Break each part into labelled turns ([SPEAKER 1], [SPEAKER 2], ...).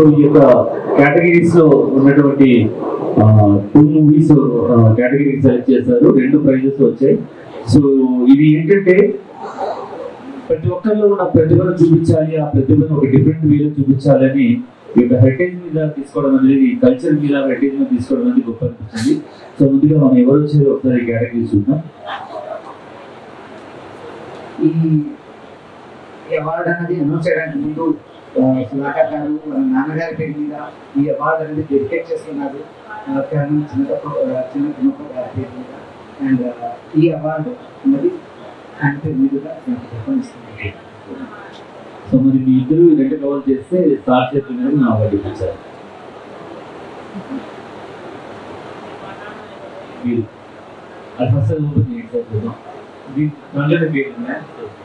[SPEAKER 1] ఈ యొక్క కేటగిరీస్ లో ఉన్నటువంటి టూ మూవీస్ కేటగిరీ సెలెక్ట్ చేశారు రెండు ప్రైజెస్ వచ్చాయి సో ఇది ఏంటంటే ప్రతి ఒక్కరిలో ఉన్న ప్రతిభను చూపించాలి ఆ ప్రతిభను ఒక డిఫరెంట్ వేలో చూపించాలని ఈ యొక్క హెరిటేజ్ మీద తీసుకోవడం అనేది కల్చర్ మీద హెరిటేజ్ మీద తీసుకోవడం అనేది గొప్ప అనిపించింది సో ముందుగా మనం ఎవరు వచ్చారో ఒకసారి కేటగిరీ చూద్దాం
[SPEAKER 2] ఈ అవార్డు అనేది అనౌన్స్ చేయడానికి ముందు ఆ, సుధాకర్ గారు వాళ్ళ నాన్నగారి పేరు మీద ఈ అవార్డు అనేది డెడికేట్ చేస్తున్నారు ఆ, కరణం చిన్నప్ప చిన్న తిమ్మప్ప గారి పేరు మీద అండ్ ఈ అవార్డు అనేది ఆయన పేరు మీదుగా నాకు చెప్పనిస్తుంది
[SPEAKER 1] సో మరి మీ ఇద్దరు ఈ రెండు కవర్ చేస్తే స్టార్ట్ చేతుల మీద నా అవార్డు ఇప్పించారు మీరు అది ఫస్ట్ ఓపెన్ చేయండి సార్ చూద్దాం దీని దాంట్లో పేరు ఉందా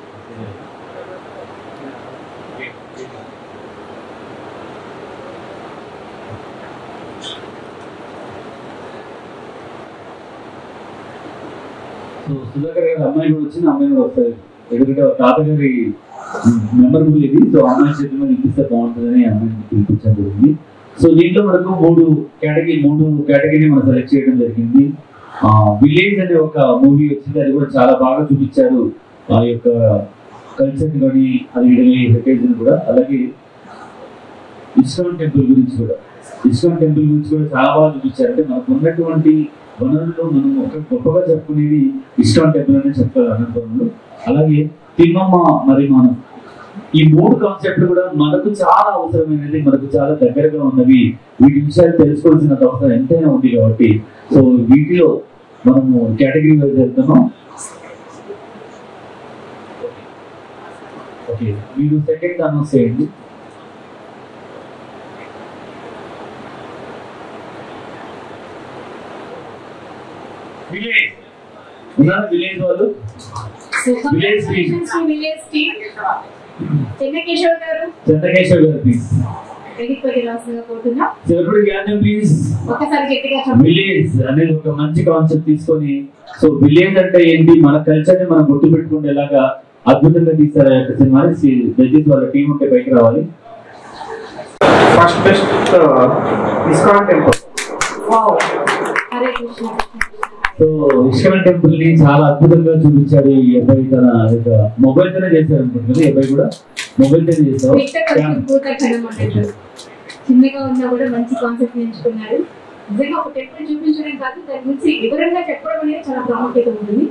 [SPEAKER 1] సో సుధాకర్ గారి అమ్మాయి కూడా వచ్చింది అమ్మాయి కూడా వస్తుంది ఎందుకంటే వాళ్ళ తాతగారి మెమరబుల్ ఇది సో అమ్మాయి చేతి మీద ఇప్పిస్తే బాగుంటుందని అమ్మాయిని పిలిపించడం జరిగింది సో దీంట్లో మనకు మూడు కేటగిరీ మూడు కేటగిరీ మనం సెలెక్ట్ చేయడం జరిగింది విలేజ్ అనే ఒక మూవీ వచ్చింది అది కూడా చాలా బాగా చూపించారు ఆ యొక్క కల్చర్ కానీ అది హెరిటేజ్ కూడా అలాగే ఇస్కాన్ టెంపుల్ గురించి కూడా ఇస్కాన్ టెంపుల్ గురించి కూడా చాలా బాగా చూపించారు అంటే మనకు ఉన్నటువంటి వనరుల్లో మనం ఒక గొప్పగా చెప్పుకునేది ఇస్కాన్ టెంపుల్ అనే చెప్తారు అనంతపురంలో అలాగే తిమ్మమ్మ మరి మనం ఈ మూడు కాన్సెప్ట్లు కూడా మనకు చాలా అవసరమైనది మనకు చాలా దగ్గరగా ఉన్నవి వీటి విషయాలు తెలుసుకోవాల్సిన అవసరం ఎంతైనా ఉంది కాబట్టి సో వీటిలో మనము కేటగిరీ వైజ్ వెళ్తున్నాం ఓకే మీరు సెకండ్ అనౌన్స్ చేయండి విలేజ్ ఉన్నారా విలేజ్ వాళ్ళు
[SPEAKER 3] So
[SPEAKER 1] Village team.
[SPEAKER 3] congratulations to village team. Chennakeshwar garu
[SPEAKER 1] Chandrakeshwar గారు ప్లీజ్
[SPEAKER 3] వేదిక పది రాసుగా కోరుతున్నాం
[SPEAKER 1] సెలబ్రిటీ గార్డెన్ ప్లీజ్
[SPEAKER 3] ఒకసారి గట్టిగా చెప్పండి
[SPEAKER 1] విలేజ్ అనేది ఒక మంచి కాన్సెప్ట్ తీసుకొని సో విలేజ్ అంటే ఏంటి మన కల్చర్ ని మనం గుర్తు పెట్టుకునేలాగా అద్భుతంగా తీస్తారు ఆ యొక్క సినిమాని సి- దయచేసి వాళ్ళ టీం ఉంటే పైకి రావాలి
[SPEAKER 2] first best ISKCON temple
[SPEAKER 3] Hare Krishna
[SPEAKER 1] so ISKCON temple ని చాలా అద్భుతంగా చూపించాడు ఈ అబ్బాయి తన యొక్క మొబైల్ తోనే చేశారు అనుకుంటుంది ఈ అబ్బాయి కూడా మొబైల్ తోనే చేశారు
[SPEAKER 3] మిగతా కొంచెం పూత కడం అంటారు చిన్నగా ఉన్నా కూడా మంచి కాన్సెప్ట్ ఎంచుకున్నారు నిజంగా ఒక టెంపుల్ చూపించడం కాదు దాని గురించి వివరంగా చెప్పడం అనేది చాలా ప్రాముఖ్యత ఉంటుంది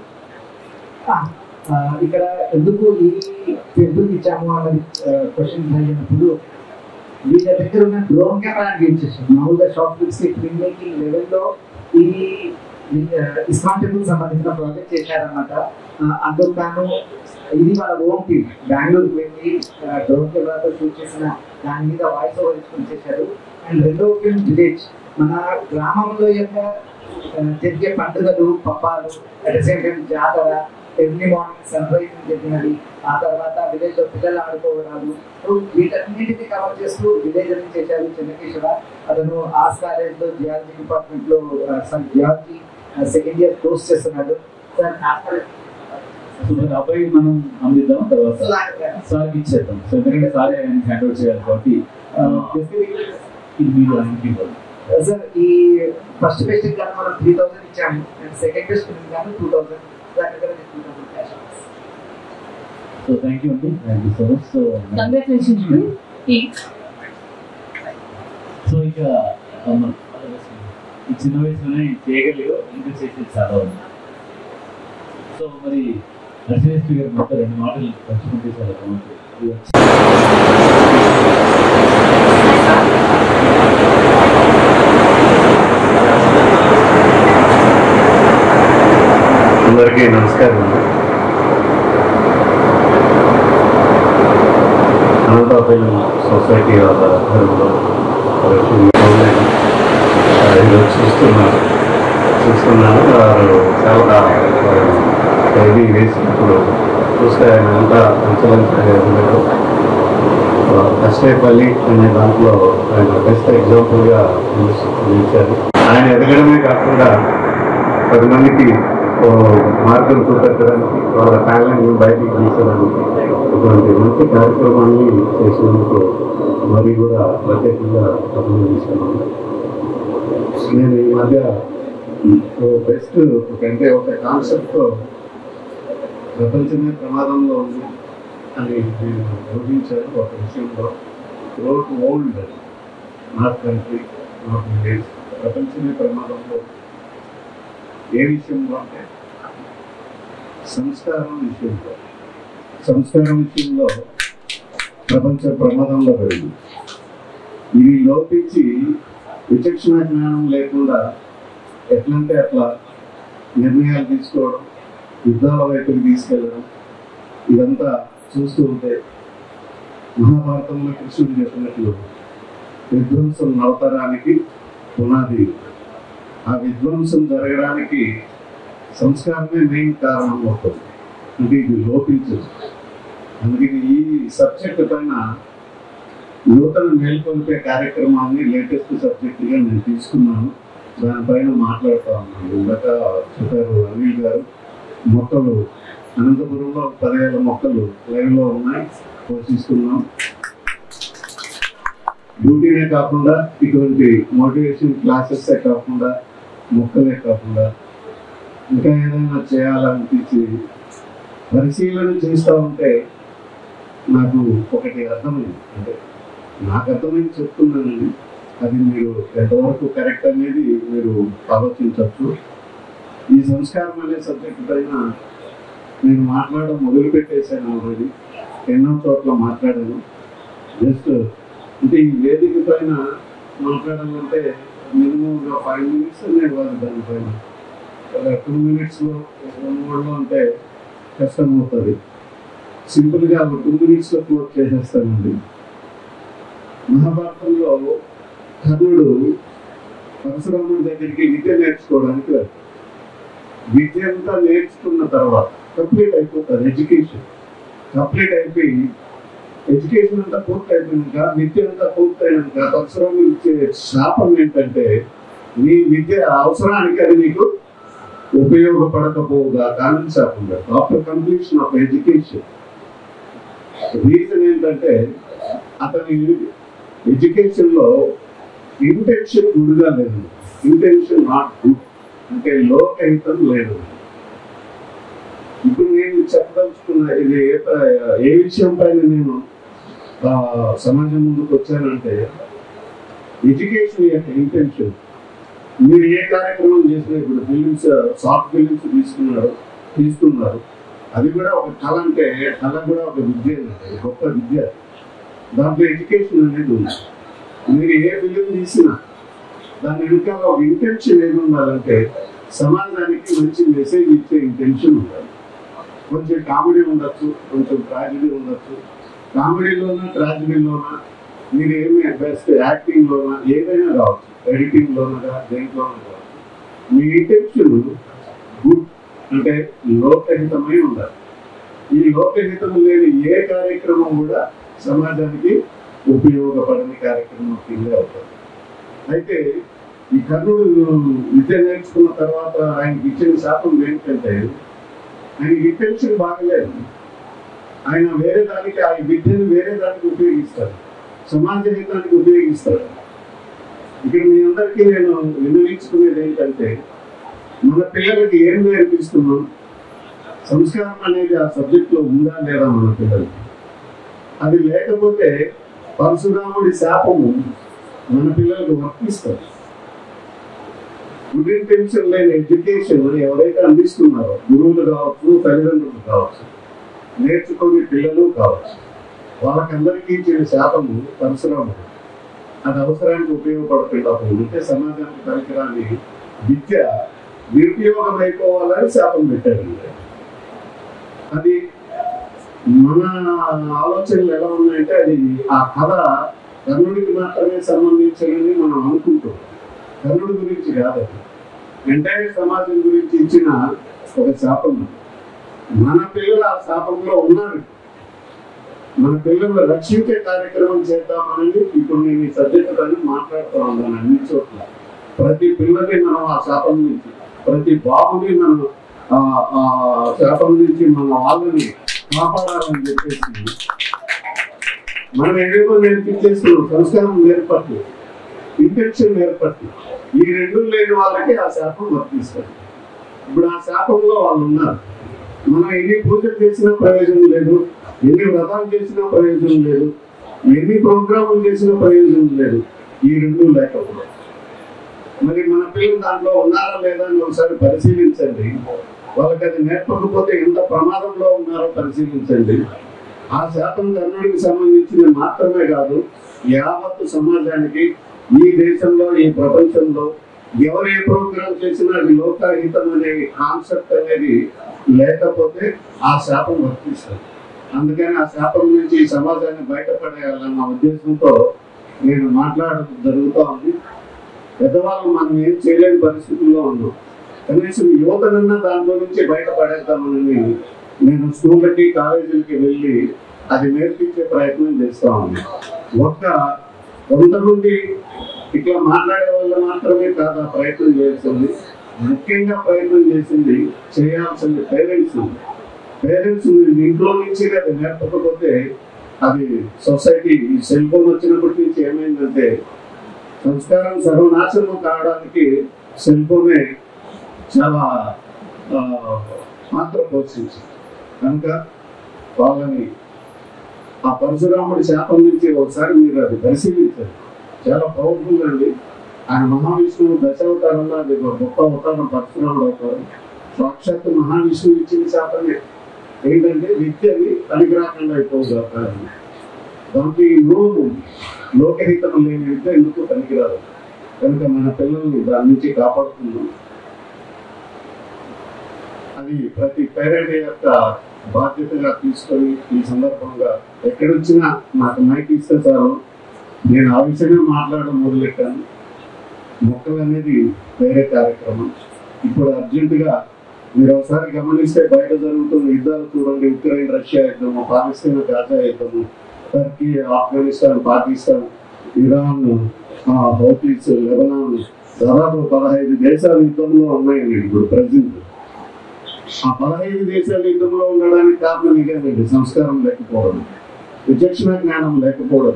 [SPEAKER 2] ఆ, ఇక్కడ ఎందుకు ఈ టెంపుల్ ఇచ్చాము అన్నది క్వశ్చన్ అయినప్పుడు వీళ్ళ దగ్గర ఉన్న డ్రోన్ కెమెరా యూజ్ చేసాం మామూలుగా షార్ట్ ఫిల్మ్స్ ఫిల్మ్ మేకింగ్ లెవెల్లో ఈ ఆ, ఇస్కాన్ టెంపుల్ సంబంధించిన ప్రాజెక్ట్ చేశారన్నమాట ఆ, అందుకు గాను ఇది వాళ్ళ ఓన్ టీమ్ బెంగళూరుకి వెళ్ళి డ్రోన్ కెమెరాతో షూట్ చేసిన దాని మీద వాయిస్ ఓవర్ ఇచ్చుకొని చేశారు అండ్ రెండో ఫిల్మ్ విలేజ్ మన గ్రామంలో యొక్క ఆ, జరిగే పండుగలు పబ్బాలు అట్ ద సేమ్ టైం జాతర ఎర్లీ మార్నింగ్ సన్ రైజ్ జరిగినది ఆ తర్వాత విలేజ్ లో పిల్లలు ఆడుకోవడాలు సో వీటన్నిటిని కవర్ చేస్తూ విలేజ్ అని చేశారు చెన్నకేశ్వర అతను ఆర్ట్స్ కాలేజ్ లో జియాలజీ డిపార్ట్మెంట్ లో sorry geology second year course చేస్తున్నాడు సార్
[SPEAKER 1] సో మరి అబ్బాయి మనం అందిద్దాం తర్వాత సార్కి ఇచ్చేద్దాం సో ఎందుకంటే సార్ హ్యాండ్ అవుట్ చేయాలి కాబట్టి ఆ, ఇది మీరు ఆయనకి ఇవ్వాలి
[SPEAKER 2] సార్ ఈ ఫస్ట్ బెస్ట్ గాను మనం త్రీ థౌసండ్ ఇచ్చాము అండ్ సెకండ్ బెస్ట్ గాను టూ థౌసండ్ దాని దగ్గర two thousand cash
[SPEAKER 1] so thank you అండి thank you so much so
[SPEAKER 3] congratulations to team
[SPEAKER 1] so ఇక అమ్మ, ఈ చిన్న వయసులోనే చేయగలిగా ఇంకా చేసేది చాలా ఉంది సో మరి నరసింహ గారు మొత్తం రెండు మాటలు పంచుకుంటే చాలా బాగుంటుంది ఇది వచ్చి-
[SPEAKER 4] అందరికీ నమస్కారం అనంతపల్లి సొసైటీ వాళ్ళ ఆధ్వర్యంలో వారు ఈ ప్రోగ్రాం, ఆ, ఈరోజు చూస్తున్నారు చూస్తున్నాను వారు చాలా ఖైదీ వేసినప్పుడు చూస్తే ఆయన అంతా అంచలంచగా ఉండదు కష్టపల్లి అనే దాంట్లో ఆయన బెస్ట్ ఎగ్జాంపుల్గా నిలిచారు ఆయన ఎదగడమే కాకుండా పది మందికి ఓ మార్గం చూపెట్టడానికి వాళ్ళ టాలెంట్ బయటికి తీసడానికి ఇటువంటి మంచి కార్యక్రమాన్ని చేసినందుకు వారికి కూడా ప్రత్యేకంగా అభినందిస్తున్నాను నేను ఈ మధ్య బెస్ట్ అంటే ఒక కాన్సెప్ట్తో ప్రపంచమే ప్రమాదంలో ఉంది అని నేను ఊహించాను ఒక విషయంలో త్రోట్ old not country not village ప్రపంచమే ప్రమాదంలో ఉంది. ఏ విషయంలో అంటే సంస్కారం విషయంలో సంస్కారం విషయంలో ప్రపంచ ప్రమాదంలో పెరిగింది ఇది లోపించి విచక్షణ జ్ఞానం లేకుండా ఎట్లంటే అట్లా నిర్ణయాలు తీసుకోవడం యుద్ధాల వైపుకి తీసుకెళ్ళడం ఇదంతా చూస్తూ ఉంటే మహాభారతంలో కృష్ణుడు చెప్పినట్లు విధ్వంసం నవతరానికి పునాది ఆ విధ్వంసం జరగడానికి సంస్కారమే మెయిన్ కారణం అవుతుంది అంటే ఇది లోపించదు అందుకని ఈ సబ్జెక్ట్ పైన నూతన మేల్కొల్పే కార్యక్రమాన్ని లేటెస్ట్ సబ్జెక్టుగా నేను తీసుకున్నాను దానిపైన మాట్లాడుతా ఉన్నాను ఇందాక చెప్పారు అనిల్ గారు మొక్కలు అనంతపురంలో పదివేల మొక్కలు లైన్లో ఉన్నాయి పోషిస్తున్నాం డ్యూటీనే కాకుండా ఇటువంటి మోటివేషన్ క్లాసెస్ కాకుండా మొక్కలే కాకుండా ఇంకా ఏదైనా చేయాలనిపించి పరిశీలన చేస్తూ ఉంటే నాకు ఒకటి అర్థమైంది అంటే నాకు అర్థమైంది చెప్తున్నానండి అది మీరు ఎంతవరకు కరెక్ట్ అనేది మీరు ఆలోచించవచ్చు ఈ సంస్కారం అనే సబ్జెక్ట్ పైన నేను మాట్లాడడం మొదలుపెట్టేశాను ఆల్రెడీ ఎన్నో చోట్ల మాట్లాడాను జస్ట్ అంటే ఈ వేదిక పైన మాట్లాడాలంటే మినిమం ఒక ఫైవ్ మినిట్స్ నేను వాళ్ళు దానిపైన టూ మినిట్స్లో వన్ వర్డ్లో అంటే కష్టం అవుతుంది సింపుల్గా ఒక టూ మినిట్స్లో క్లోజ్ చేసేస్తానండి మహాభారతంలో కర్ణుడు పరశురాముడి దగ్గరికి విద్య నేర్చుకోవడానికి వెళ్తాడు విద్య అంతా నేర్చుకున్న తర్వాత కంప్లీట్ అయిపోతుంది ఎడ్యుకేషన్ కంప్లీట్ అయిపోయి ఎడ్యుకేషన్ అంతా పూర్తి అయిపోయినాక విద్య అంతా పూర్తయినాక పరశురాముడు ఇచ్చే శాపం ఏంటంటే నీ విద్య అవసరానికి అది నీకు ఉపయోగపడకపోగా కానీ శాపం after completion of education reason ఏంటంటే అతని ఎడ్యుకేషన్ లో ఇంటెన్షన్ గుడ్గా లేదు ఇంటెన్షన్ నాట్ గుడ్ అంటే లోకహితం లేదు ఇప్పుడు నేను చెప్పదలుచుకున్న ఇది ఏ ప- ఏ విషయం పైన నేను ఆ, సమాజం ముందుకు వచ్చానంటే ఎడ్యుకేషన్ యొక్క ఇంటెన్షన్ మీరు ఏ కార్యక్రమం చేసినా ఇప్పుడు ఫిలిమ్స్ షార్ట్ ఫిలిమ్స్ తీసుకున్నారు తీసుకున్నారు అది కూడా ఒక కళ అంటే కళ కూడా ఒక విద్య అన్నమాట. గొప్ప విద్య దాంట్లో ఎడ్యుకేషన్ అనేది ఉంది మీరు ఏ ఫిలిం తీసినా దాని వెనకాల ఒక ఇంటెన్షన్ ఏమి ఉండాలంటే సమాజానికి మంచి మెసేజ్ ఇచ్చే ఇంటెన్షన్ ఉండాలి కొంచెం కామెడీ ఉండొచ్చు కొంచెం ట్రాజడీ ఉండొచ్చు కామెడీలోనా ట్రాజడీలోనా మీరు ఏమి బెస్ట్ యాక్టింగ్లోనా ఏదైనా కావచ్చు ఎడిటింగ్లోనగా దేంట్లోనా కావచ్చు మీ ఇంటెన్షన్ గుడ్ అంటే లోకహితమై ఉండాలి ఈ లోకహితం లేని ఏ కార్యక్రమం కూడా సమాజానికి ఉపయోగపడని కార్యక్రమం కిందే అవుతుంది అయితే ఈ కర్ణుడు విద్య నేర్చుకున్న తర్వాత ఆయనకి ఇచ్చిన శాతం ఏంటంటే ఆయన ఇంటెన్షన్ బాగలేదు ఆయన వేరే దానికి ఆ విద్యను వేరే దానికి ఉపయోగిస్తారు సమాజ హితానికి ఉపయోగిస్తారు ఇక్కడ మీ అందరికీ నేను విన్నవించుకునేది ఏంటంటే మన పిల్లలకి ఏం నేర్పిస్తున్నాం సంస్కారం అనేది ఆ సబ్జెక్ట్లో ఉందా లేదా మన పిల్లలకి అది లేకపోతే పరశురాముడి శాపము మన పిల్లలకు వర్తిస్తారు గుడ్ ఇంటెన్షన్ లేని ఎడ్యుకేషన్ ఎవరైతే అందిస్తున్నారో గురువులు కావచ్చు తల్లిదండ్రులు కావచ్చు నేర్చుకునే పిల్లలు కావచ్చు వాళ్ళకందరికీ ఇచ్చిన శాపము పరశురాముడు అది అవసరానికి ఉపయోగపడకుండా ఉంటే సమాజానికి పనికిరాని విద్య నిరుపయోగం అయిపోవాలని శాపం పెట్టారు అది మన ఆలోచనలు ఎలా ఉన్నాయంటే అది ఆ కథ కర్ణుడికి మాత్రమే సంబంధించినది మనం అనుకుంటాం కర్ణుడి గురించి కాదు అది ఎంటైర్ సమాజం గురించి ఇచ్చిన ఒక శాపం మన పిల్లలు ఆ శాపంలో ఉన్నారు మన పిల్లలు రక్షించే కార్యక్రమం చేద్దామని ఇప్పుడు నేను ఈ సబ్జెక్ట్ పైన మాట్లాడుతూ ఉన్నాను అన్ని చోట్ల ప్రతి పిల్లకి మనం ఆ శాపం నుంచి ప్రతి బాబుని మనం ఆ ఆ శాపం నుంచి మన వాళ్ళని కాపాడాలని చెప్పేసి మనం ఏదేదో నేర్పించేస్తున్నాం సంస్కారం నేర్పట్లేదు ఇంటెన్షన్ నేర్పట్లేదు ఈ రెండు లేని వాళ్ళకి ఆ శాపం వర్తిస్తుంది ఇప్పుడు ఆ శాపంలో వాళ్ళు ఉన్నారు మనం ఎన్ని పూజలు చేసినా ప్రయోజనం లేదు ఎన్ని వ్రతాలు చేసినా ప్రయోజనం లేదు ఎన్ని ప్రోగ్రాములు చేసినా ప్రయోజనం లేదు ఈ రెండు లేకపోవడం మరి మన పిల్లలు దాంట్లో ఉన్నారా లేదా అని ఒకసారి పరిశీలించండి వాళ్ళకి అది నేర్పకపోతే ఎంత ప్రమాదంలో ఉన్నారో పరిశీలించండి ఆ శాతం కర్ణుడికి సంబంధించింది మాత్రమే కాదు యావత్తు సమాజానికి ఈ దేశంలో ఈ ప్రపంచంలో ఎవరు ఏ ప్రోగ్రాం చేసినా అది లోకాహితం అనే కాన్సెప్ట్ అనేది లేకపోతే ఆ శాపం వర్తిస్తుంది అందుకని ఆ శాపం నుంచి ఈ సమాజాన్ని బయటపడేయాలన్న ఉద్దేశంతో నేను మాట్లాడడం జరుగుతూ ఉంది పెద్దవాళ్ళు మనం ఏం చేయలేని పరిస్థితుల్లో ఉన్నాం కనీసం యువతనన్నా దాంట్లో నుంచి బయటపడేద్దామని నేను స్కూళ్ళకి కాలేజీలకి వెళ్ళి అది నేర్పించే ప్రయత్నం చేస్తా ఉన్నాను ఒక్క కొంతమంది ఇట్లా మాట్లాడే వాళ్ళు మాత్రమే కాదు ఆ ప్రయత్నం చేస్తుంది ముఖ్యంగా ప్రయత్నం చేసింది చేయాల్సింది పేరెంట్స్ పేరెంట్స్ ఇంట్లో నుంచి అది నేర్పకపోతే అది సొసైటీ ఈ సెల్ ఫోన్ వచ్చినప్పటి నుంచి ఏమైందంటే సంస్కారం సర్వనాశనం కావడానికి సెల్ ఫోనే చాలా ఆ, పాత్ర పోషించింది కనుక వాళ్ళని ఆ పరశురాముడి శాపం నుంచి ఒకసారి మీరు అది పరిశీలించండి చాలా పవర్ఫుల్ అండి ఆయన మహావిష్ణువు దశావతారంలో అది ఒక గొప్ప అవతారం పరశురాముడు అవతారం సాక్షాత్తు మహావిష్ణువు ఇచ్చిన శాపమే ఏంటంటే విద్యని పనికి రాకుండా అయిపోగా దానికి ఈ నోము ఉంది. లోకహితం లేని విద్య ఎందుకు పనికిరాదు కనుక మన పిల్లల్ని దాని నుంచి కాపాడుతున్నాం అది ప్రతి పేరెంట్ యొక్క బాధ్యతగా తీసుకొని ఈ సందర్భంగా ఎక్కడొచ్చినా నాకు మైక్ ఇస్తే చాలు నేను ఆ విషయమే మాట్లాడడం మొదలెట్టాను మొక్కలు అనేది వేరే కార్యక్రమం ఇప్పుడు అర్జెంటుగా మీరు ఒకసారి గమనిస్తే బయట జరుగుతున్న యుద్ధాలు చూడండి ఉక్రెయిన్ రష్యా యుద్ధము పాలస్తీన్ గాజా యుద్ధము టర్కీ ఆఫ్ఘనిస్తాన్ పాకిస్తాన్ ఇరాన్ ఆ, హౌతీస్ లెబనాన్ దాదాపు పదహైదు దేశాలు యుద్ధంలో ఉన్నాయండి ఇప్పుడు ప్రజెంట్ ఆ పదహైదు దేశాల యుద్ధంలో ఉండడానికి కారణం ఇదేనండి సంస్కారం లేకపోవడం విచక్షణ జ్ఞానం లేకపోవడం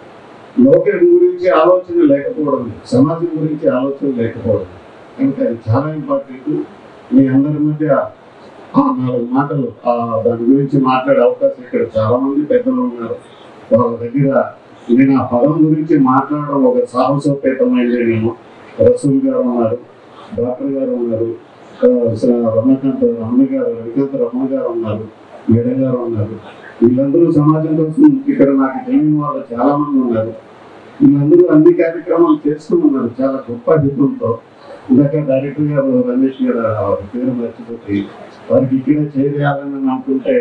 [SPEAKER 4] లోకం గురించి ఆలోచన లేకపోవడం సమాజం గురించి ఆలోచన లేకపోవడం కనుక అది చాలా ఇంపార్టెంట్ మీ అందరి మధ్య ఆ నాలుగు మాటలు ఆ దాని గురించి మాట్లాడే అవకాశం ఇక్కడ చాలా మంది పెద్దలు ఉన్నారు వాళ్ళ దగ్గర నేను ఆ పదం గురించి మాట్లాడడం ఒక సాహసోపేతమైందేనేమో రసూల్ గారు ఉన్నారు డాక్టర్ గారు ఉన్నారు ఆ, శ్రీ రమణకాంత్ రమణ గారు రవికాంత్ రమణ గారు ఉన్నారు మేడం గారు ఉన్నారు వీళ్ళందరూ సమాజం కోసం ఇక్కడ నాకు తెలియని వాళ్ళు చాలా మంది ఉన్నారు వీళ్ళందరూ అన్ని కార్యక్రమాలు చేస్తూ ఉన్నారు చాలా గొప్ప హితంతో ఇందాక డైరెక్టర్ గారు రమేష్ గారు వారి పేరు మర్చిపోతే వారికి ఇక్కడ చేయాలని అనుకుంటే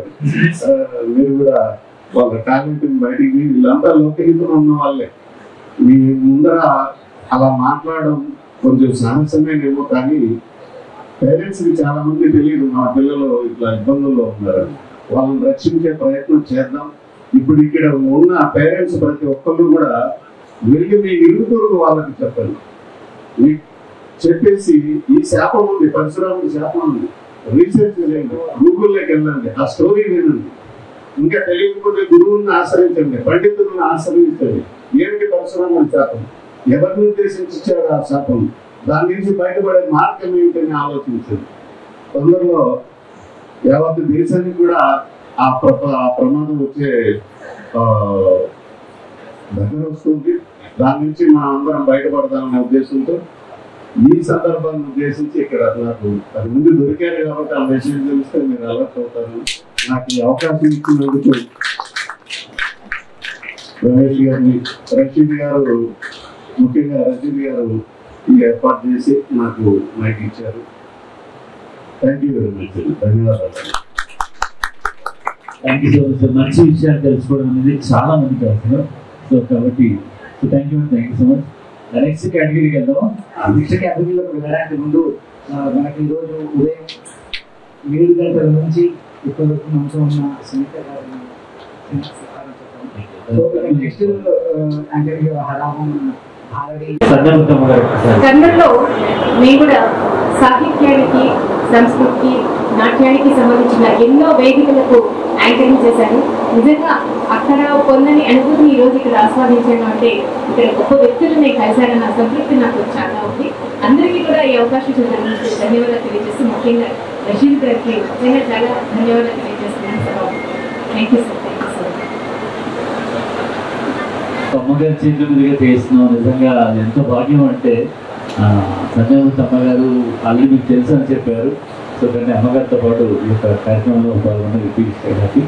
[SPEAKER 4] ఆ, మీరు కూడా వాళ్ళ టాలెంట్ బయటికి తీసి వీళ్ళంతా లోకహితం ఉన్న వాళ్ళే మీ ముందర అలా మాట్లాడడం కొంచెం సాహసమేనేమో కానీ పేరెంట్స్ కి చాలా మంది తెలియదు మా పిల్లలు ఇట్లా ఇబ్బందుల్లో ఉన్నారు వాళ్ళని రక్షించే ప్రయత్నం చేద్దాం ఇప్పుడు ఇక్కడ ఉన్న పేరెంట్స్ ప్రతి ఒక్కళ్ళు కూడా వెళ్ళి మీ ఇరుగు పొరుగు వాళ్ళకి చెప్పండి మీ చెప్పేసి ఈ శాపం ఉంది పరశురాముడి శాపం ఉంది రీసెర్చ్ చేయండి గూగుల్లోకి వెళ్ళండి ఆ స్టోరీ వినండి ఇంకా తెలియకపోతే గురువుని ఆశ్రయించండి పండితులను ఆశ్రయించండి ఏమిటి పరశురాముడి శాపం ఎవరిని ఉద్దేశించాడు ఆ శాపం దాని నుంచి బయటపడే మార్గం ఏమిటని ఆలోచించండి తొందరలో యావత్ దేశానికి కూడా ఆ ప్ర ఆ ప్రమాదం వచ్చే ఆ, దగ్గర వస్తుంది దాని నుంచి మనం అందరం బయటపడదామనే ఉద్దేశంతో ఈ సందర్భాన్ని ఉద్దేశించి ఇక్కడ నాకు అది ముందు దొరికారు కాబట్టి ఆ మెసేజ్ తెలిస్తే మీరు అలర్ట్ అవుతారు నాకు ఈ అవకాశం ఇచ్చినందుకు రమేష్ గారిని రషీద్ గారు ముఖ్యంగా రషీద్ గారు ఈ ఏర్పాటు చేసి నాకు మైక్ ఇచ్చారు థ్యాంక్ యూ వెరీ మచ్ ధన్యవాదాలు
[SPEAKER 1] thank you so much sir మంచి విషయాలు తెలుసుకోవడం అనేది చాలా మందికి అవసరం సో కాబట్టి so thank you thank you so much next కేటగిరీకి వెళ్దాం
[SPEAKER 2] శిక్ష కేటగిరీలోకి వెళ్ళడానికి ముందు ఆ, మనకి ఈరోజు ఉదయం ఏడు గంటల నుంచి ఇప్పటి వరకు మనతో ఉన్న సునీత గారిని చిన్న సత్కారం చెప్పాము. సో ఇక నెక్స్ట్ యాంకర్ హరామం భారతి
[SPEAKER 1] సందర్భం గారు ఒకసారి.
[SPEAKER 3] కన్నడలో మేము కూడా సాహిత్యానికి సంస్కృతికి నాట్యానికి సంబంధించిన ఎన్నో వేదికలకు యాంకరింగ్ చేశారు నిజంగా అక్కడ పొందని అనుభూతిని ఈ రోజు ఇక్కడ ఆస్వాదించాను అంటే ఇక్కడ గొప్ప వ్యక్తులని కలిశారన్న సంతృప్తి నాకు చాలా ఉంది అందరికీ కూడా ఈ అవకాశం ఇచ్చినందుకు ధన్యవాదాలు తెలియజేస్తూ ముఖ్యంగా రషీద్ గారికి నిజంగా చాలా ధన్యవాదాలు తెలియజేస్తున్నాను sir thank you sir thank you sir
[SPEAKER 1] అమ్మగారి చేతుల మీదుగా చేస్తున్నాం నిజంగా అది ఎంత భాగ్యం అంటే ఆ, సంజయ్ అమ్మగారు ఆల్రెడీ మీకు తెలుసు అని చెప్పారు సో కానీ అమ్మగారితో పాటు ఈ యొక్క కార్యక్రమంలో పాల్గొన్న రిపీట్ హ్యాపీ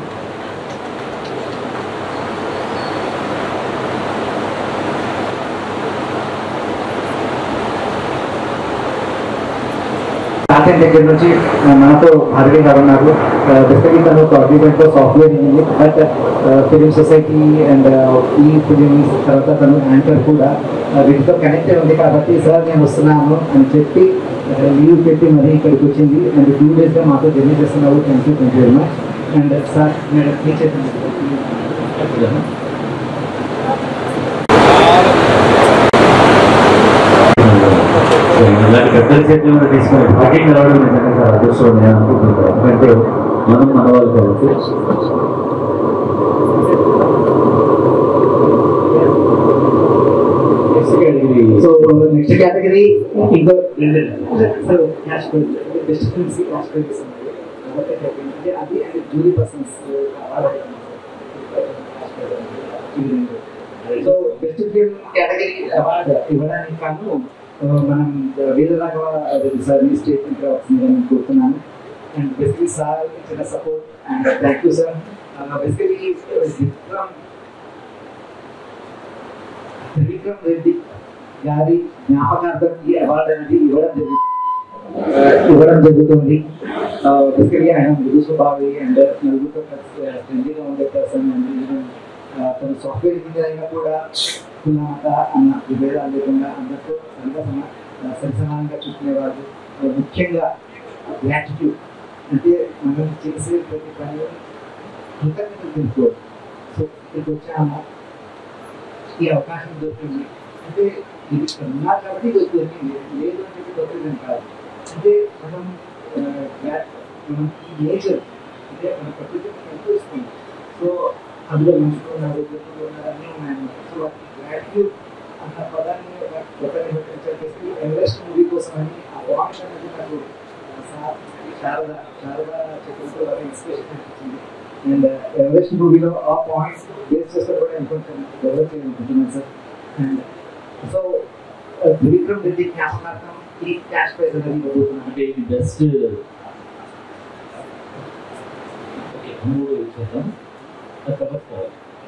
[SPEAKER 2] స్టార్టింగ్ దగ్గర నుంచి మనతో భార్గవి గారు ఉన్నారు బెసికలీ తను కాగ్నిజెంట్లో software engineer but film society and ఈ ఫిలిం తర్వాత తను యాంకర్ కూడా uh, వీటితో కనెక్ట్ అయి ఉంది కాబట్టి సార్ నేను వస్తున్నాను అని చెప్పి లీవ్ పెట్టి మరీ ఇక్కడికి వచ్చింది అండ్ టూ డేస్గా మాతో జర్నీ చేస్తున్నారు thank you thank you very much and sir madam మీ చేతి
[SPEAKER 1] సో ఇలాంటి పెద్దల చేతులు కూడా తీసుకొని భాగ్యం రావడం నిజంగా చాలా అదృష్టం నేను అనుకుంటున్నాను ఎందుకంటే మనం మన వాళ్ళు కాబట్టి Next category.
[SPEAKER 2] So next category ఇంకో so cash best films cash bells అంటే అది and jury persons so best film category award ఇవ్వడానికి కాను ఆ, మనం వీరరాఘవ సార్ మీ స్టేట్మెంట్ రావాల్సిందిగా నేను కోరుతున్నాను అండ్ బెసికలీ సార్ ఇచ్చిన support and thank you sir basically Vikram Trivikram Reddy గారి జ్ఞాపకార్థం ఈ అవార్డు అనేది ఇవ్వడం జరుగుతుంది ఇవ్వడం జరుగుతుంది బేసికలీ ఆయన మృదు స్వభావి అండ్ నలుగురితో కలిసి ఫ్రెండ్లీగా ఉండే పర్సన్ అండ్ తన సాఫ్ట్వేర్ ఇంజనీర్ అయినా కూడా కులమత అన్న విభేదాలు లేకుండా అందరితో సరిగా సమ సరిసమానంగా చూసుకునేవాళ్ళు ఆ, ముఖ్యంగా గ్రాటిట్యూడ్ అంటే మనం చేసే ప్రతి పని కృతజ్ఞతలు తెలుసుకోవాలి సో ఇక్కడికి వచ్చాము ఈ అవకాశం దొరికింది అంటే ఇది ఇక్కడ ఉన్నారు కాబట్టి దొరుకుతుంది లేదు అని చెప్పి దొరికిందని కాదు అంటే మనం ఆ, గ్రా- మనం ఈ నేచర్ అంటే మన ప్రకృతిని ఎంతో ఇస్తుంది సో అందులో మనుషులు ఉన్నారు జంతువులు ఉన్నారు అన్నీ ఉన్నాయన్నమాట సో వాటి గ్రాట్యూడ్ అన్న పదాన్ని ఒకరిని చెప్పేసి ఎవరెస్ట్ మూవీ కోసం అని ఆ పాయింట్ అనేది నాకు సా- శారద శారద చెప్పడంతో బాగా ఇన్స్పిరేషన్ అనిపించింది అండ్ ఎవరెస్ట్ మూవీలో ఆ పాయింట్స్ బేస్ చేస్తే కూడా ఇంకొంచెం డెవలప్ చేయాలనుకుంటున్నాను sir and so Trivikram Reddy జ్ఞాపకార్థం ఈ క్యాష్ ప్రైజ్ అనేది ఇవ్వబోతున్నాను
[SPEAKER 1] అంటే ఇది బెస్ట్ మూడు ఇచ్చేద్దాం అది కవర్స్ కావాలి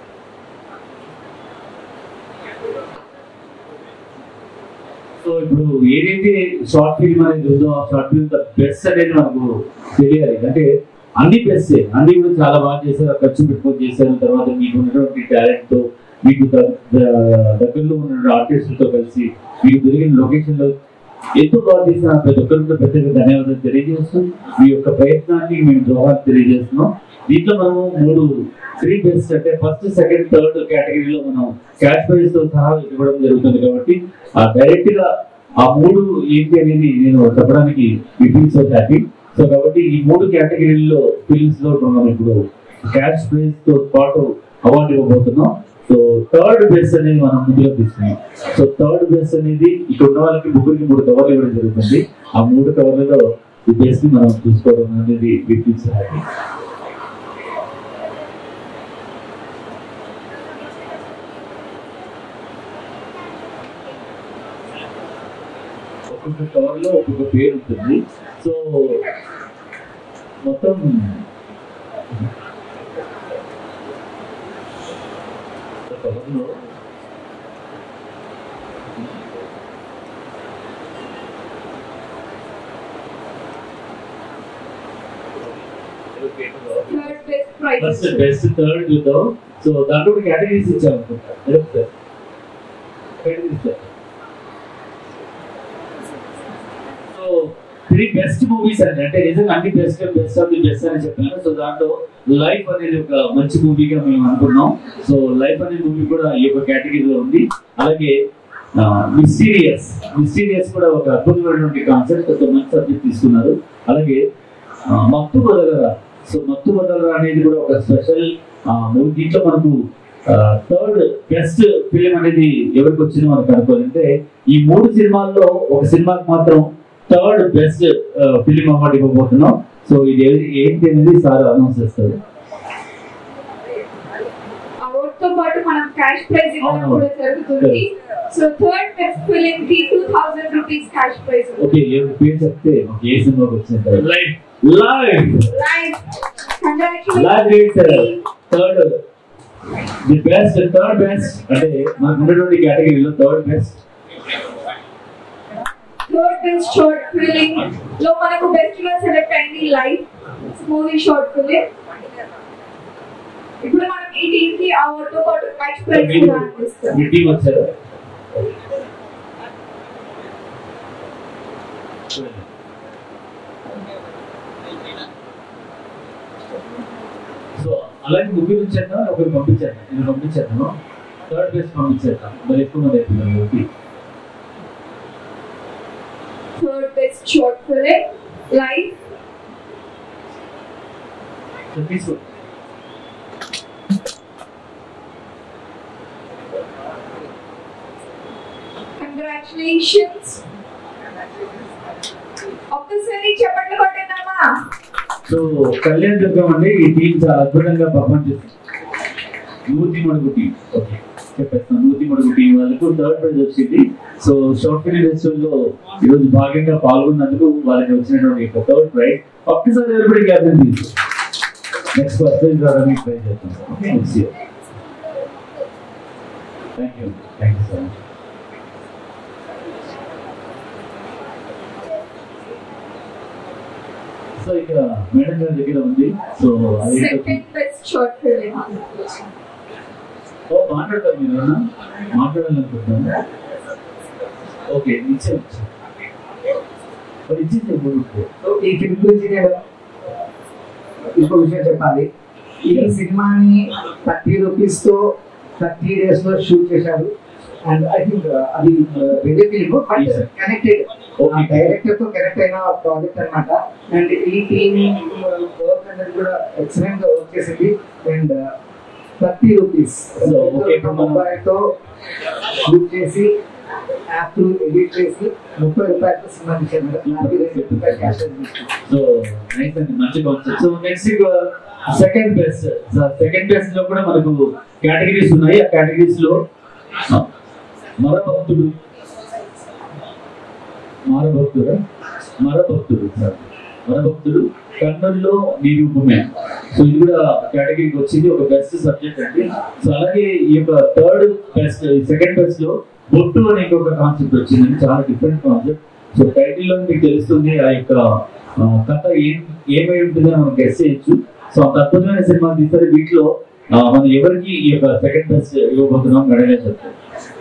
[SPEAKER 1] సో ఇప్పుడు ఏదైతే షార్ట్ ఫిల్మ్ అనేది ఉందో ఆ షార్ట్ ఫిల్మ్ ద బెస్ట్ అనేది మనకు తెలియాలి అంటే అన్ని బెస్ట్ అన్ని కూడా చాలా బాగా చేశారు ఖర్చు పెట్టుకొని చేశారు తర్వాత మీకు ఉన్నటువంటి టాలెంట్ తో మీకు ద- ద- దగ్గరలో ఉన్న ఆర్టిస్టులతో కలిసి మీకు దొరికిన లొకేషన్ లో ఎంతో బాగా చేసిన ప్రతి ఒక్కరికి ప్రత్యేక ధన్యవాదాలు తెలియజేస్తూ మీ యొక్క ప్రయత్నాన్ని మేము ద్రోహాలు తెలియజేస్తున్నాం దీంట్లో మనము మూడు త్రీ బెస్ట్ అంటే ఫస్ట్ సెకండ్ థర్డ్ కేటగిరీలో మనం క్యాష్ ప్రైజ్ తో సహా ఇవ్వడం జరుగుతుంది కాబట్టి ఆ డైరెక్ట్ గా ఆ మూడు ఏంటి అనేది నేను చెప్పడానికి ఫీల్ సో హ్యాపీ సో కాబట్టి ఈ మూడు కేటగిరీల్లో ఫిల్మ్స్ లో మనం ఇప్పుడు క్యాష్ ప్రైజ్ తో పాటు అవార్డు ఇవ్వబోతున్నాం సో థర్డ్ బెస్ట్ అనేది మనం ముందుగా తీసుకున్నాం సో థర్డ్ బెస్ట్ అనేది ఇక్కడ ఉన్న వాళ్ళకి ముగ్గురికి మూడు కవర్లు ఇవ్వడం జరుగుతుంది ఆ మూడు కవర్లలో ఈ బెస్ట్ ని మనం తీసుకోవడం అనేది ఫీల్స్ హ్యాపీ ఒక్కొక్క కవర్ లో ఒక్కొక్క పేరు ఉంటుంది సో మొత్తం కవర్ లో
[SPEAKER 3] third best prize
[SPEAKER 1] first best third చూద్దాం సో దాంట్లో ఒక కేటగిరీస్ ఇచ్చాం అనుకుంటా sir categories so three best movies అండి అంటే నిజంగా అన్ని best best of the best అని చెప్పాను సో దాంట్లో లైఫ్ అనేది ఒక మంచి మూవీగా మేము అనుకున్నాం సో లైఫ్ అనే మూవీ కూడా ఈ యొక్క కేటగిరీలో ఉంది అలాగే మిస్టీరియస్ మిస్టీరియస్ కూడా ఒక అద్భుతమైనటువంటి కాన్సెప్ట్ ఒక మంచి సబ్జెక్ట్ తీసుకున్నారు అలాగే ఆ, మత్తు మొదలగా సో మత్తు వదలరా అనేది కూడా ఒక స్పెషల్ మూవీ దీంట్లో మనకు థర్డ్ బెస్ట్ ఫిలిం అనేది ఎవరికి వచ్చిందో మనకు అనుకోవాలంటే ఈ మూడు సినిమాల్లో ఒక సినిమాకి మాత్రం థర్డ్ బెస్ట్ ఫిలిం అవార్డు ఇవ్వబోతున్నాం సో ఇది ఏ- ఏంటి అనేది సార్ అనౌన్స్ చేస్తారు
[SPEAKER 5] అవార్డ్ తో పాటు మనం క్యాష్ ప్రైజ్ ఇవ్వడం
[SPEAKER 1] అవును.
[SPEAKER 5] కూడా జరుగుతుంది సో థర్డ్ బెస్ట్ ఫిలిం కి two thousand rupees cash prize
[SPEAKER 1] okay ఏ పేరు చెప్తే ఓకే ఏ సినిమాకి వచ్చింది live live
[SPEAKER 5] live
[SPEAKER 1] live rate third the best third best అంటే మనకు ఉన్నటువంటి కేటగిరీలో third best
[SPEAKER 5] third best short film లో మనకు బెస్ట్ గా సెలెక్ట్ అయింది లైవ్ మూవీ షార్ట్ ఫిలిం ఇప్పుడు మనం ఈ టీమ్ కి అవార్డ్ తో పాటు క్యాష్ ప్రైజ్
[SPEAKER 1] మీరు
[SPEAKER 5] కూడా అందిస్తాం
[SPEAKER 1] మీ టీం వచ్చారు సో అలాగే ముగ్గురు ఇచ్చేద్దాం ఒకరు పంపించేద్దాం నేను పంపించేద్దాను థర్డ్ బెస్ట్ పంపించేద్దాం మరి ఎక్కువ మంది అవుతున్నారు okay
[SPEAKER 5] third best short film live
[SPEAKER 1] so తీసుకో
[SPEAKER 5] కంగ్రాచులేషన్స్ ఒక్కసారి చెప్పండి కొట్టండమ్మా
[SPEAKER 1] సో కళ్యాణ్ దుర్గం అండి ఈ టీం చాలా అద్భుతంగా పర్ఫామ్ చేస్తుంది నూతి మడుగు టీం ఓకే చెప్పేస్తాను నూతి మడుగు టీం వాళ్ళకు థర్డ్ ప్రైజ్ వచ్చింది సో షార్ట్ ఫిల్మ్ ఫెస్టివల్ లో ఈరోజు భాగంగా పాల్గొన్నందుకు వాళ్ళకి వచ్చినటువంటి యొక్క థర్డ్ ప్రైజ్ ఒక్కసారి ఎవరిబడి గ్యాదరింగ్ తీసు నెక్స్ట్ ఫస్ట్ ప్రైజ్ రావడానికి ట్రై చేస్తాం okay next year thank you thank you so much so ఇక మేడం గారి దగ్గర ఉంది సో అది
[SPEAKER 5] సెకండ్ బెస్ట్ షార్ట్ ఫిలిం
[SPEAKER 1] ఓ మాట్లాడతారు మీరు ఏమన్నా? మాట్లాడాలనుకుంటున్నాను ఓకే ఇచ్చే మరి ఇచ్చేసే ముందు
[SPEAKER 2] సో ఈ ఫిల్మ్ గురించి నేను ఇంకో విషయం చెప్పాలి ఈ సినిమాని థర్టీ రూపీస్ తో థర్టీ డేస్ లో షూట్ చేశారు అండ్ ఐ థింక్ అది వేరే film but
[SPEAKER 1] Yes, sir.
[SPEAKER 2] Connected
[SPEAKER 1] Okay.
[SPEAKER 2] Director తో కనెక్ట్ అయిన ప్రాజెక్ట్ అన్నమాట అండ్ ఈ టీమ్ వర్క్ అనేది కూడా ఎక్సలెంట్ గా వర్క్ చేసింది and thirty rupees
[SPEAKER 1] So, okay, ఇప్పుడు మనం-
[SPEAKER 2] రూపాయలతో షూట్ చేసి యాప్ ఎడిట్ చేసి ముప్పై రూపాయలతో సినిమా తీశారు మేడం నాకు రెండు రూపాయలు క్యాష్
[SPEAKER 1] సో నైస్ అండి మంచి concept so next second best second best లో కూడా మనకు కేటగిరీస్ ఉన్నాయి ఆ కేటగిరీస్ లో ఆ, మరభక్తుడు మరభక్తుడు మరభక్తుడు సార్ మరభక్తుడు కర్నూలులో నిరూపమే సో ఇది కూడా కేటగిరీకి వచ్చింది ఒక బెస్ట్ సబ్జెక్ట్ అండి సో అలాగే ఈ యొక్క థర్డ్ బెస్ట్ సెకండ్ బెస్ట్ లో బొట్టు అనే ఇంకొక కాన్సెప్ట్ వచ్చిందండి చాలా డిఫరెంట్ కాన్సెప్ట్ సో టైటిల్ లో మీకు తెలుస్తుంది ఆ యొక్క ఆ, కథ ఏం ఏమై ఉంటుందో మనం గెస్ చేయొచ్చు సో అంత అద్భుతమైన సినిమా తీస్తారు వీటిలో ఆ, మనం ఎవరికి ఈ యొక్క సెకండ్ బెస్ట్ ఇవ్వబోతున్నాం గడగా చెప్తాం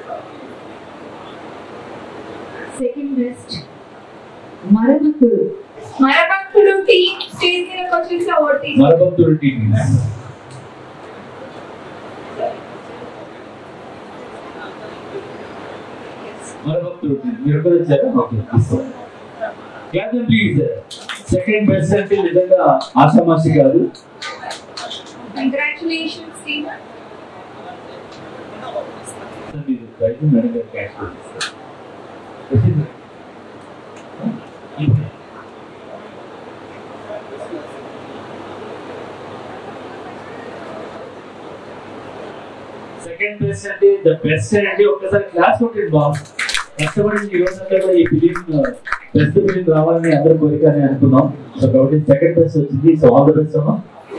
[SPEAKER 3] సెకండ్ బెస్ట్ మరొకరు
[SPEAKER 5] మరభక్తుడు టీమ్ స్టేజ్ మీద వచ్చేసి అవార్డు తీసుకుంటారు
[SPEAKER 1] మరభక్తుడు టీం మరభక్తుడు టీం మీరు ఎక్కడ వచ్చారా ఓకే తీసుకోండి క్లాస్ ప్లీజ్ సెకండ్ బెస్ట్ అంటే నిజంగా ఆషామాషి కాదు
[SPEAKER 5] కంగ్రాచులేషన్స్ టీమ్
[SPEAKER 1] సార్ మీరు ప్రైజ్ మేడం గారు క్యాష్ వచ్చింది సెకండ్ బెస్ట్ అంటే ద బెస్ట్ అంటే ఒక్కసారి క్లాస్ కొట్టండి బాబు కష్టపడి ఈ రోజంతా కూడా ఈ ఫిలిం బెస్ట్ ఫిలిం రావాలని అందరూ కోరిక అని అనుకున్నాం సో కాబట్టి సెకండ్ బెస్ట్ వచ్చింది సో ఆల్ ద బెస్ట్ అమ్మా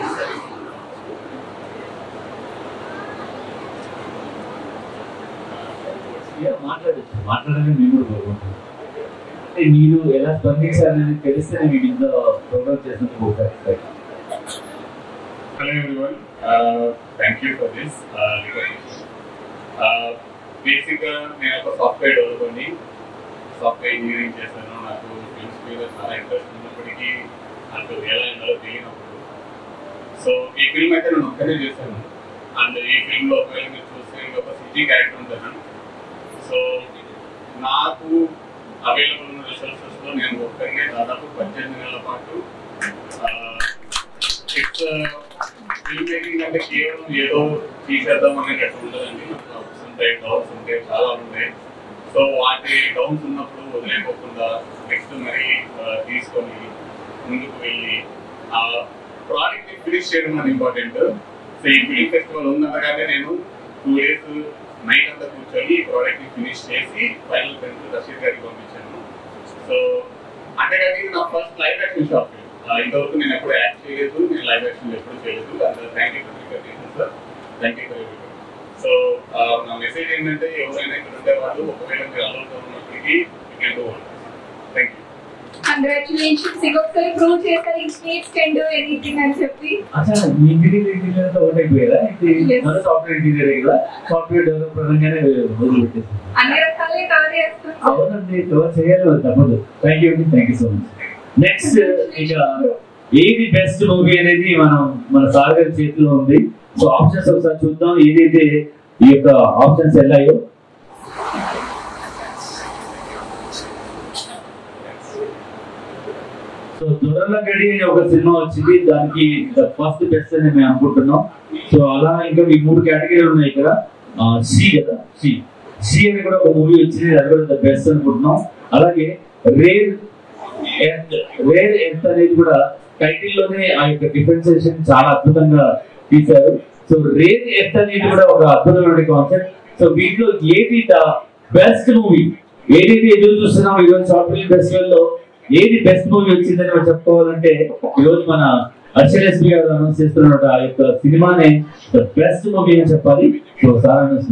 [SPEAKER 1] Yeah, మాట్లాడచ్చు మాట్లాడాలని మేము కూడా కోరుకుంటున్నాం అంటే మీరు ఎలా స్పందించాలని తెలిస్తే మీకు ఇంత ప్రోగ్రామ్ చేసినందుకు ఒక respect.
[SPEAKER 6] Hello everyone. Uh, thank you for this uh, recognition. Uh, బేసిక్గా నేను ఒక సాఫ్ట్వేర్ డెవలపర్ని సాఫ్ట్వేర్ ఇంజనీరింగ్ చేశాను నాకు ఫిల్మ్స్ మీద చాలా ఇంట్రెస్ట్ ఉన్నప్పటికీ నాకు ఎలా ఎండాలో తెలియనప్పుడు సో ఈ ఫిల్మ్ అయితే నేను ఒక్కనే చేశాను అండ్ ఈ ఫిల్మ్లో ఒకవేళ మీరు చూస్తే ఒక సిటీ క్యారెక్టర్ ఉంటాను సో నాకు అవైలబుల్ ఉన్న రిసోర్సెస్లో నేను ఒక్కరినే దాదాపు పద్దెనిమిది నెలల పాటు ఆ, ఫిల్మ్ మేకింగ్ అంటే కేవలం ఏదో తీసేద్దాం అనేటట్టు ఉండదండి అప్స్ ఉంటాయి డౌన్స్ ఉంటాయి చాలా ఉంటాయి సో వాటి డౌన్స్ ఉన్నప్పుడు వదిలేకోకుండా నెక్స్ట్ మరి ఆ, తీసుకొని ముందుకు వెళ్ళి ఆ ప్రాజెక్ట్ ని ఫినిష్ చేయడం అని ఇంపార్టెంట్ సో ఈ ఫిలిం ఫెస్టివల్ ఉందనగానే నేను టూ డేస్ నైట్ అంతా కూర్చొని ఈ ప్రాజెక్ట్ ని ఫినిష్ చేసి ఫైనల్ ప్రింట్ రషీద్ గారికి పంపించాను సో అంతేకాదు ఇది నా ఫస్ట్ లైవ్ యాక్షన్ షాప్ ఫిల్మ్ ఇంతవరకు నేను ఎప్పుడు యాక్ట్ చేయలేదు నేను లైవ్ యాక్షన్ ఎప్పుడు చేయలేదు thank you for sir thank you for so నా మెసేజ్ ఏంటంటే ఎవరైనా ఇక్కడ ఉండే వాళ్ళు ఒకవేళ మీరు అలౌట్ ఉన్నప్పటికీ you can do thank you
[SPEAKER 5] congratulations ఇంకొకసారి ప్రూవ్ చేస్తారు ఇంజనీర్స్ కెన్ డూ ఎనీథింగ్ అని చెప్పి
[SPEAKER 1] అచ్చా మీ ఇంటీరియర్ ఇంటీరియర్ అంతా ఒకటి అయిపోయారా ఇది
[SPEAKER 5] Yes.
[SPEAKER 1] మన సాఫ్ట్వేర్ ఇంటీరియర్ కదా సాఫ్ట్వేర్ డెవలపర్ అనగానే వదిలిపెట్టేసి
[SPEAKER 5] అన్ని రకాలే కవర్ చేస్తుంది
[SPEAKER 1] అవునండి కవర్ చేయాలి మరి తప్పదు థ్యాంక్ యూ అండి thank you so much next ఇక ఏది బెస్ట్ మూవీ అనేది మనం మన సార్ గారి చేతిలో ఉంది సో ఆప్షన్స్ ఒకసారి చూద్దాం ఏదైతే ఈ యొక్క ఆప్షన్స్ వెళ్ళాయో సో దొరల గడి అనే ఒక సినిమా వచ్చింది దానికి ఫస్ట్ బెస్ట్ అని మేము అనుకుంటున్నాం సో అలా ఇంకా ఈ మూడు కేటగిరీలు ఉన్నాయి ఇక్కడ సి కదా సి సి అని కూడా ఒక మూవీ వచ్చింది అది కూడా ద బెస్ట్ అనుకుంటున్నాం అలాగే రేర్ ఎర్త్ రేర్ ఎర్త్ అనేది కూడా టైటిల్ లోనే ఆ యొక్క డిఫరెన్సియేషన్ చాలా అద్భుతంగా తీశారు సో రేర్ ఎర్త్ అనేది కూడా ఒక అద్భుతమైన కాన్సెప్ట్ సో వీటిలో ఏది ద బెస్ట్ మూవీ ఏదైతే ఎదురు చూస్తున్నాం ఈరోజు షార్ట్ ఫిల్మ్ ఫెస్టివల్ లో ఏది బెస్ట్ మూవీ వచ్చిందని మనం చెప్పుకోవాలంటే ఈరోజు మన అర్చన్ ఎస్పీ గారు అనౌన్స్ చేస్తున్న ఆ యొక్క సినిమానే ద బెస్ట్ మూవీ అని చెప్పాలి so sir announce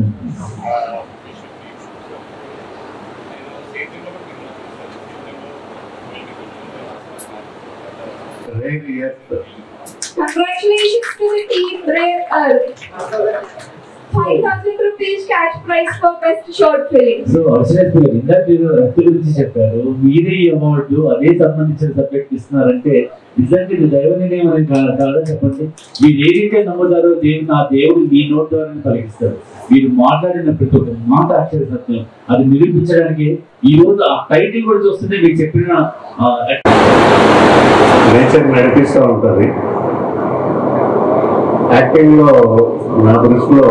[SPEAKER 4] rare earth
[SPEAKER 5] congratulations to the team rare earth 5000 rupees cash price for best short film
[SPEAKER 1] so అర్చనేత్ గారు ఇందాక మీరు రక్త గురించి చెప్పారు మీరే ఈ అవార్డు అదే సంబంధించిన సబ్జెక్ట్ ఇస్తున్నారంటే నిజంగా ఇది దైవ నిర్ణయం అనేది కా- కాదా చెప్పండి మీరు ఏదైతే నమ్ముతారో దేవుడు నా దేవుడు మీ నోట్ ద్వారా పలికిస్తారు మీరు మాట్లాడిన ప్రతి ఒక్క మాట అక్షర సత్యం అది నిరూపించడానికి ఈ రోజు ఆ టైటిల్ కూడా చూస్తుంటే మీకు చెప్పిన ఆ,
[SPEAKER 4] నేచర్ నడిపిస్తూ ఉంటుంది యాక్టింగ్ లో నా దృష్టిలో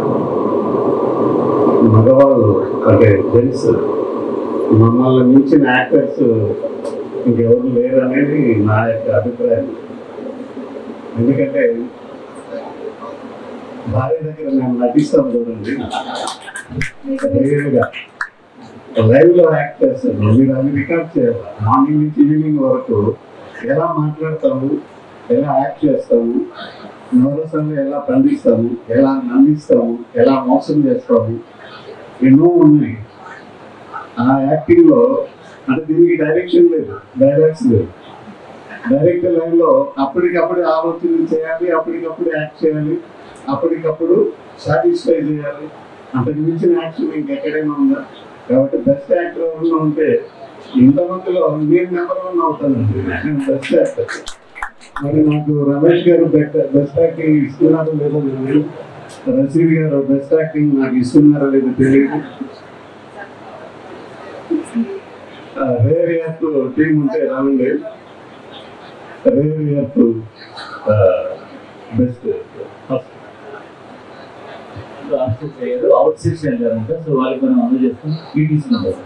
[SPEAKER 4] మగవాళ్ళు అంటే జెంట్స్ మమ్మల్ని మించిన యాక్టర్స్ ఇంకెవరు లేరు అనేది నా యొక్క అభిప్రాయం ఎందుకంటే భార్య దగ్గర మేము నటిస్తాం చూడండి రియల్గా లైవ్ లో యాక్ట్ చేస్తారు మీరు అన్ని రికార్డ్ చేయాలి మార్నింగ్ నుంచి ఈవినింగ్ వరకు ఎలా మాట్లాడతాము ఎలా యాక్ట్ చేస్తాము నవరసంలో ఎలా పండిస్తాము ఎలా నందిస్తాము ఎలా మోసం చేస్తాము ఎన్నో ఉన్నాయి ఆ యాక్టింగ్ లో అంటే దీనికి డైరెక్షన్ లేదు డైలాగ్స్ లేదు డైరెక్ట్ లైన్ లో అప్పటికప్పుడు ఆలోచన చేయాలి అప్పటికప్పుడు యాక్ట్ చేయాలి అప్పటికప్పుడు సాటిస్ఫై చేయాలి అంతకు మించిన యాక్షన్ ఇంకెక్కడైనా ఉందా కాబట్టి బెస్ట్ యాక్టర్ ఎవరైనా ఉంటే ఇంతమందిలో నేను నెంబర్ వన్ అవుతానండి నేను బెస్ట్ యాక్టర్ మరి నాకు రమేష్ గారు బెస్ట్ యాక్టింగ్ ఇస్తున్నారో లేదో తెలియదు రసీద్ గారు బెస్ట్ యాక్టింగ్ నాకు ఇస్తున్నారో లేదో తెలియదు రేర్ యాప్ టీం ఉంటే రావండి రేర్ యాప్ బెస్ట్
[SPEAKER 1] ఆప్షన్స్ అయ్యారు అవుట్ సైడ్స్ వెళ్ళారంట సో వాళ్ళకి మనం అమలు చేస్తాం ఈ తీసుకున్నారు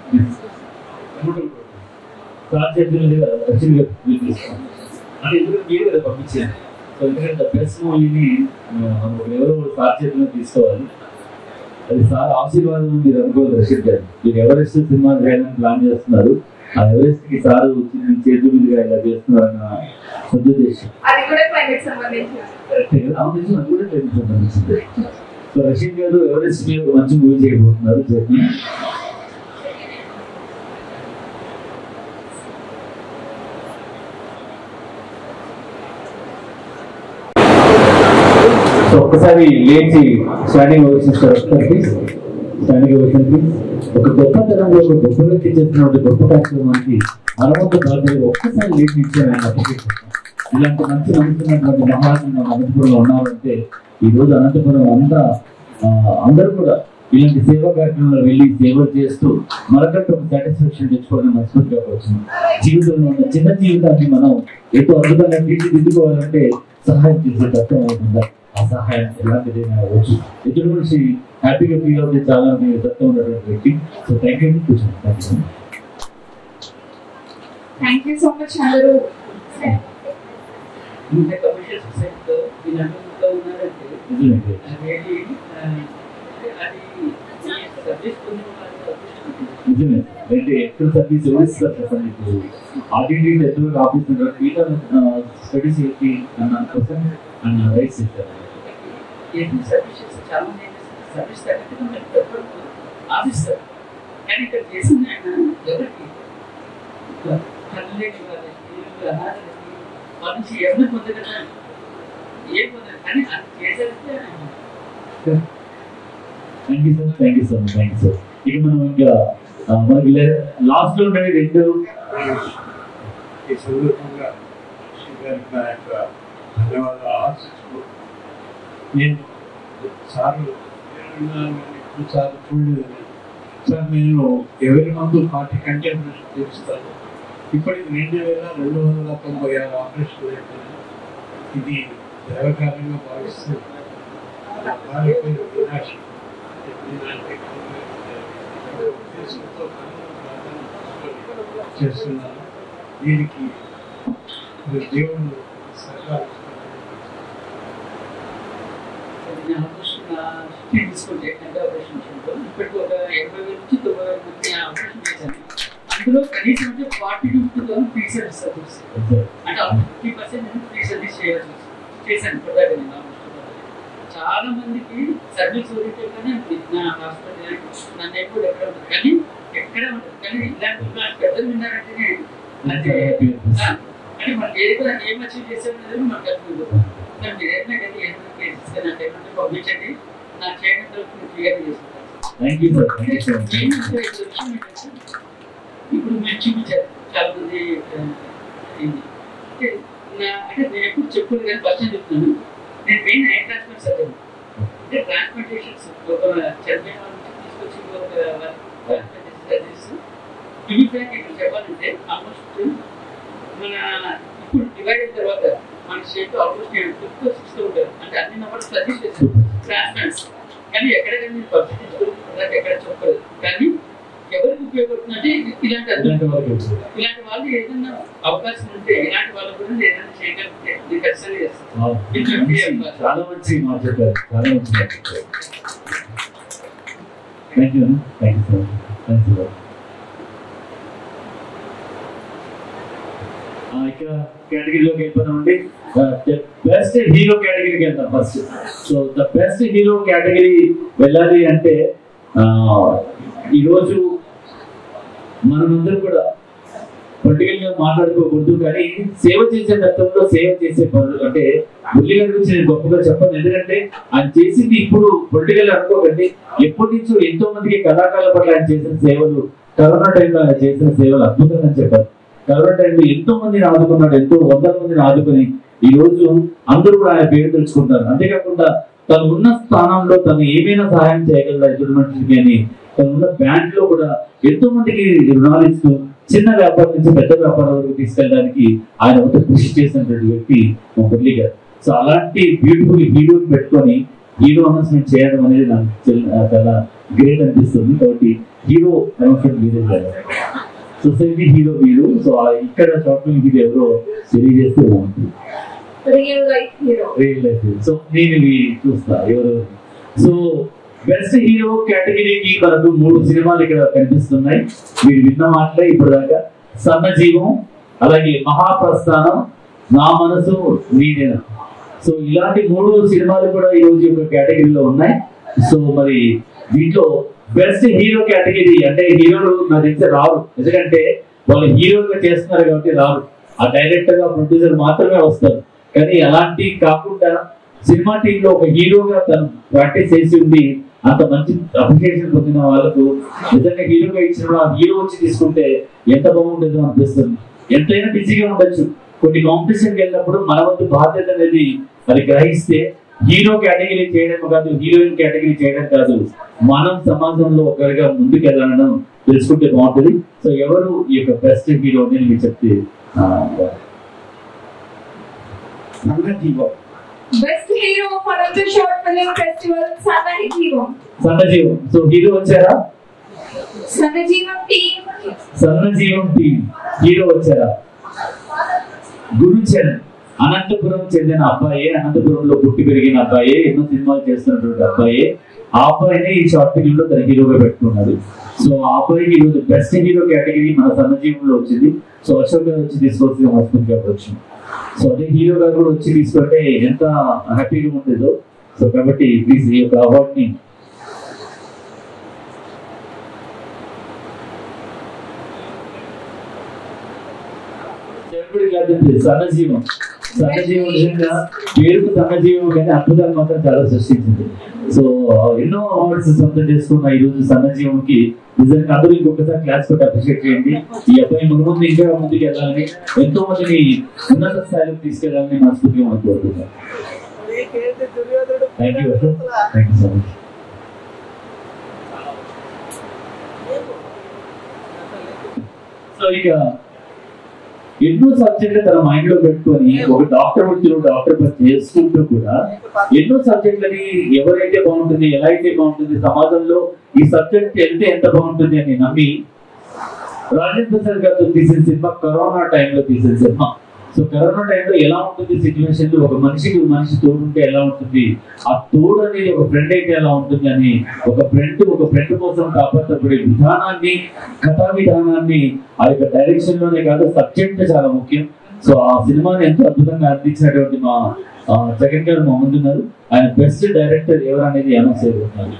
[SPEAKER 1] సార్ చెప్పినది యాక్చువల్గా మీరు తీసుకోండి అంటే ఎందుకంటే మీరు కదా పంపించారు సో ఎందుకంటే బెస్ట్ మూవీని ఎవరో సార్ చేతిలో తీసుకోవాలి అది సార్ ఆశీర్వాదం మీరు అనుకోవాలి రషీద్ గారు మీరు ఎవరెస్ట్ సినిమా చేయాలని ప్లాన్ చేస్తున్నారు ఆ ఎవరెస్ట్ కి సార్ వచ్చి మీ చేతి మీదుగా ఇలా చేస్తున్నారన్న సదుద్దేశం
[SPEAKER 5] అది కూడా క్లైమేట్ సంబంధించింది
[SPEAKER 1] కరెక్టే కదా ఆ విషయం అది కూడా తెలుస్తుంది సో రషీద్ గారు ఎవరెస్ట్ మీద ఒక మంచి మూవీ చేయబోతున్నారు జర్నీ సో ఒక్కసారి లేచి standing ovation please standing ovation please ఒక గొప్ప తరంలో ఒక గొప్ప వ్యక్తి చేస్తున్నటువంటి గొప్ప కార్యక్రమానికి అరవంత బాధ్యత ఒక్కసారి లేచి ఇచ్చారు ఆయన అప్రిషియేట్ చేస్తాను. ఇలాంటి మంచి నమ్ముతున్నటువంటి మహారాజు మన అనంతపురంలో ఉన్నారంటే ఈ రోజు అనంతపురం అంతా ఆ, అందరూ కూడా ఇలాంటి సేవా కార్యక్రమాలు వెళ్ళి సేవలు చేస్తూ మనకంటూ ఒక సాటిస్ఫాక్షన్ తెచ్చుకోవడం మనస్ఫూర్తిగా వచ్చింది జీవితంలో ఉన్న చిన్న జీవితాన్ని మనం ఎంతో అద్భుతంగా తీర్చిదిద్దుకోవాలంటే సహాయం చేసే తత్వం అవుతుందా ఆ సహాయం ఎలాంటిదైనా అవ్వచ్చు ఎదుటి మనిషి హ్యాపీగా ఫీల్ అవుతే చాలా మీ తత్వం ఉన్నటువంటి వ్యక్తి సో థ్యాంక్ యూ కూర్చోండి thank you
[SPEAKER 5] thank you so much అందరూ
[SPEAKER 7] ఇంత కమర్షియల్ సొసైటీలో వీళ్ళందరూ ఉన్నారంటే
[SPEAKER 1] నిజమే
[SPEAKER 7] అనేది అది సర్వీస్ పొందిన వాళ్ళకి అదృష్టం
[SPEAKER 1] నిజమే అంటే ఎక్కడ సర్వీస్ ఎవరు ఇస్తారు చెప్పండి ఇప్పుడు ఆర్టీడీ నెట్వర్క్ ఆఫీస్ ఉంటారు మిగతా స్టడీస్ ఏంటి అన్న కోసం అన్న రైట్స్ ఇస్తారు
[SPEAKER 7] ఏంటి సర్వీస్ చేస్తే చాలా మంది ఏం చేస్తారు సర్వీస్ తగ్గట్టుగా మనకి డబ్బులు ఆశిస్తారు కానీ ఇక్కడ చేసింది ఆయన ఎవరికి తల్లి లేని వాళ్ళకి అనాథలకి వాళ్ళ నుంచి ఎవరిని పొందగల ఏ పొందరు కానీ అది చేసేస్తే ఆయన
[SPEAKER 1] thank you sir thank you sir thank you sir ఇక మనం ఇంకా ఆ, మనకి లాస్ట్ లో ఉండే రెండు
[SPEAKER 4] ఈ సందర్భంగా శ్రీ గారికి నా యొక్క ధన్యవాదాలు ఆశిస్తూ నేను సార్లు ఎక్కువ సార్లు చూడలేదని సార్ నేను ఎవరి మందు పార్టీ కంటే చేస్తాను ఇప్పటికి రెండు వేల రెండు వందల తొంభై ఆరు ఆపరేషన్లు అయిపోయినాయి ఇది దైవకార్యంగా భావిస్తూ నా భార్య పేరు మీనాక్షి మీనాక్షి ఉద్దేశంతో చేస్తున్నాను దీనికి మీరు దేవుడు సహకారం
[SPEAKER 7] నేను ఆపరేషన్ స్టీల్ తీసుకుంటే కంటి ఆపరేషన్ చేయడంతో ఇప్పటికి ఒక ఎనభై వేల నుంచి తొంభై వేల మంది ఆపరేషన్ చేశాను అందులో కనీసం అంటే forty to fifty thousand free service service అంటే ఫిఫ్టీ పర్సెంట్ నేను ఫ్రీ సర్వీస్ చేయాల్సి వచ్చింది చేశాను ఇప్పటిదాకా నేను ఆ హాస్పిటల్లో. చాలా మందికి సర్వీస్ ఓరియంటెడ్గానే ఉంది నా హాస్పిటల్ నన్ను ఎప్పుడు ఎక్కడ ఉంటుంది కానీ ఎక్కడ ఉంటుంది కానీ ఇలాంటి ఉన్న పెద్దలు విన్నారంటే అంటే ఆ, కానీ మనం ఏది కూడా ఏం అచీవ్ చేసామనేది మనకు అర్థం కానీ మీరు ఏదైనా కానీ ఏదైనా కేసెస్ కానీ అంటే ఏమంటే పంపించండి నా చేయడం నేను క్లియర్ చేసుకుంటాను
[SPEAKER 1] thank you sir thank you so much
[SPEAKER 7] main అంటే ఇక్కడ విషయం ఏంటంటే, ఇప్పుడు మీరు చూపించారు చాలా మంది ఆ, ఇది. అంటే నా అంటే నేను ఎప్పుడు చెప్పలేదు కానీ ఫస్ట్ చెప్తున్నాను నేను మెయిన్ ఐ ట్రాన్స్ప్లాంట్ సర్జన్ అంటే ట్రాన్స్ప్లాంటేషన్స్ ఒక చనిపోయిన వాళ్ళ నుంచి తీసుకొచ్చి ఒక ట్రాన్స్ప్లాంటేషన్ సర్జరీస్ టు ఫ్రాంక్ ఇక్కడ చెప్పాలంటే ఆల్మోస్ట్ మన ఇప్పుడు డివైడ్ అయిన తర్వాత మన స్టేట్ ఆల్మోస్ట్ ఫిఫ్త్ సిక్స్త్ ఉంటారు అంటే అన్ని నెంబర్ సజెస్ట్ చేశారు ట్రాన్స్ప్లాంట్స్ కానీ ఎక్కడ కానీ పబ్లిక్ ఇన్సూరెన్స్ ఎక్కడ చెప్పలేదు కానీ ఎవరికి ఉపయోగపడుతుందంటే ఇలాంటి
[SPEAKER 1] ఇలాంటి
[SPEAKER 7] అద్భుతం
[SPEAKER 1] వాళ్ళకి
[SPEAKER 7] ఇలాంటి వాళ్ళు ఏదైనా అవకాశం ఉంటే ఇలాంటి వాళ్ళ గురించి ఏదైనా చేయగలిగితే నేను ఖచ్చితంగా చేస్తాను
[SPEAKER 1] Wow. మంచి- చాలా మంచి మాట చెప్పారు చాలా మంచి మాట చెప్పారు thank you thank you so much thank you ఇక కేటగిరీలోకి వెళ్ళిపోతామండి బెస్ట్ హీరో కేటగిరీకి వెళ్తాం first so the best hero category వెళ్ళాలి అంటే ఆ, ఈరోజు మనమందరం కూడా పొలిటికల్ గా మాట్లాడుకోకూడదు కానీ సేవ చేసే తత్వంలో సేవ చేసే పనులు అంటే మురళి గారి గురించి నేను గొప్పగా చెప్పను ఎందుకంటే ఆయన చేసింది ఇప్పుడు పొలిటికల్ అనుకోకండి ఎప్పటి నుంచో ఎంతో మందికి కళాకారుల పట్ల ఆయన చేసిన సేవలు కరోనా టైంలో ఆయన చేసిన సేవలు అద్భుతంగా అని చెప్పారు కరోనా టైంలో ఎంతో మందిని ఆదుకున్నాడు ఎంతో వందల మందిని ఆదుకుని ఈ రోజు అందరూ కూడా ఆయన పేరు తెలుసుకుంటారు అంతేకాకుండా తను ఉన్న స్థానంలో తను ఏమైనా సహాయం చేయగలరా ఎదుటి మనిషికి అని తను ఉన్న బ్యాంక్ లో కూడా ఎంతో మందికి రుణాలు ఇస్తూ చిన్న వ్యాపారం నుంచి పెద్ద వ్యాపారం వరకు తీసుకెళ్ళడానికి ఆయన ఒక కృషి చేసినటువంటి వ్యక్తి మా మురళి గారు సో అలాంటి బ్యూటిఫుల్ హీరోని పెట్టుకొని హీరో అనౌన్స్మెంట్ చేయడం అనేది నాకు చాలా- చాలా గ్రేట్ అనిపిస్తుంది కాబట్టి హీరో అనౌన్స్మెంట్ మీరే చేయాలి సొసైటీ హీరో మీరు సో ఆ ఇక్కడ షార్ట్ ఫిల్మ్ హీరో ఎవరో తెలియజేస్తే బాగుంటుంది
[SPEAKER 5] real life hero
[SPEAKER 1] real life so నేను ఇవి చూస్తా ఎవరు సో బెస్ట్ హీరో కేటగిరీకి మనకు మూడు సినిమాలు ఇక్కడ కనిపిస్తున్నాయి మీరు విన్న మాటలే ఇప్పుడు దాకా సన్నజీవం అలాగే మహాప్రస్థానం నా మనసు నీదేనా సో ఇలాంటి మూడు సినిమాలు కూడా ఈ రోజు యొక్క కేటగిరీలో ఉన్నాయి సో మరి దీంట్లో బెస్ట్ హీరో కేటగిరీ అంటే హీరోలు నాకు తెలిసి రారు ఎందుకంటే వాళ్ళు హీరోగా చేస్తున్నారు కాబట్టి రారు ఆ డైరెక్టర్ గా ప్రొడ్యూసర్ మాత్రమే వస్తారు కానీ అలాంటి కాకుండా సినిమా టీమ్ లో ఒక హీరోగా తను ప్రాక్టీస్ చేసి ఉండి అంత మంచి అప్రిషియేషన్ పొందిన వాళ్ళకు నిజంగా హీరోగా ఇచ్చిన ఆ హీరో వచ్చి తీసుకుంటే ఎంత బాగుంటుందో అనిపిస్తుంది ఎంతైనా బిజీగా ఉండొచ్చు కొన్ని కాంపిటీషన్కి వెళ్ళినప్పుడు మన వంతు బాధ్యత అనేది అది గ్రహిస్తే హీరో కేటగిరీ చేయడం కాదు హీరోయిన్ కేటగిరీ చేయడం కాదు మనం సమాజంలో ఒకరిగా ముందుకు వెళ్ళడం తెలుసుకుంటే బాగుంటుంది సో ఎవరు ఈ యొక్క బెస్ట్ హీరో అని మీరు చెప్తే ఆ,
[SPEAKER 2] Sangajivam
[SPEAKER 5] Best hero of another short film festival, Sanajivam.
[SPEAKER 1] Sannajivam so hero వచ్చారా
[SPEAKER 5] Sanajivam team.
[SPEAKER 1] Sannajivam team hero వచ్చారా గురుచరణ్ అనంతపురం చెందిన అబ్బాయి అనంతపురంలో పుట్టి పెరిగిన అబ్బాయి ఎన్నో సినిమాలు చేస్తున్నటువంటి అబ్బాయి ఆ అబ్బాయిని ఈ షార్ట్ ఫిల్మ్ లో తన హీరోగా పెట్టుకున్నాడు సో ఆ అబ్బాయికి ఈరోజు బెస్ట్ హీరో కేటగిరీ మన సన్నజీవంలో వచ్చింది సో అశోక్ గారు వచ్చి తీసుకొస్తే హాస్పిటల్ కావచ్చు సో అదే హీరో గారు కూడా వచ్చి తీసుకుంటే ఎంత హ్యాపీగా ఉండేదో సో కాబట్టి ప్లీజ్ ఈ యొక్క అవార్డ్ ని Everybody clap them, please. సన్నజీవం సన్నజీవం నిజంగా పేరుకు సన్నజీవం కానీ అద్భుతాలు మాత్రం చాలా సృష్టించింది సో ఎన్నో అవార్డ్స్ సొంతం చేసుకున్న ఈ రోజు సన్నజీవంకి నిజంగా అందరూ ఇంకొకసారి క్లాస్ పెట్టి అప్రిషియేట్ చేయండి ఈ అబ్బాయి ముందు ముందు ఇంకా ముందుకు వెళ్ళాలని ఎంతో మందిని ఉన్నత స్థాయిలోకి తీసుకెళ్ళాలని మనస్ఫూర్తిగా మనకు కోరుతున్నాను thank you thank you so much so ఇక ఎన్నో సబ్జెక్టులు తన మైండ్ లో పెట్టుకొని ఒక డాక్టర్ వృత్తిలో డాక్టర్ పని చేసుకుంటూ కూడా ఎన్నో సబ్జెక్టులని ఎవరైతే బాగుంటుంది ఎలా అయితే బాగుంటుంది సమాజంలో ఈ సబ్జెక్ట్ వెళ్తే ఎంత బాగుంటుంది అని నమ్మి రాజేంద్ర ప్రసాద్ గారితో తీసిన సినిమా కరోనా టైంలో తీసిన సినిమా సో కరోనా టైంలో ఎలా ఉంటుంది సిచ్యువేషన్ ఒక మనిషికి ఒక మనిషి తోడు ఉంటే ఎలా ఉంటుంది ఆ తోడు అనేది ఒక ఫ్రెండ్ అయితే ఎలా ఉంటుంది అని ఒక ఫ్రెండ్ ఒక ఫ్రెండ్ కోసం కాపాడబడే విధానాన్ని కథా విధానాన్ని ఆ యొక్క డైరెక్షన్ లోనే కాదు సబ్జెక్ట్ చాలా ముఖ్యం సో ఆ సినిమాని ఎంతో అద్భుతంగా అందించినటువంటి మా ఆ, జగన్ గారు మా ముందున్నారు ఆయన బెస్ట్ డైరెక్టర్ ఎవరు అనేది అనౌన్స్ చేయబోతున్నారు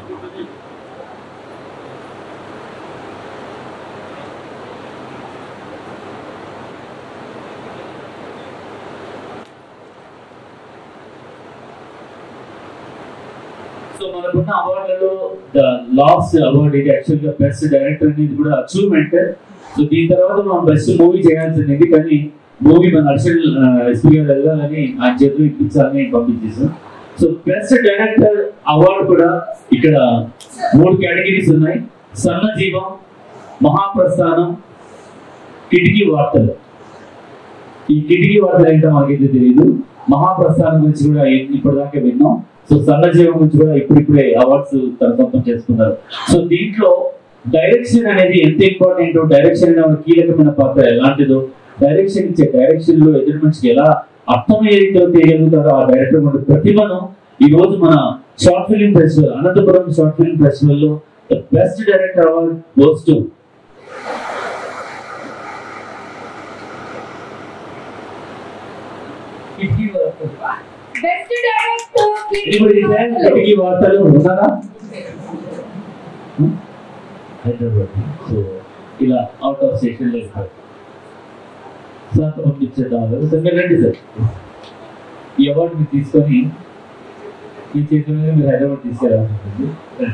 [SPEAKER 1] సో మనకున్న అవార్డులలో ద లాస్ట్ అవార్డ్ ఇది యాక్చువల్ గా బెస్ట్ డైరెక్టర్ అనేది కూడా అచీవ్మెంట్ సో దీని తర్వాత మనం బెస్ట్ మూవీ చేయాల్సింది కానీ మూవీ మన హర్షల్ ఎస్పీ గారు వెళ్ళాలని ఆయన చేతిలో ఇప్పించాలని పంపించేసాం సో బెస్ట్ డైరెక్టర్ అవార్డు కూడా ఇక్కడ మూడు కేటగిరీస్ ఉన్నాయి సన్నజీవం మహాప్రస్థానం కిటికీ వార్తలు ఈ కిటికీ వార్తలు ఏంటో మాకైతే తెలియదు మహాప్రస్థానం గురించి కూడా ఇ- ఇప్పటిదాకా విన్నాం సో సన్నజీవం గురించి కూడా ఇప్పుడిప్పుడే అవార్డ్స్ తన సొంతం చేసుకున్నారు సో దీంట్లో డైరెక్షన్ అనేది ఎంత ఇంపార్టెంట్ డైరెక్షన్ అనే ఒక కీలకమైన పాత్ర ఎలాంటిదో డైరెక్షన్ ఇచ్చే డైరెక్షన్ లో ఎదుటి మనిషికి ఎలా అర్థమయ్యే రీతిలో తీయగలుగుతారో ఆ డైరెక్టర్ ఉన్న ప్రతిభను ఈ రోజు మన short film festival Anantapuram short film festival లో best director award goes to
[SPEAKER 7] కిటికీ వరకు
[SPEAKER 5] Best director,
[SPEAKER 1] ఎనిమిది కిటికీ వార్తలు ఉన్నారా హైదరాబాద్ సో ఇలా అవుట్ ఆఫ్ స్టేషన్ లో సార్ పంపించేద్దాం సార్ మీరు రండి సార్ ఈ అవార్డు మీరు తీసుకొని ఈ చేతుల మీద మీరు హైదరాబాద్ తీసుకెళ్ళాల్సి ఉంటుంది రండి.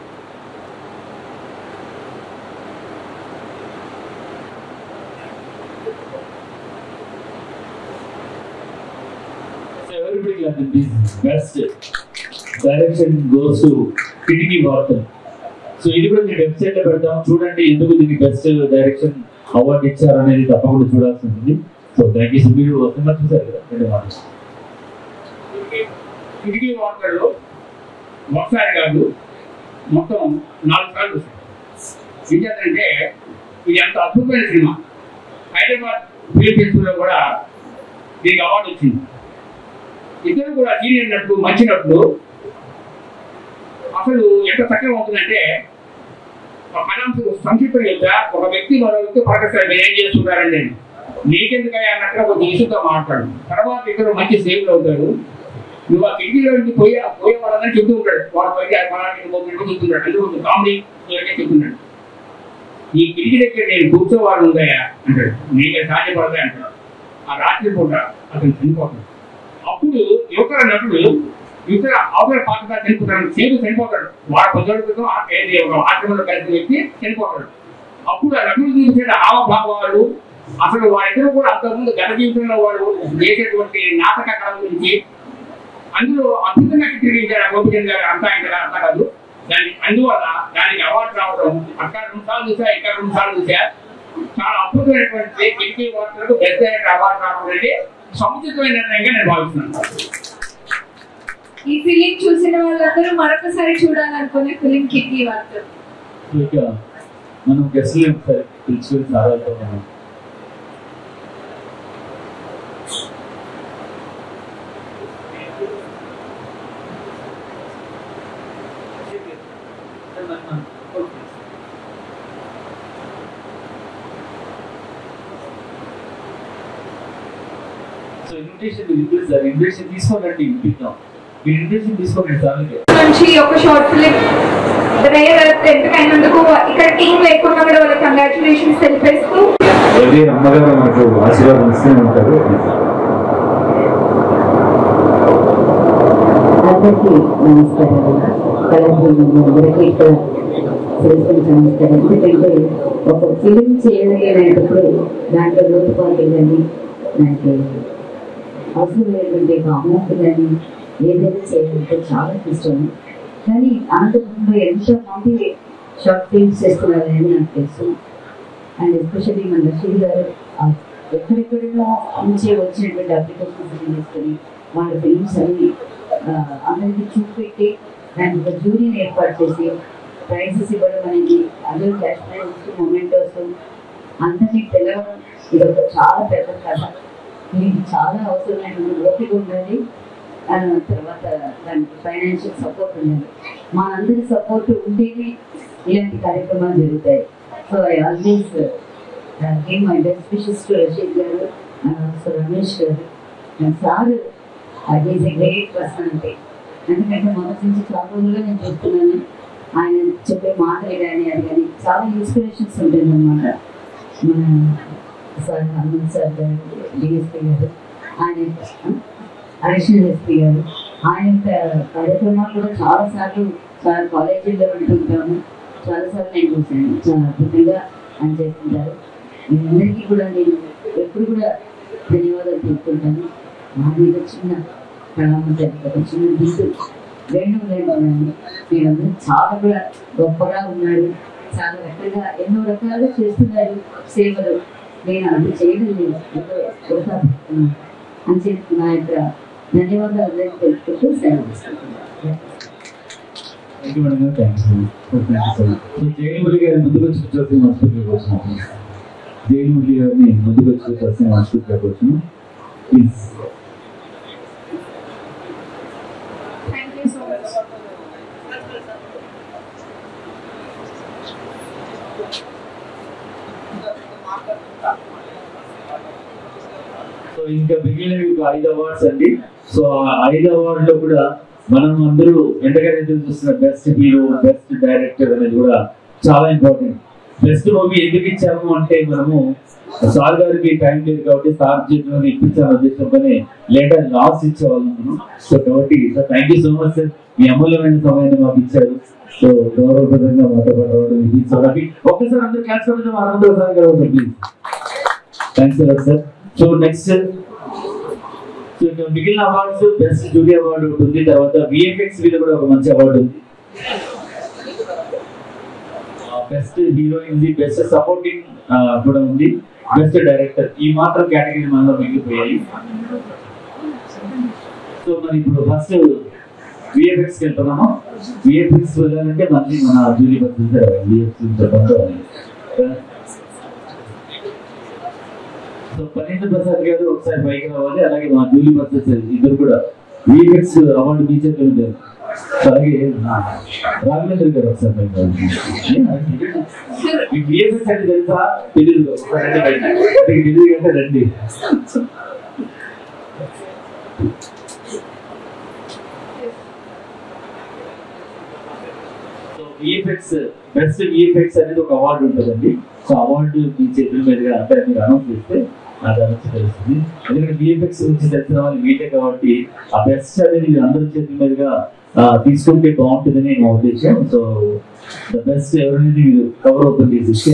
[SPEAKER 1] So everybody like this best direction goes to కిటికీ వార్తలు సో ఇది కూడా నేను వెబ్సైట్ లో పెడతాం చూడండి ఎందుకు దీనికి బెస్ట్ డైరెక్షన్ అవార్డు ఇచ్చారు అనేది తప్పకుండా చూడాల్సి ఉంటుంది సో థ్యాంక్ యూ మీరు వస్తున్నారు చూసారు కదా రెండు మాటలు
[SPEAKER 8] కిటికీ వార్తలు ఒకసారి కాదు మొత్తం నాలుగు సార్లు చూసాను ఏం చేద్దంటే ఇది ఎంత అద్భుతమైన సినిమా హైదరాబాద్ ఫిలిం ఫెస్టివల్లో కూడా దీనికి అవార్డు వచ్చింది ఇద్దరు కూడా సీనియర్ నటులు మంచి నటులు అసలు ఎంత చక్కగా ఉంటుందంటే ఒక కథాంశం సంక్షిప్తం చెప్తా ఒక వ్యక్తి మరో వ్యక్తి పలకస్తారు మీరు ఏం చేస్తున్నారండి నీకెందుకయ్యా అన్నట్టుగా కొంచెం ఇసుగా మాట్లాడు తర్వాత ఇద్దరు మంచి సేవలు అవుతారు నువ్వు ఆ కిటికీలో నుంచి పోయే పోయేవాళ్ళని చెప్తూ ఉంటాడు వాడు పోయి పలానా పోతున్నట్టు చెప్తున్నాడు ఎందుకు కామెడీ చెప్తున్నాడు ఈ కిటికీ దగ్గర నేను కూర్చోవాళ్ళు ఉందయ్యా అంటాడు నీకే సాధ్యపడతాయి అంటాడు ఆ రాత్రి పూట అతను చనిపోతాడు అప్పుడు యువకుల నటుడు యువకుల అవతల పాత్రగా చనిపోతాడు సేపు చనిపోతాడు వాడు కొందరు క్రితం ఆ- ఏది ఒక ఆశ్రమంలో కలిసిన వ్యక్తి చనిపోతాడు అప్పుడు ఆ నటుడు చూసే హావభావాలు అసలు వారిద్దరూ కూడా అంతకుముందు గత జీవితంలో వాడు చేసేటువంటి నాటక కళ గురించి అందులో అద్భుతంగా చిత్రీకరించారు ఆ గోపిచంద్ గారు అంతా ఇక్కడ అంతా కాదు దానికి అందువల్ల దానికి అవార్డు రావడం అక్కడ రెండు సార్లు చూసా ఇక్కడ రెండు సార్లు చూసా చాలా అద్భుతమైనటువంటి కిటికీ వార్తలకు బెస్ట్ డైరెక్టర్ అవార్డు రావడం అనేది సముచితమైన నిర్ణయంగా నేను భావిస్తున్నాను
[SPEAKER 5] ఈ ఫిలిం చూసిన వాళ్ళందరూ మరొకసారి చూడాలనుకునే ఫిలిం కిడ్నీ వార్త
[SPEAKER 1] ఇక మనం గెస్ట్లు ఒకసారి పిలుచుకొని సారాలతో మనం సో ఇన్విటేషన్ ఇన్విటేషన్ ఇన్విటేషన్ తీసుకోనండి ఇప్పిద్దాం మీరు ఇన్విటేషన్ తీసుకోండి సార్లకి
[SPEAKER 5] నుంచి ఒక షార్ట్ ఫిలిం రేర్ టెన్త్ అయినందుకు ఇక్కడ టీం లేకుండా కూడా వాళ్ళకి కంగ్రాచులేషన్స్ తెలిపేస్తూ
[SPEAKER 1] వెళ్ళి అమ్మగారు మనకు ఆశీర్వాదం ఇస్తూనే ఉంటారు
[SPEAKER 9] అందరికీ నమస్కారాలు కళాకారులు అందరికీ ఇక్కడ తెలుసుకుని నమస్కారం ఎందుకంటే ఒక ఫిలిం చేయగలిగేటప్పుడు దాంట్లో లోటుపాట్లు కానీ దాంట్లో అవసరం లేకుంటే అమౌంట్ కానీ ఏదైనా చేయాలంటే చాలా కష్టం కానీ అనంతపురంలో ఎంతో మంది షార్ట్ ఫిల్మ్స్ చేస్తున్నారని నాకు తెలుసు అండ్ ఎస్పెషల్లీ మన రషీద్ గారు ఆ ఎక్కడెక్కడో నుంచి వచ్చినటువంటి అప్లికేషన్స్ తీసుకొని వాళ్ళ ఫిల్మ్స్ అన్ని ఆ, అందరికీ చూపెట్టి దానికి ఒక జూరీని ఏర్పాటు చేసి ప్రైజెస్ ఇవ్వడం అనేది అందరూ క్యాష్ ప్రైజెస్ మొమెంటోస్ అందరినీ తెలవడం ఇది ఒక చాలా పెద్ద కథ దీనికి చాలా అవసరమైన ఓపిక ఉండాలి ఆ, తర్వాత దానికి ఫైనాన్షియల్ సపోర్ట్ ఉండాలి మా అందరి సపోర్ట్ ఉంటేనే ఇలాంటి కార్యక్రమాలు జరుగుతాయి so I always give my best wishes to Rashid garu so Ramesh garu sir is a great personality ఎందుకంటే మొదటి నుంచి చాలా రోజులుగా నేను చూస్తున్నాను ఆయన చెప్పే మాటలు కానీ అది కానీ చాలా ఇన్స్పిరేషన్స్ ఉంటుంది అన్నమాట మన sir Hanumanth sir garu DSP garu ఆయన అడిషనల్ ఎస్పీ గారు ఆయన యొక్క కార్యక్రమాలు కూడా చాలా సార్లు సార్ కాలేజీలో వింటుంటాము చాలా సార్లు నేను చూశాను చాలా అద్భుతంగా ఆయన చేస్తుంటారు మీ అందరికీ కూడా నేను ఎప్పుడు కూడా ధన్యవాదాలు తెలుపుకుంటాను మా మీద చిన్న కళామంటే ఒక చిన్న దిద్దు రెండు లేకున్నాను మీరందరూ చాలా కూడా గొప్పగా ఉన్నారు చాలా రకంగా ఎన్నో రకాలుగా చేస్తున్నారు సేవలు నేను అది చేయడం లేదు ఏదో కొనసాగిస్తున్నాను అని చెప్పి నా యొక్క ధన్యవాదాలు అందరికీ తెలుపుకుంటూ సెలవు తీసుకుంటున్నాను
[SPEAKER 1] thank you madam thanks thank you so జైలుమురళి గారి ముందుకు వచ్చి చూసి మనస్ఫూర్తిగా వచ్చినాము జైలుమురళి గారిని ముందుకు వచ్చి చూసి మనస్ఫూర్తిగా వచ్చినాము please
[SPEAKER 5] thank you so much
[SPEAKER 1] so ఇంకా మిగిలినవి ఒక ఐదు అవార్డ్స్ అండి సో ఆ ఐదు అవార్డు లో కూడా మనం అందరూ ఎంతగానో ఎదురు చూస్తున్న బెస్ట్ హీరో బెస్ట్ డైరెక్టర్ అనేది కూడా చాలా ఇంపార్టెంట్ బెస్ట్ మూవీ ఎందుకు ఇచ్చాము అంటే మనము సార్ గారికి టైం లేదు కాబట్టి సార్ చేతిలో ఇప్పించాలని ఉద్దేశంతోనే లేటర్ లాస్ట్ ఇచ్చేవాళ్ళం మనం సో కాబట్టి sir thank you so much sir మీ అమూల్యమైన సమయాన్ని మాకు ఇచ్చారు సో గౌరవప్రదంగా మాతో పాటు రావడం ఇప్పించడానికి ఒక్కసారి అందరూ క్లాస్ పడుతుంది ఆనందం sir garu please thanks a lot sir so next so ఇక మిగిలిన అవార్డ్స్ బెస్ట్ జూరీ అవార్డు ఉంటుంది తర్వాత విఎఫ్ఎక్స్ మీద కూడా ఒక మంచి అవార్డు ఉంది బెస్ట్ హీరోయిన్ ఉంది బెస్ట్ సపోర్టింగ్ కూడా ఉంది బెస్ట్ డైరెక్టర్ ఈ మాత్రం కేటగిరీ మనలో మిగిలిపోయాయి సో మరి ఇప్పుడు ఫస్ట్ విఎఫ్ఎక్స్ కి వెళ్తున్నాము విఎఫ్ఎక్స్ వెళ్ళాలంటే మళ్ళీ మన జూరీ పద్ధతి విఎఫ్ఎక్స్ చెప్పండి సో పన్నెండు ప్రసాద్ గారు ఒకసారి పైకి రావాలి అలాగే మా జూలీ పద్ధతి ఇద్దరు కూడా విఎఫ్ఎక్స్ అవార్డు మీ చేతిలో ఉంటారు అలాగే రాఘవేంద్ర గారు ఒకసారి పైకి రావాలి మీకు విఎఫ్ఎక్స్ అంటే తెలుసా తెలీదు ఒకసారి రండి బయట. మీకు తెలియదు అంటే రండి సో విఎఫ్ఎక్స్ బెస్ట్ విఎఫ్ఎక్స్ అనేది ఒక అవార్డు ఉంటుందండి సో అవార్డు మీ చేతుల మీదుగా అంటే మీరు అనౌన్స్ చేస్తే నాకు అనౌన్స్ తెలుస్తుంది ఎందుకంటే విఎఫ్ఎక్స్ గురించి తెలిసిన వాళ్ళు మీటే కాబట్టి ఆ బెస్ట్ అనేది మీరు అందరి చేతుల మీదుగా ఆ, తీసుకుంటే బాగుంటుందని నా ఉద్దేశం సో ద బెస్ట్ ఎవరినైతే మీరు కవర్ ఓపెన్ చేసి ఇస్తే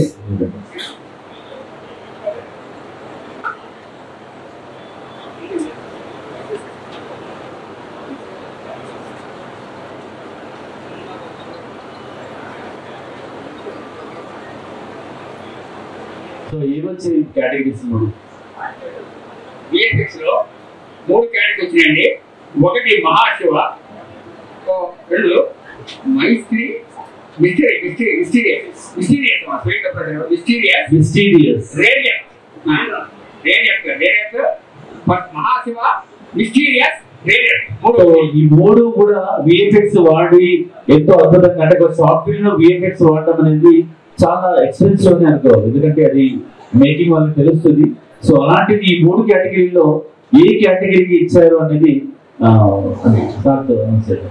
[SPEAKER 1] సో ఏవొచ్చే కేటగిరీస్ మూడు
[SPEAKER 8] విఎఫ్ఎక్స్ లో మూడు క్యారెక్టర్ వచ్చినాయండి ఒకటి మహాశివ ఓ, రెండు Maitri mystery mystery mysterious mysterious మా sweet mysterious
[SPEAKER 1] mysterious
[SPEAKER 8] radius radius radius Mahashiva mysterious radius మూడు
[SPEAKER 1] సో ఈ మూడు కూడా విఎఫ్ఎక్స్ వాడి ఎంతో అద్భుతంగా అంటే ఒక సాఫ్ట్వేర్ లో విఎఫ్ఎక్స్ వాడడం అనేది చాలా ఎక్స్పెన్సివ్ అని అనుకోవాలి ఎందుకంటే అది మేకింగ్ వాళ్ళకి తెలుస్తుంది సో అలాంటిది ఈ మూడు కేటగిరీలో ఏ కేటగిరీకి ఇచ్చారు అనేది ఆ, అది సార్తో అనౌన్స్ చేద్దాం.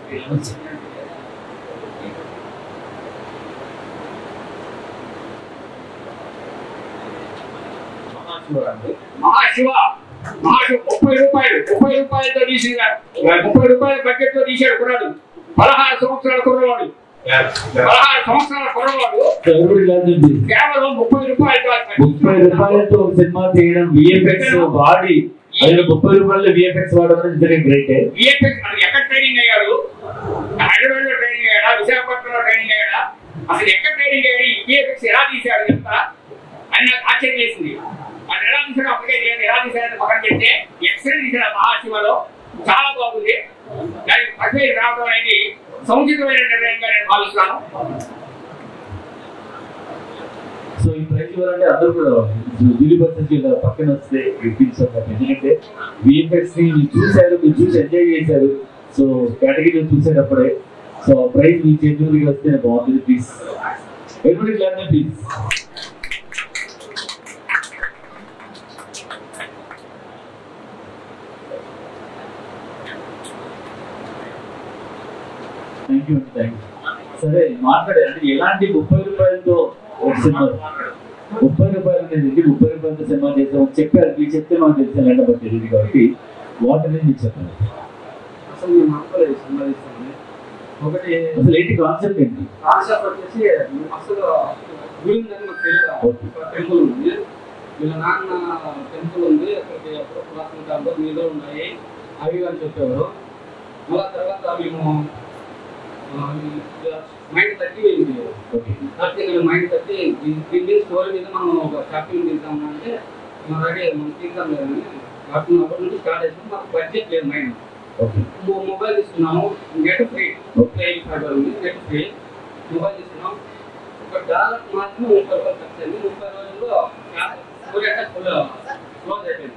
[SPEAKER 8] మహాశివ మహాశివ ముప్పై రూపాయలు ముప్పై రూపాయలతో తీసిన ముప్పై రూపాయల బడ్జెట్ తో తీసాడు కుర్రాడు పదహారు సంవత్సరాల కుర్రవాడు పదహారు సంవత్సరాల కుర్రవాడు
[SPEAKER 1] so everybody clap them, please.
[SPEAKER 8] కేవలం ముప్పై రూపాయలతో
[SPEAKER 1] ముప్పై రూపాయలతో ఒక సినిమా తీయడం విఎఫ్ఎక్స్ వాడి అదే ముప్పై రూపాయల విఎఫ్ఎక్స్ వాడడం అనేది నిజంగా గ్రేట్
[SPEAKER 8] విఎఫ్ఎక్స్ మనకి ఎక్కడ ట్రైనింగ్ అయ్యాడు హైదరాబాద్ లో ట్రైనింగ్ అయ్యాడా విశాఖపట్నంలో ట్రైనింగ్ అయ్యాడా అసలు ఎక్కడ ట్రైనింగ్ అయ్యాడు విఎఫ్ఎక్స్ ఎలా తీశాడు ఎంత అని నాకు ఆశ్చర్యం వేసింది అది ఎలా తీసాడు అప్పటికే తెలియదు ఎలా తీసాడని పక్కన పెడితే ఎక్స్రే తీసాడు ఆ మహాశివలో చాలా బాగుంది దానికి పర్ఫెక్ట్ రావడం అనేది సముచితమైన నిర్ణయంగా నేను భావిస్తున్నాను
[SPEAKER 1] సో ఈ ప్రైజ్ ఇవ్వాలంటే అందరూ కూడా దిలీప్ బస్సెస్ ఇలా పక్కన వస్తే ఇప్పించారు ఎందుకంటే విఎఫ్ఎక్స్ ని మీరు చూశారు మీరు చూసి ఎంజాయ్ చేశారు సో కేటగిరీ చూసేటప్పుడే సో ఆ ప్రైజ్ మీ చేతులకి వస్తే బాగుంటుంది please everybody clap please thank you thank you సరే మాట్లాడే అంటే ఎలాంటి ముప్పై రూపాయలతో ఒక సినిమా ముప్పై రూపాయలు అనేది ఏంటి? ముప్పై రూపాయలతో సినిమా చేస్తామని చెప్పారు మీరు చెప్తే మాకు తెలిసిన అంటే మాకు తెలియదు కాబట్టి వాటి అనేది మీరు చెప్పండి
[SPEAKER 2] అసలు మేము అనుకోలేదు సినిమా తీస్తామని ఒకటి
[SPEAKER 1] అసలు ఏంటి కాన్సెప్ట్ ఏంటి
[SPEAKER 2] కాన్సెప్ట్ వచ్చేసి అసలు గుడి ఉందని మాకు తెలియదు టెంపుల్ ఉంది వీళ్ళ నాన్న టెంపుల్ ఉంది అక్కడికి ఎప్పుడో పురాతన కాలంలో నీళ్ళు ఉన్నాయి అవి అని చెప్పేవారు మళ్ళా తర్వాత మేము మైండ్ తట్టి వెళ్ళింది
[SPEAKER 1] ఓకే
[SPEAKER 2] కాబట్టి నేను మైండ్ తట్టి దీని స్టోరీ మీద మనం ఒక షాపింగ్ తీద్దాం అంటే మనం రెడీ మనం తీద్దాం లేదని కాబట్టి అప్పటి నుంచి స్టార్ట్ చేసినాం మాకు బడ్జెట్ లేదు మైండ్
[SPEAKER 1] ఓకే
[SPEAKER 2] మొబైల్ తీసుకున్నాము నెట్ ఫ్రీ
[SPEAKER 1] Okay.
[SPEAKER 2] ఫైబర్ ఉంది నెట్ ఫ్రీ మొబైల్ తీసుకున్నాం ఒక డాలర్ మాత్రం ముప్పై రూపాయలు ఖర్చు అయింది ముప్పై రోజుల్లో ఫుల్ అంటే ఫుల్ క్లోజ్ అయిపోయింది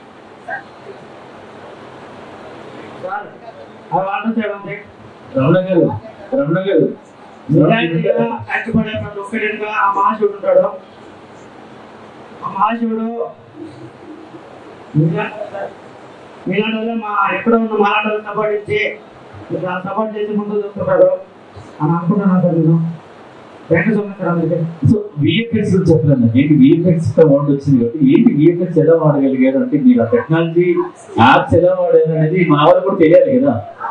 [SPEAKER 2] sir I want to say one thing
[SPEAKER 1] Ramana garu Ramana గారు
[SPEAKER 2] నిజాయితీగా కష్టపడే ప్రతి ఒక్కరిగా ఆ మహాశివుడు ఉంటాడు ఆ మహాశివుడు నిజా- మీలాంటి వాళ్ళు మా ఎక్కడ ఉన్న మాలాంటి వాళ్ళు సపోర్ట్ ఇచ్చి ఇట్లా సపోర్ట్ చేసి ముందు చూస్తున్నాడు అని అనుకుంటున్నాను సార్ నేను thank you so much sir అందుకే
[SPEAKER 1] సో విఎఫ్ఎక్స్ చెప్పలేదు ఏంటి విఎఫ్ఎక్స్ అవార్డు వచ్చింది కాబట్టి ఏంటి విఎఫ్ఎక్స్ ఎలా వాడగలిగారు అంటే మీరు ఆ టెక్నాలజీ యాప్స్ ఎలా వాడారు అనేది మా వాళ్ళు కూడా తెలియాలి కదా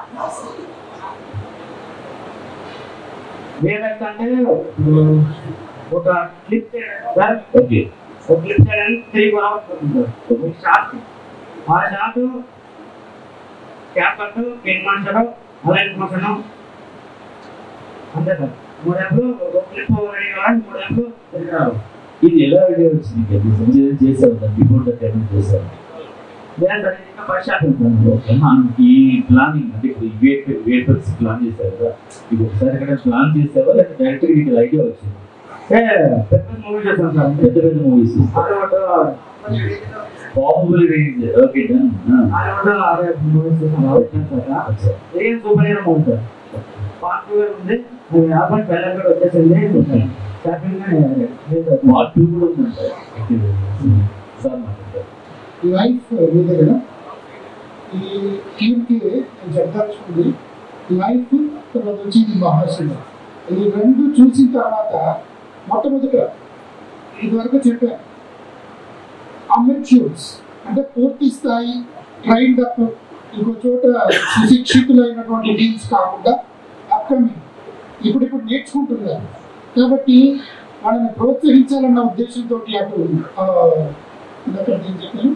[SPEAKER 2] వేరే అంటే ఒక క్లిప్ సార్
[SPEAKER 1] ఓకే
[SPEAKER 2] ఒక క్లిప్ చేయడానికి త్రీ ఫోర్ అవర్స్ పడుతుంది సార్ ఒక షార్ట్ ఆ షార్ట్ క్యాప్ కట్ పిన్ మనుషులు అలైన్ మనుషులు అంతే సార్ మూడు యాప్లు ఒక క్లిప్ రెడీ కావాలి మూడు యాప్లు రెడీ కావాలి
[SPEAKER 1] ఇది ఎలా ఐడియా వచ్చింది మీకు? అది సంజయ్ చేశారు దాన్ని బిఫోర్ ద టైం చేశారు
[SPEAKER 2] లేదు సార్ ఇది ఇంకా ఫస్ట్ షాప్ ఉంది
[SPEAKER 1] ఓకే. మనం ఈ ప్లానింగ్ అంటే ఇప్పుడు విఎఫ్ఎక్స్ ప్లాన్ చేశారు కదా ఇది ఒకసారి ఎక్కడ ప్లాన్ చేసావా లేకపోతే డైరెక్ట్ గా మీకు ఐడియా వచ్చింది
[SPEAKER 2] ఏ పెద్ద మూవీ చేస్తాం సార్
[SPEAKER 1] పెద్ద పెద్ద movies
[SPEAKER 2] Hollywood
[SPEAKER 1] popular range okay done
[SPEAKER 2] Hollywood ఆరే మూవీస్ చేస్తాం వచ్చాను సార్ ఏం super hero movie sir part two ఉంది అది వ్యాపారం ట్రైలర్ కూడా వచ్చేసింది షాపింగ్
[SPEAKER 1] పార్ట్ టూ కూడా ఉందంట సార్ మాట్లాడతారు
[SPEAKER 10] లైఫ్ మీ దగ్గర ఈ టీంకి నేను చెప్పదలుచుకుంది లైఫ్ తర్వాత వచ్చి ఇది మహాశివ ఈ రెండు చూసిన తర్వాత మొట్టమొదట ఇదివరకు చెప్పాను అమెచ్యూర్స్ అంటే పూర్తి స్థాయి ట్రైన్డ్ అప్ ఇంకో చోట సుశిక్షితులైనటువంటి టీమ్స్ కాకుండా అప్కమింగ్ ఇప్పుడు ఇప్పుడు నేర్చుకుంటున్నారు కాబట్టి వాళ్ళని ప్రోత్సహించాలన్న ఉద్దేశంతో అటు ఆ, ఇందాక నేను చెప్పాను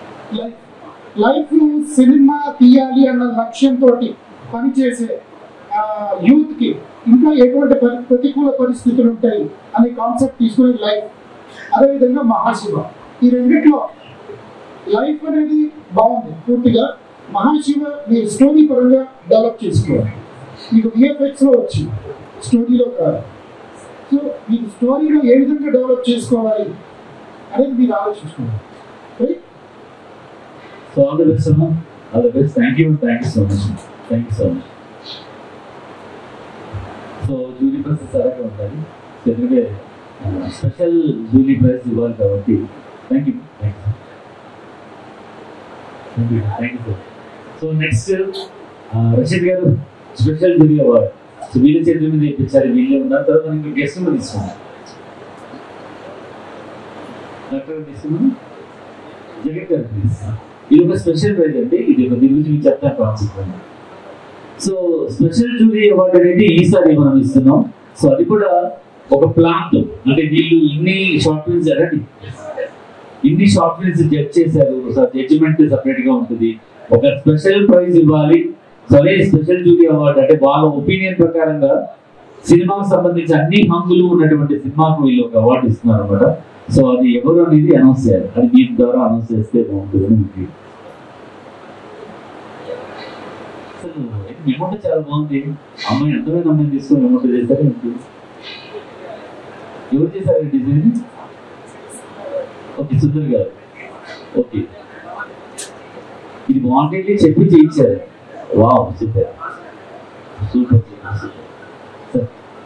[SPEAKER 10] లైఫ్ లైఫ్ సినిమా తీయాలి అన్న లక్ష్యంతో పనిచేసే యూత్ కి ఇంకా ఎటువంటి పరి- ప్రతికూల పరిస్థితులు ఉంటాయి అనే కాన్సెప్ట్ తీసుకునే లైఫ్ అదేవిధంగా మహాశివ ఈ రెండిట్లో లైఫ్ అనేది బాగుంది పూర్తిగా మహాశివ మీరు స్టోరీ పరంగా డెవలప్ చేసుకోవాలి మీకు విఎఫ్ఎక్స్ లో వచ్చింది స్టోరీలో కాదు సో మీకు స్టోరీలో ఏ విధంగా డెవలప్ చేసుకోవాలి అనేది మీరు ఆలోచించుకోవాలి right
[SPEAKER 1] so all the best అమ్మా all the best thank you thank you so much thank you so much so jury prize సరగా ఉండాలి ఎందుకంటే స్పెషల్ జూలీ ప్రైజ్ ఇవ్వాలి కాబట్టి thank you thank you thank you so next Rashid garu special Julie award so వీళ్ళ చేతుల మీద ఇప్పించారు వీళ్ళే ఉన్నారు తర్వాత మనం ఇంకా గెస్ట్ మీద తీసుకున్నాం డాక్టర్ తీసుకున్నాం జగన్ గారు ప్లీజ్ ఇది ఒక స్పెషల్ ప్రైజ్ అండి ఇది ఒక దీని గురించి మీకు చెప్తాను concept so special jury award అనేది ఈసారి మనం ఇస్తున్నాం సో అది కూడా ఒక ప్లాంట్ అంటే వీళ్ళు ఇన్ని షార్ట్ ఫిల్మ్స్ రండి ఇన్ని షార్ట్ ఫిల్మ్స్ జడ్జ్ చేశారు సో జడ్జిమెంట్ సపరేట్ గా ఉంటుంది ఒక స్పెషల్ ప్రైజ్ ఇవ్వాలి సో అదే స్పెషల్ జూరీ అవార్డు అంటే వాళ్ళ ఒపీనియన్ ప్రకారంగా సినిమాకు సంబంధించి అన్ని హంగులు ఉన్నటువంటి సినిమాకు వీళ్ళు ఒక అవార్డు ఇస్తున్నారు అనమాట సో అది ఎవరు అనేది అనౌన్స్ చేయాలి అది మీ ద్వారా అనౌన్స్ చేస్తే బాగుంటుందని మీకు అసలు ఎమౌంట్ చాలా బాగుంది అమ్మాయి ఎంతమైన అమ్మాయిని తీసుకొని ఎమౌంట్ చేశారు ఏంటి ఎవరు చేశారు డిజైన్ ఓకే సుందర్ గారు ఓకే ఇది వాంటెడ్లీ చెప్పి చేయించారు wow super super super super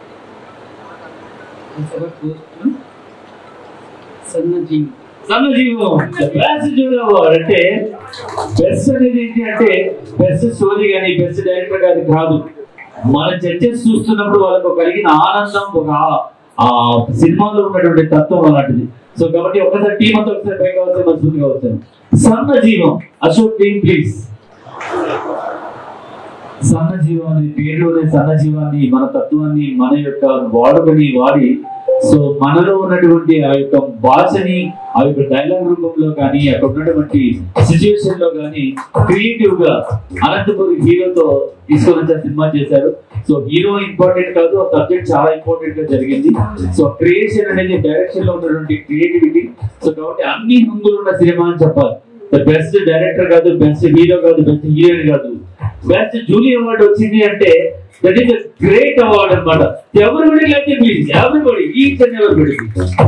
[SPEAKER 1] sir
[SPEAKER 7] Sannajeevi
[SPEAKER 1] Sannajeevam best చూడవారు అంటే బెస్ట్ అనేది ఏంటి అంటే బెస్ట్ స్టోరీ కానీ బెస్ట్ డైరెక్టర్ కానీ కాదు మన జడ్జెస్ చూస్తున్నప్పుడు వాళ్ళకు కలిగిన ఆనందం ఒక ఆ- ఆ సినిమాలో ఉన్నటువంటి తత్వం అలాంటిది సో కాబట్టి ఒకసారి టీం అంతా ఒకసారి పైకి వస్తే మజబూతిగా వచ్చాను సన్నజీవం అశోక్ టీం ప్లీజ్ సన్నజీవం అనే పేరులోనే సన్నజీవాన్ని మన తత్వాన్ని మన యొక్క వాడుకని వాడి సో మనలో ఉన్నటువంటి ఆ యొక్క భాషని ఆ యొక్క డైలాగ్ రూపంలో కానీ అక్కడ ఉన్నటువంటి సిచ్యువేషన్ లో కానీ క్రియేటివ్ గా అనంతపురి హీరోతో తీసుకొని వచ్చే సినిమా చేశారు సో హీరో ఇంపార్టెంట్ కాదు ఆ సబ్జెక్ట్ చాలా ఇంపార్టెంట్ గా జరిగింది సో క్రియేషన్ అనేది డైరెక్షన్ లో ఉన్నటువంటి క్రియేటివిటీ సో కాబట్టి అన్ని హంగులు ఉన్న సినిమా అని చెప్పాలి బెస్ట్ డైరెక్టర్ కాదు బెస్ట్ హీరో కాదు బెస్ట్ హీరోయిన్ కాదు బెస్ట్ జూలీ అవార్డు వచ్చింది అంటే దట్ ఈస్ గ్రేట్ అవార్డ్ అన్నమాట everybody like please everybody each and everybody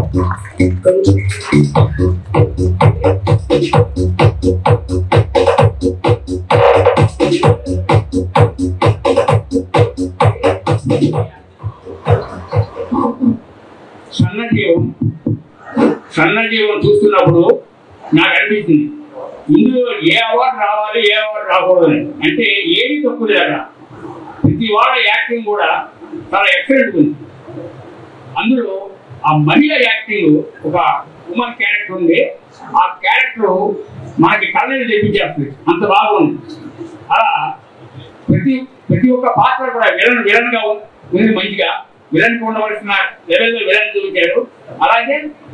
[SPEAKER 8] Sannajeevam Sannajeevam చూస్తున్నప్పుడు నాకు అనిపించింది ఇందులో ఏ అవార్డు రావాలి ఏ అవార్డు రాకూడదని అంటే ఏది తక్కువ లేదు అక్కడ ప్రతి వాళ్ళ యాక్టింగ్ కూడా చాలా ఎక్సలెంట్ ఉంది అందులో ఆ మహిళ యాక్టింగ్ ఒక ఉమన్ క్యారెక్టర్ ఉంది ఆ క్యారెక్టర్ మనకి కళ్ళని తెప్పించేస్తుంది అంత బాగుంది అలా ప్రతి ప్రతి ఒక్క పాత్ర కూడా విలన్ విలన్ గా ఉంది మంచిగా విలన్ కి ఉండవలసిన లెవెల్లో విలన్ చూపించారు అలాగే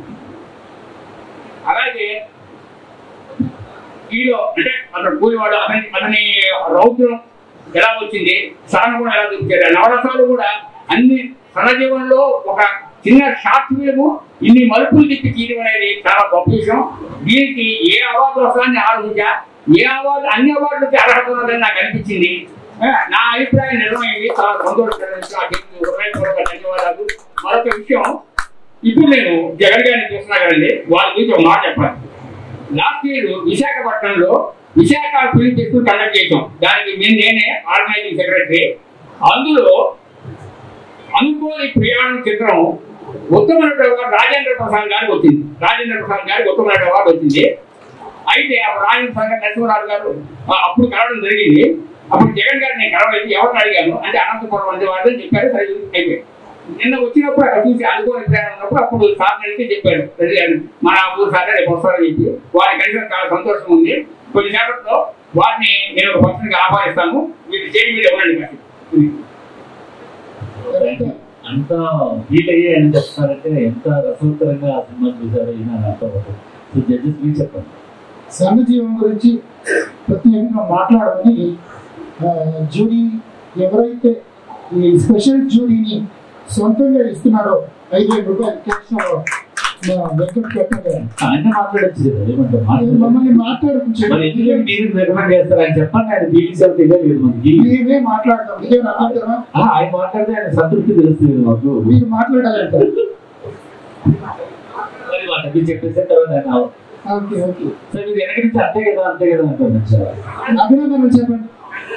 [SPEAKER 8] అలాగే హీరో అంటే అతను కూలివాడు అతని అతని రౌద్రం ఎలా వచ్చింది సహనం ఎలా చూపించారు నవరసాలు కూడా అన్ని సహజీవనంలో ఒక చిన్న షార్ట్ ఫిల్మ్ ఇన్ని మలుపులు తిప్పి తీయడం అనేది చాలా గొప్ప విషయం దీనికి ఏ అవార్డు వస్తుందని ఆలోచించా ఏ అవార్డు అన్ని అవార్డులకి అర్హత ఉన్నదని నాకు అనిపించింది ఆ, నా అభిప్రాయం నిజమైంది చాలా సంతోషకరమైన విషయం. ఆ దీనికి హృదయపూర్వక ధన్యవాదాలు మరొక విషయం ఇప్పుడు నేను జగన్ గారిని చూస్తున్నా కదండి వాళ్ళ గురించి ఒక మాట చెప్పాలి లాస్ట్ ఇయర్ విశాఖపట్నంలో విశాఖ ఫిల్మ్ ఫెస్టివల్ కండక్ట్ చేసాం దానికి నేను నేనే ఆర్గనైజింగ్ సెక్రటరీ అందులో అనుకోని ప్రయాణం చిత్రం ఉత్తమ నటుడు అవార్డు రాజేంద్ర ప్రసాద్ గారికి వచ్చింది రాజేంద్ర ప్రసాద్ గారికి ఉత్తమ నటుడు అవార్డు వచ్చింది అయితే అప్పుడు రాజేంద్ర ప్రసాద్ గారు నరసింహరావు గారు ఆ, అప్పుడు కలవడం జరిగింది అప్పుడు జగన్ గారిని నేను కలవలేదు ఎవరిని అడిగాను అంటే అనంతపురం అంటే వాళ్ళు అని చెప్పారు సరే అయిపోయింది నిన్న వచ్చినప్పుడు అక్కడ చూసి అనుకోని ప్రయాణం ఉన్నప్పుడు అప్పుడు సార్ అడిగితే చెప్పారు "రెడ్డి గారు, మన ఊరు సార్ రేపు వస్తారని చెప్పి వారిని కలిసి చాలా సంతోషం ఉంది కొన్ని సేపట్లో వారిని నేను ఒక ఫంక్షన్ కి ఆహ్వానిస్తాను మీరు చేయి మీద ఉండండి మరి.
[SPEAKER 1] అంత ఫీల్ అయ్యే అని చెప్తారంటే ఎంత రసవత్తరంగా ఆ సినిమా చూసారో ఈయన అని అర్థమవుతుంది సో జడ్జెస్ మీరు చెప్పండి
[SPEAKER 10] సన్నజీవం గురించి ప్రత్యేకంగా మాట్లాడమని ఆ, జూరీ ఎవరైతే ఈ స్పెషల్ జ్యూరీని సొంతంగా ఇస్తున్నారో ఐదు వేల రూపాయలు క్యాష్ అవార్డు మా వెంకట్ పెట్టగా
[SPEAKER 1] ఆయన మాట్లాడచ్చు కదా ఏమంటారు మాట్లాడదు.
[SPEAKER 10] మమ్మల్ని మాట్లాడుకుంటే
[SPEAKER 1] మరి ఎందుకు మీరు రికమెండ్ చేస్తారు ఆయన చెప్పండి ఆయన ఫీలింగ్స్ అయితే ఇదే లేదు మనకి
[SPEAKER 10] మేమే మాట్లాడతాం ఇదే అభ్యంతరమా
[SPEAKER 1] ఆ, ఆయన మాట్లాడితే ఆయన సంతృప్తి తెలుస్తుంది మాకు
[SPEAKER 10] మీరు మాట్లాడాలంట
[SPEAKER 1] మరి మాట మీరు చెప్పేసిన తర్వాత ఆయన
[SPEAKER 10] ఓకే ఓకే
[SPEAKER 1] సరే మీరు వెనక నుంచి అంతే కదా అంతే కదా అంటున్నారు సార్
[SPEAKER 10] అభినందనలు చెప్పండి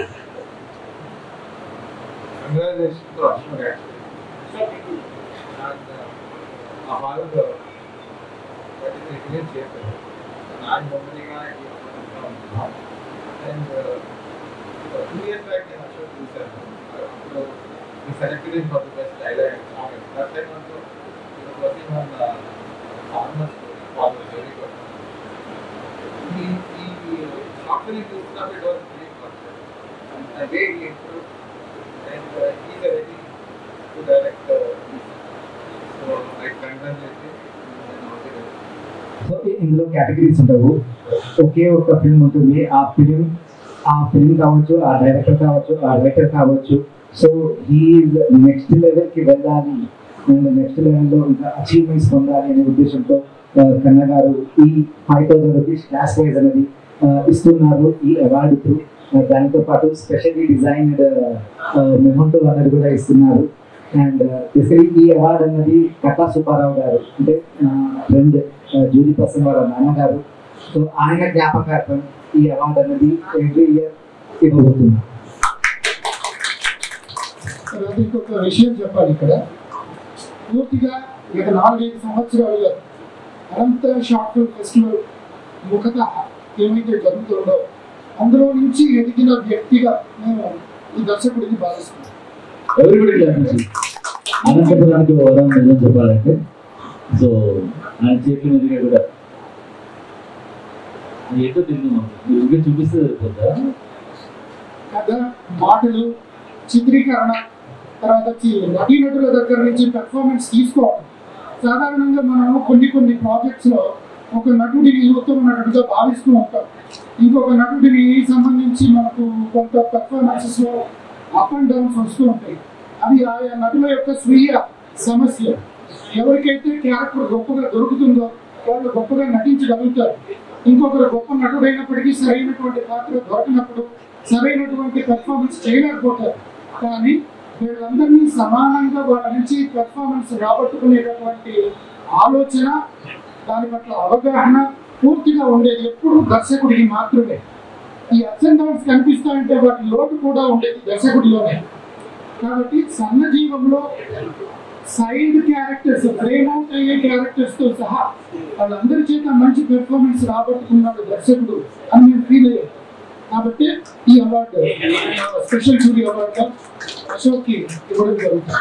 [SPEAKER 11] Congratulations to Ashok actually. And uh, ఆ హాల్లో వాటి రిలీజ్ చేశారు నాకు మొదటిగా అండ్ టూ ఇయర్స్ బ్యాక్ నేను అశోక్ చూశాను అప్పుడు ఈ selected in for the best dialogue song that time also it was working on the farmers farmer very good ఈ ఈ షార్ట్ ఫిలిం చూస్తున్నప్పుడు it was very concept and way he improve and uh, he's a ready to direct uh, so I congratulate him and all the best.
[SPEAKER 2] So ఇందులో categories ఉండవు ఒకే ఒక film ఉంటుంది ఆ film ఆ ఫిల్మ్ కావచ్చు ఆ డైరెక్టర్ కావచ్చు ఆ రైటర్ కావచ్చు సో హీఈస్ నెక్స్ట్ లెవెల్కి వెళ్ళాలి నేను నెక్స్ట్ లెవెల్లో ఇంకా అచీవ్మెంట్స్ పొందాలి అనే ఉద్దేశంతో ఆ, కన్న గారు ఈ five thousand rupees class wise అనేది ఆ, ఇస్తున్నారు ఈ అవార్డు త్రూ దానితో పాటు స్పెషల్లీ డిజైన్డ్ మెమోటో అనేది కూడా ఇస్తున్నారు అండ్ బేసికలీ ఈ అవార్డు అన్నది కట్టా సుబ్బారావు గారు అంటే నా ఫ్రెండ్ జూలీ పర్సన్ వాళ్ళ నాన్నగారు సో ఆయన జ్ఞాపకార్థం ఈ అవార్డు అనేది ఎవ్రీ ఇయర్ ఇవ్వబోతున్నారు
[SPEAKER 10] తర్వాత ఇంకొక విషయం చెప్పాలి ఇక్కడ పూర్తిగా గత నాలుగైదు సంవత్సరాలుగా అనంత షార్ట్ ఫిల్మ్ ఫెస్టివల్ ముఖత ఏమైతే జరుగుతుందో అందులో నుంచి ఎదిగిన వ్యక్తిగా నేను ఈ దర్శకుడిని భావిస్తున్నాను
[SPEAKER 1] ఎవరిబడి అనంతపురానికి వరం నిజం చెప్పాలంటే సో ఆయన చేతుల మీదుగా కూడా అది ఏంటో తెలియదు మాకు మీరు ఇంకా చూపిస్తే సరిపోతుందా
[SPEAKER 10] కథ మాటలు చిత్రీకరణ తర్వాత వచ్చి నటీనటుల దగ్గర నుంచి పెర్ఫార్మెన్స్ తీసుకోవాలి సాధారణంగా మనం కొన్ని కొన్ని ప్రాజెక్ట్స్ లో ఒక నటుడిని ఉత్తమ నటుడిగా భావిస్తూ ఉంటాం ఇంకొక నటుడిని సంబంధించి మనకు కొంత పెర్ఫార్మెన్సెస్ లో అప్ అండ్ డౌన్స్ వస్తూ ఉంటాయి అది ఆయా నటుల యొక్క స్వీయ సమస్య ఎవరికైతే క్యారెక్టర్ గొప్పగా దొరుకుతుందో వాళ్ళు గొప్పగా నటించగలుగుతారు ఇంకొకరు గొప్ప నటుడైనప్పటికీ సరైనటువంటి పాత్ర దొరకనప్పుడు సరైనటువంటి పెర్ఫార్మెన్స్ చేయలేకపోతారు కానీ వీళ్ళందరినీ సమానంగా వాళ్ళ నుంచి పెర్ఫార్మెన్స్ రాబట్టుకునేటటువంటి ఆలోచన దాని పట్ల అవగాహన పూర్తిగా ఉండేది ఎప్పుడు దర్శకుడికి మాత్రమే ఈ అప్స్ అండ్ డౌన్స్ కనిపిస్తాయంటే వాటి లోటు కూడా ఉండేది దర్శకుడిలోనే కాబట్టి సన్నజీవంలో సైడ్ క్యారెక్టర్స్ ఫ్రేమ్ అవుట్ అయ్యే క్యారెక్టర్స్ తో సహా వాళ్ళందరి చేత మంచి పెర్ఫార్మెన్స్ రాబట్టుకున్నాడు దర్శకుడు అని నేను ఫీల్ అయ్యాను కాబట్టి ఈ అవార్డు స్పెషల్ జూరీ అవార్డు అశోక్కి ఇవ్వడం జరుగుతుంది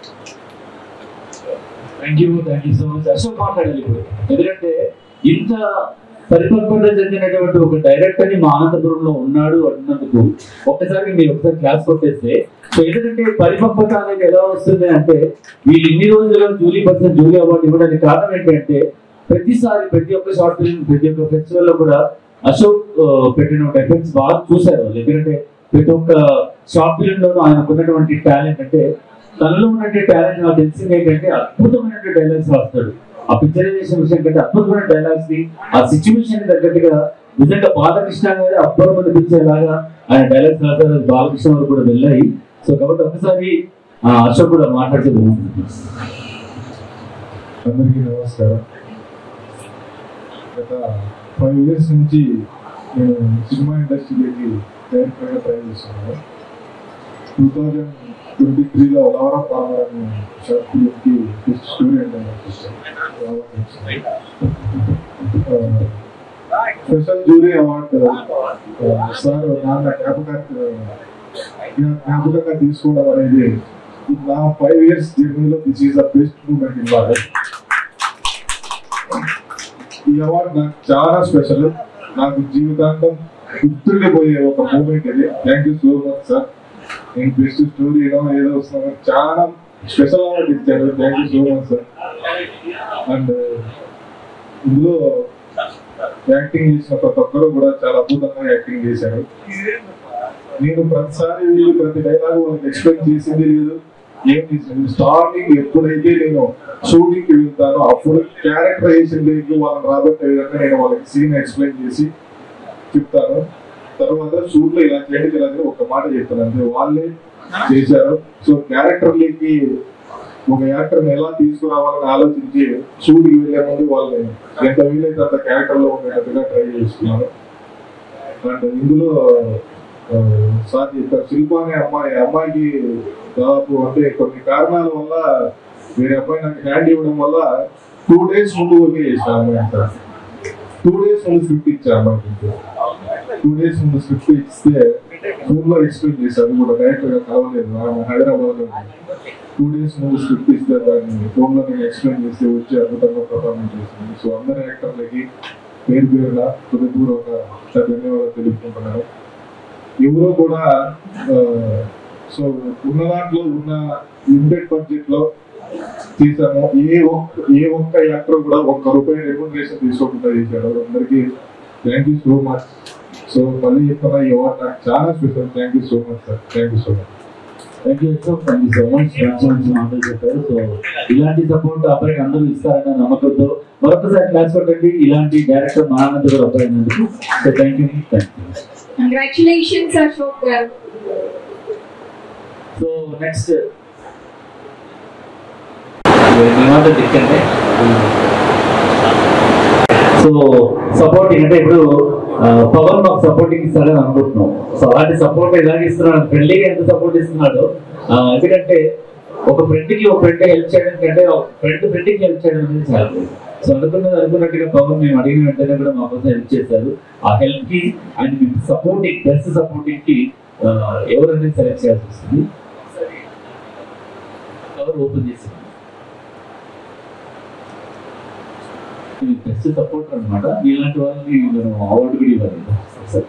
[SPEAKER 1] thank you thank you so much Ashok మాట్లాడాలి ఇప్పుడు ఎందుకంటే ఇంత పరిపక్వత చెందినటువంటి ఒక డైరెక్టర్ ని మా అనంతపురంలో ఉన్నాడు అన్నందుకు ఒక్కసారి మీరు ఒకసారి క్లాస్ కొట్టేస్తే సో ఎందుకంటే పరిపక్వత అనేది ఎలా వస్తుంది అంటే వీళ్ళు ఇన్ని రోజులుగా జూలీ పర్సన్ జూలీ అవార్డు ఇవ్వడానికి కారణం ఏంటంటే ప్రతిసారి ప్రతి ఒక్క షార్ట్ ఫిల్మ్ ప్రతి ఒక్క ఫెస్టివల్ లో కూడా అశోక్ ఆ, పెట్టిన ఎఫెక్ట్స్ బాగా చూశారు వాళ్ళు. ఎందుకంటే ప్రతి ఒక్క షార్ట్ ఫిల్మ్ లోనూ ఆయనకు ఉన్నటువంటి టాలెంట్ అంటే తనలో ఉన్నటువంటి టాలెంట్ నాకు తెలిసింది ఏంటంటే అద్భుతమైనటువంటి డైలాగ్స్ రాస్తాడు ఆ పిక్చరైజేషన్ విషయం కంటే అద్భుతమైన డైలాగ్స్ ని ఆ సిచ్యువేషన్ తగ్గట్టుగా నిజంగా బాలకృష్ణ గారి అబ్బరం అనిపించేలాగా ఆయన డైలాగ్స్ రాశారు అది బాలకృష్ణ గారు కూడా వెళ్ళాయి సో కాబట్టి ఒకసారి ఆ, అశోక్ కూడా మాట్లాడితే బాగుంటుంది
[SPEAKER 11] అందరికీ నమస్కారం గత ఫైవ్ ఇయర్స్ నుంచి నేను సినిమా ఇండస్ట్రీలోకి డైరెక్టర్గా ట్రై చేస్తున్నాను టూ థౌజండ్ ట్వంటీ త్రీలో లవరా ఫార్మర్ అనే షార్ట్ ఫిలింకి బెస్ట్ స్టూడెంట్ అని స్పెషల్ జూరీ అవార్డు సార్ నాన్న జ్ఞాపక జ్ఞాపకంగా తీసుకోవడం అనేది ఇది నా ఫైవ్ ఇయర్స్ జర్నీలో this is the best moment in my ఈ అవార్డు నాకు చాలా స్పెషల్ నాకు జీవితాంతం గుర్తుండిపోయే ఒక మూమెంట్ ఇది thank you so much sir నేను బెస్ట్ స్టోరీ ఏదో ఏదో వస్తున్నా చాలా స్పెషల్ అవార్డు ఇచ్చారు thank you so much sir and ఇందులో యాక్టింగ్ చేసిన ప్రతి ఒక్కరు కూడా చాలా అద్భుతంగా యాక్టింగ్ చేశారు
[SPEAKER 12] నేను ప్రతిసారి వీళ్ళు ప్రతి డైలాగ్ వాళ్ళకి ఎక్స్ప్లెయిన్ చేసింది లేదు ఏం చేసింది స్టార్టింగ్ ఎప్పుడైతే నేను షూటింగ్ కి వెళ్తానో అప్పుడు క్యారెక్టరైజేషన్ దగ్గర వాళ్ళని రాబట్టే విధంగా నేను వాళ్ళకి సీన్ ఎక్స్ప్లెయిన్ చేసి చెప్తాను తర్వాత షూట్ లో ఇలా చేయండి ఇలా చేయండి ఒక మాట చెప్తాను అంతే వాళ్ళే చేశారు సో క్యారెక్టర్లకి ఒక యాక్టర్ ఎలా తీసుకురావాలని ఆలోచించి షూట్ కి వెళ్ళే ముందు వాళ్ళని ఎంత వీలైతే అంత క్యారెక్టర్ లో ఉండేటట్టుగా ట్రై చేస్తున్నాను అండ్ ఇందులో ఆ, సార్ చెప్పారు శిల్ప అనే అమ్మాయి అమ్మాయికి దాదాపు అంటే కొన్ని కారణాల వల్ల వేరే అబ్బాయి నాకు హ్యాండ్ ఇవ్వడం వల్ల టూ డేస్ ముందు ఓకే చేసిన అమ్మాయి అంతా టూ డేస్ ముందు స్క్రిప్ట్ ఇచ్చా అమ్మాయికి టూ డేస్ ముందు స్క్రిప్ట్ ఇస్తే ఫోన్ లో ఎక్స్ప్లెయిన్ చేశారు అది కూడా డైరెక్ట్ గా కావలేదు ఆమె హైదరాబాద్ లో టూ డేస్ ముందు స్క్రిప్ట్ ఇస్తే దాన్ని ఫోన్ లో నేను ఎక్స్ప్లెయిన్ చేసి వచ్చి అద్భుతంగా పర్ఫార్మెన్స్ చేసింది సో అందరి యాక్టర్లకి పేరు పేరున హృదయపూర్వక ధన్యవాదాలు తెలుపుకుంటున్నాను ఎవరో కూడా ఆ, సో ఉన్న దాంట్లో ఉన్న లిమిటెడ్ బడ్జెట్ లో చేశాము ఏ ఒక్క ఏ ఒక్క యాక్టర్ కూడా ఒక్క రూపాయి రెమ్యూనరేషన్ తీసుకోకుండా చేశాడు అందరికీ thank you so much so మళ్ళీ చెప్తున్నా ఈ అవార్డు నాకు చాలా special thank you so much sir thank you so much
[SPEAKER 1] thank you so thank you so much మంచి మంచి మాటలు చెప్పారు సో ఇలాంటి సపోర్ట్ అబ్బాయికి అందరూ ఇస్తారన్న నమ్మకంతో మరొకసారి క్లాస్ కొట్టండి ఇలాంటి డైరెక్టర్ మా ఆనంద్ కూడా అబ్బాయి అయినందుకు so thank you thank you
[SPEAKER 5] Congratulations, Ashok garu.
[SPEAKER 1] So next మేమంతా దిక్కంటే సో సపోర్టింగ్ అంటే ఇప్పుడు ఆ, పవన్ మాకు సపోర్టింగ్ ఇస్తాడని అనుకుంటున్నాం సో అలాంటి సపోర్ట్ ఎలాగ ఇస్తున్నాడు ఫ్రెండ్లీగా ఎంత సపోర్ట్ ఇస్తున్నాడు ఆ, ఎందుకంటే ఒక ఫ్రెండ్ కి ఒక ఫ్రెండ్ హెల్ప్ చేయడం కంటే ఫ్రెండ్ ఫ్రెండ్ కి హెల్ప్ చేయడం అనేది చాలా సో అనుకున్నది అనుకున్నట్టుగా పవన్ మేము అడిగిన వెంటనే కూడా మా కోసం హెల్ప్ చేశారు ఆ హెల్ప్ కి అండ్ సపోర్టింగ్ బెస్ట్ సపోర్టింగ్ కి ఆ, ఎవరనేది సెలెక్ట్ చేయాల్సి వస్తుంది కవర్ ఓపెన్ చేసి ఇది బెస్ట్ సపోర్ట్ అనమాట ఇలాంటి వాళ్ళని మనం అవార్డు కూడా ఇవ్వాలి సరే.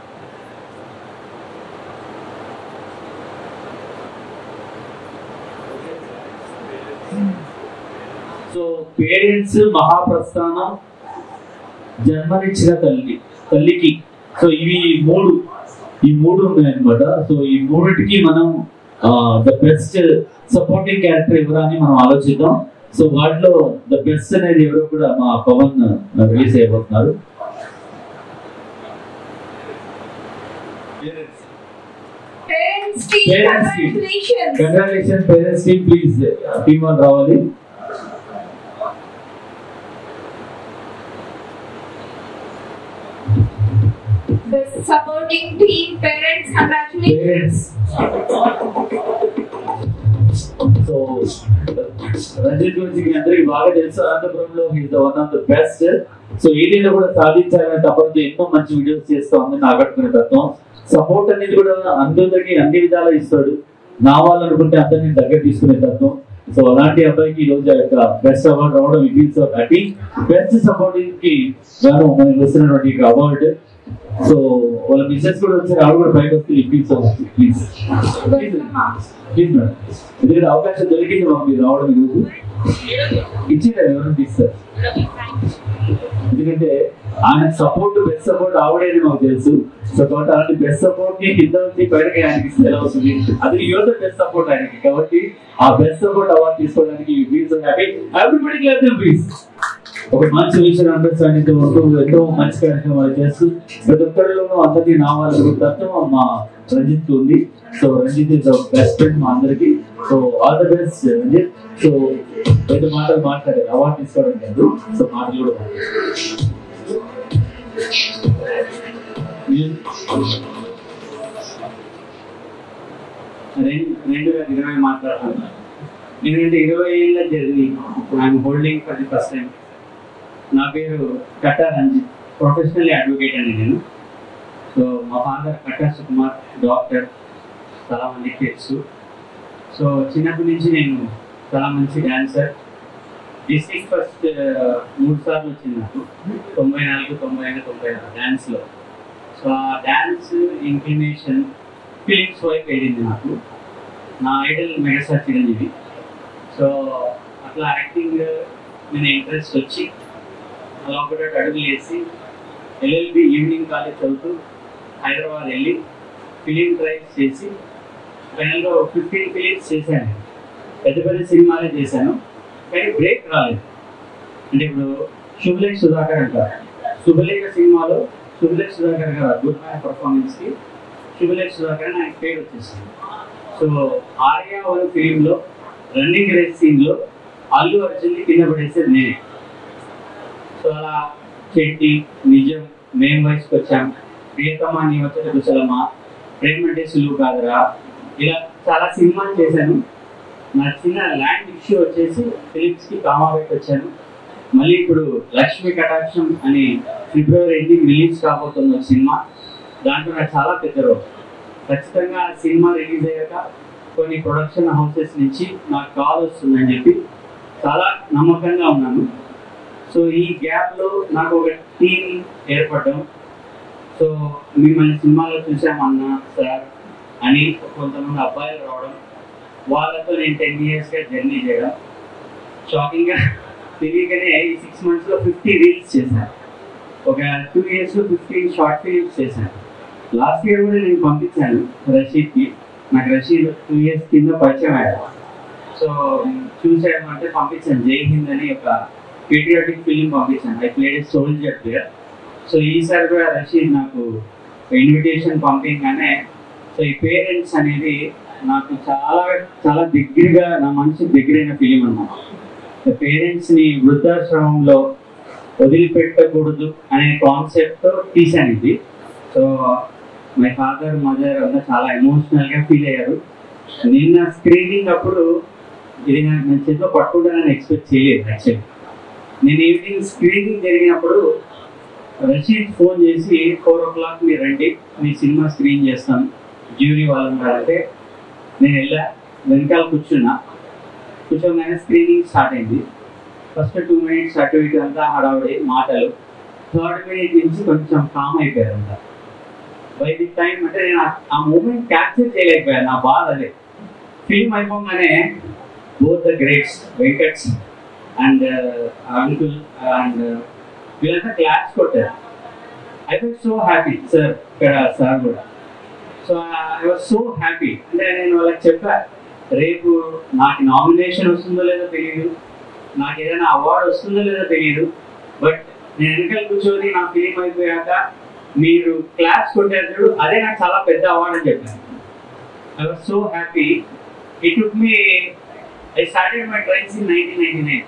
[SPEAKER 1] సో పేరెంట్స్ మహాప్రస్థానం జన్మనిచ్చిన తల్లి తల్లికి సో ఇవి మూడు ఈ మూడు ఉన్నాయన్నమాట సో ఈ మూడిటికి మనం ద బెస్ట్ సపోర్టింగ్ క్యారెక్టర్ ఎవరా అని మనం ఆలోచిద్దాం సో వాటిలో ద బెస్ట్ అనేది ఎవరో కూడా మా పవన్ రిలీజ్ అయిపోతున్నారు
[SPEAKER 5] Parents team,
[SPEAKER 1] Parents team.
[SPEAKER 5] congratulations.
[SPEAKER 1] Congratulation parents team please team one రావాలి
[SPEAKER 5] Best supporting team, parents, congratulations.
[SPEAKER 1] Parents so Ranjith గురించి మీ అందరికి బాగా తెలుసు అనంతపురంలో is one of the best so ఏదైనా కూడా సాధించాలనే తప్పదు ఎన్నో మంచి వీడియోస్ చేస్తా ఉంది ఆకట్టుకునే తత్వం సపోర్ట్ అనేది కూడా అందరికీ అన్ని విధాలా ఇస్తాడు నా వాళ్ళు అనుకుంటే అందరినీ దగ్గర తీసుకునే తత్వం సో అలాంటి అబ్బాయికి ఈ రోజు ఆ యొక్క బెస్ట్ అవార్డు రావడం it is happy best supporting కి గాను మనకి వస్తున్నటువంటి అవార్డు సో వాళ్ళ బిజినెస్ కూడా వచ్చి ఆవిడ కూడా బయట వస్తే ఇప్పించ ప్లీజ్ ప్లీజ్ మేడం ఎందుకంటే అవకాశం దొరికింది మాకు మీరు రావడం ఈరోజు ఇచ్చింది ఎవరు తీస్తారు ఎందుకంటే ఆయన సపోర్ట్ బెస్ట్ సపోర్ట్ ఆవిడేది మాకు తెలుసు సో కాబట్టి అలాంటి బెస్ట్ సపోర్ట్ ని కింద నుంచి బయటకి ఆయనకి ఇస్తే ఎలా వస్తుంది అది యువత బెస్ట్ సపోర్ట్ ఆయనకి కాబట్టి ఆ బెస్ట్ సపోర్ట్ అవార్డు తీసుకోవడానికి please happy everybody clap please ఒక మంచి విషయం అండర్స్టాండింగ్ తో ఉంటూ ఎంతో మంచి కార్యక్రమాలు చేస్తూ ప్రతి ఒక్కరిలోనూ అందరికీ నావాలని తత్వం మా రంజిత్ ఉంది so Ranjith is best friend మా అందరికి so all the best Ranjith so పెద్ద మాటలు మాట్లాడారు అవార్డు తీసుకోవడం కాదు సో మాటలు కూడా మాట్లాడారు.
[SPEAKER 13] రెండు రెండు వేల ఇరవై మాట్లాడుతున్నాను ఎందుకంటే ఇరవై ఏళ్ళ journey I'm holding for the first time నా పేరు కట్టా రంజిత్ ప్రొఫెషనల్లీ అడ్వకేట్ అండి నేను సో మా ఫాదర్ కట్టా సుకుమార్ డాక్టర్ చాలా మందికి తెలుసు సో చిన్నప్పటి నుంచి నేను చాలా మంచి డాన్సర్ డిస్ట్రిక్ట్ ఫస్ట్ మూడు సార్లు వచ్చింది నాకు తొంభై నాలుగు తొంభై ఐదు తొంభై ఆరు డ్యాన్స్లో సో ఆ డ్యాన్స్ ఇంక్లినేషన్ ఫిలిమ్స్ వైపు వెళ్ళింది నాకు నా ఐడల్ మెగాస్టార్ చిరంజీవి సో అట్లా యాక్టింగ్ మీద ఇంట్రెస్ట్ వచ్చి అలా ఒకటి అడుగులు వేసి ఎల్ఎల్బి ఈవినింగ్ కాలేజ్ చదువుతూ హైదరాబాద్ వెళ్ళి ఫిలిం ట్రైల్స్ చేసి ఫైనల్గా ఫిఫ్టీన్ ఫిలిమ్స్ చేశాను నేను. పెద్ద పెద్ద సినిమాలే చేశాను కానీ బ్రేక్ రాలేదు అంటే ఇప్పుడు శుభలేఖ సుధాకర్ అంటారు శుభలేఖ సినిమాలో శుభలేఖ సుధాకర్ గారు అద్భుతమైన పర్ఫార్మెన్స్కి శుభలేఖ సుధాకర్ అని ఆయన పేరు వచ్చేసింది సో ఆర్యా వన్ ఫిలింలో రన్నింగ్ రేస్ సీన్లో అల్లు అర్జున్ని కింద పడేసేది నేనే సో అలా చెట్టి నిజం మేం వయసుకి వచ్చాం ప్రియతమా నీ వచ్చే కుశలమా ప్రేమ అంటే సులువు కాదురా ఇలా చాలా సినిమాలు చేశాను నా చిన్న ల్యాండ్ ఇష్యూ వచ్చేసి ఫిలిప్స్కి కామాబెట్ వచ్చాను మళ్ళీ ఇప్పుడు లక్ష్మీ కటాక్షం అని ఫిబ్రవరి ఎండింగ్ రిలీజ్ కాబోతున్న ఒక సినిమా దాంట్లో నాకు చాలా పెద్ద రోల్ ఖచ్చితంగా ఆ సినిమా రిలీజ్ అయ్యాక కొన్ని ప్రొడక్షన్ హౌసెస్ నుంచి నాకు కాల్ వస్తుందని చెప్పి చాలా నమ్మకంగా ఉన్నాను సో ఈ గ్యాప్లో నాకు ఒక టీం ఏర్పడడం సో మిమ్మల్ని సినిమాలో చూసామన్నా సార్ అని కొంతమంది అబ్బాయిలు రావడం వాళ్ళతో నేను టెన్ ఇయర్స్గా జర్నీ చేయడం షాకింగ్గా తెలియకనే ఈ సిక్స్ మంత్స్లో ఫిఫ్టీ రీల్స్ చేశాను ఒక టూ ఇయర్స్లో ఫిఫ్టీన్ షార్ట్ ఫిలిమ్స్ చేశాను లాస్ట్ ఇయర్ కూడా నేను పంపించాను రషీద్కి నాకు రషీద్ టూ ఇయర్స్ కింద పరిచయం అయ్యాడు సో చూసామంటే పంపించాను జై హింద్ అని ఒక పేట్రియాటిక్ ఫిలిం పంపించాను I played soldier player so ఈసారి కూడా రషీద్ నాకు ఇన్విటేషన్ పంపించగానే సో ఈ పేరెంట్స్ అనేది నాకు చాలా చాలా దగ్గరగా నా మనసు దగ్గరైన ఫిలిం అన్నమాట పేరెంట్స్ని వృద్ధాశ్రమంలో వదిలిపెట్టకూడదు అనే కాన్సెప్ట్తో తీశాను ఇది సో మై ఫాదర్ మదర్ అంతా చాలా ఎమోషనల్గా ఫీల్ అయ్యారు నిన్న స్క్రీనింగ్ అప్పుడు ఇది నాకు నేను చేతిలో పట్టుకుంటానని ఎక్స్పెక్ట్ చేయలేదు యాక్చువల్లీ నేను ఈవినింగ్ స్క్రీనింగ్ జరిగినప్పుడు రషీద్ ఫోన్ చేసి ఫోర్ ఓ క్లాక్ మీరు రండి మీ సినిమా స్క్రీన్ చేస్తాను జ్యూరీ వాళ్ళు ఉన్నారంటే నేను వెళ్ళా వెనకాల కూర్చున్నా కూర్చోగానే స్క్రీనింగ్ స్టార్ట్ అయింది ఫస్ట్ టూ మినిట్స్ అటు ఇటు అంతా హడావుడి మాటలు థర్డ్ మినిట్ నుంచి కొంచెం కామ్ అయిపోయారు అంతా బై ది టైం అంటే నేను ఆ- ఆ మూమెంట్ క్యాప్చర్ చేయలేకపోయాను నా బాధ అదే ఫిల్మ్ అయిపోగానే బోత్ ద గ్రేట్స్ వెంకట్స్ అండ్ అంకుల్ అండ్ వీళ్ళంతా క్లాస్ కొట్టారు I was so happy sir ఇక్కడ సార్ కూడా so I was so happy అంటే నేను వాళ్ళకి చెప్పా రేపు నాకు నామినేషన్ వస్తుందో లేదో తెలియదు నాకు ఏదైనా అవార్డు వస్తుందో లేదో తెలియదు బట్ నేను వెనకాల కూర్చొని నా ఫిలిం అయిపోయాక మీరు క్లాస్ కొట్టారు చూడు అదే నాకు చాలా పెద్ద అవార్డు అని చెప్పాను I was so happy it took me I started my trains in nineteen ninety nine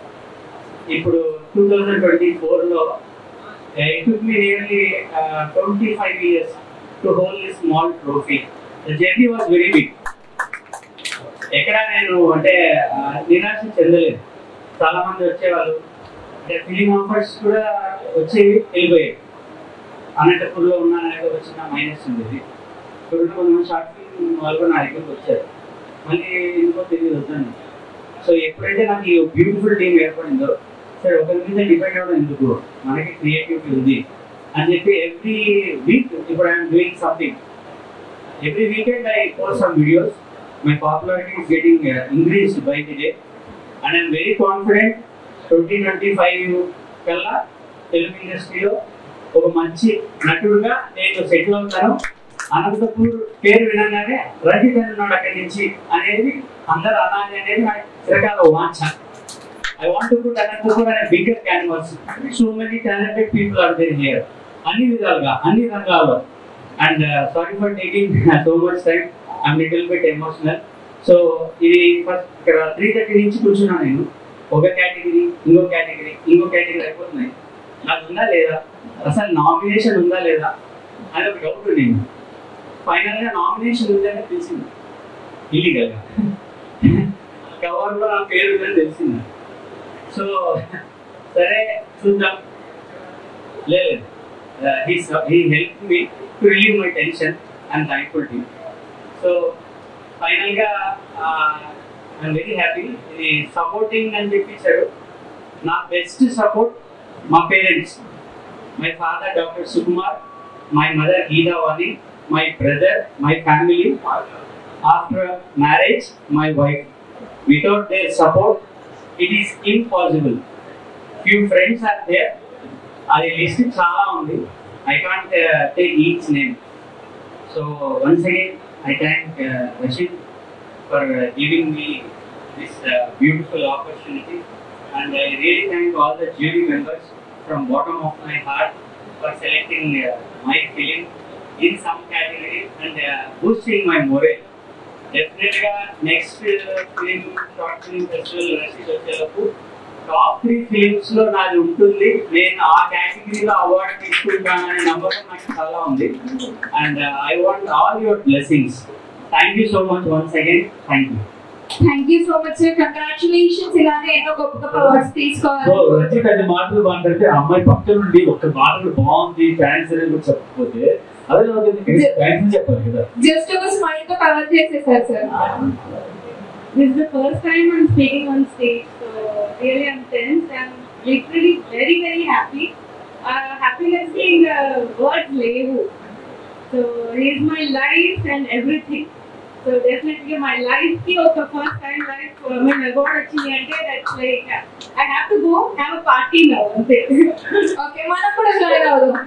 [SPEAKER 13] ఇప్పుడు టూ థౌజండ్ ట్వంటీ ఫోర్లో it took me nearly twenty five years to hold the small trophy the journey was very big ఎక్కడ నేను అంటే ఆ, నిరాశ చెందలేదు చాలా మంది వచ్చేవాళ్ళు అంటే ఫిలిం ఆఫర్స్ కూడా వచ్చి వెళ్ళిపోయాయి అనంతపూర్లో ఉన్న నాకు వచ్చిన మైనస్ ఉండేది ఇప్పుడు కొంతమంది షార్ట్ ఫిల్మ్ వాళ్ళు కూడా నా దగ్గరికి వచ్చారు మళ్ళీ ఎందుకో తెలియదు వద్దాను సో ఎప్పుడైతే నాకు ఈ బ్యూటిఫుల్ టీం ఏర్పడిందో సరే ఒకరి మీద డిపెండ్ అవ్వడం ఎందుకు మనకి క్రియేటివిటీ ఉంది అని చెప్పి ఎవ్రీ వీక్ ఇప్పుడు I'm doing something every weekend I post some videos my popularity is getting increased by the day and I'm very confident twenty twenty five కల్లా తెలుగు ఇండస్ట్రీలో ఒక మంచి నటుడుగా నేను సెటిల్ అవుతాను అనంతపూర్ పేరు వినగానే రజిత్ అన్నాడు అక్కడి నుంచి అనేది అందరు అనాలి అనేది నా చిరకాల వాంఛ I want to put Anantapur అనే bigger canvas so many talented people are there here అన్ని విధాలుగా అన్ని రంగాల్లో and sorry for taking so much time I'm little bit emotional so ఇది ఫస్ట్ ఇక్కడ త్రీ థర్టీ నుంచి కూర్చున్నాను నేను ఒక కేటగిరీ ఇంకో కేటగిరీ ఇంకో కేటగిరీ అయిపోతున్నాయి నాకు ఉందా లేదా అసలు నామినేషన్ ఉందా లేదా అని ఒక డౌట్ ఉండింది ఫైనల్ గా నామినేషన్ ఉందని తెలిసింది ఇల్లీగల్ గా కవర్ లో నా పేరు ఉందని తెలిసింది సో సరే చూద్దాం లేదు he help me to relieve my tension and thankful to so final గా ఐఎమ్ వెరీ హ్యాపీ ఇది సపోర్టింగ్ అని చెప్పించాడు నా బెస్ట్ సపోర్ట్ మా parents my father doctor Sukumar my mother Geethavani my brother my family after marriage my wife without their support it is impossible few friends are there అది list చాలా ఉంది I can't take each name so So once again, I thank uh, Rashid for uh, giving me this uh, beautiful opportunity, and I really thank all the jury members from bottom of my heart for selecting uh, my film in some category and uh, boosting my morale. డెఫినెట్గా next film short film festival Rashid వచ్చేటప్పుడు top three films లో నాది ఉంటుంది నేను ఆ కేటగిరీలో award తీసుకుంటాననే నమ్మకం నాకు చాలా ఉంది and I want all your blessings thank you so much once again thank you
[SPEAKER 5] thank you so much sir congratulations ఇలానే ఎన్నో గొప్ప గొప్ప అవార్డ్స్
[SPEAKER 1] సో
[SPEAKER 5] తీసుకోవాలి
[SPEAKER 1] రచిత అది మాటలు మాట్లాడితే ఆ అమ్మాయి పక్క నుండి ఒక్క మాటలు బాగుంది థ్యాంక్స్ అని కూడా చెప్పకపోతే అదే థ్యాంక్స్ చెప్పాలి కదా
[SPEAKER 5] జస్ట్ ఒక స్మైల్ తో కవర్ చేసేసారు sir
[SPEAKER 3] This is the first time I'm speaking on stage, so really I'm tense. I'm literally very, very happy. Uh, happiness being uh, words levu. So he's my life and everything. So definitely my life ki oka first time life I mean award వచ్చింది అంటే that's like uh, I have to go have a party now అంతే.
[SPEAKER 5] Okay మనం కూడా join అవుదాం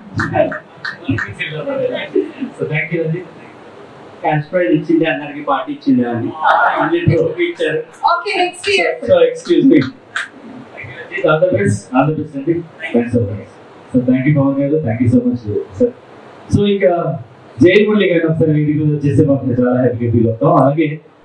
[SPEAKER 1] so thank you అండి
[SPEAKER 13] cash prize ఇచ్చింది అందరికి party ఇచ్చింది అని మళ్ళీ ట్రోఫీ ఇచ్చారు
[SPEAKER 5] okay next year
[SPEAKER 1] so excuse me all the best all the best అండి thanks so much so thank you Pavan గారు thank you so much sir so ఇంకా జైలు మురళి గారిని ఒకసారి వీడి మీద వచ్చేసి మాకు చాలా హ్యాపీగా ఫీల్ అవుతాం అలాగే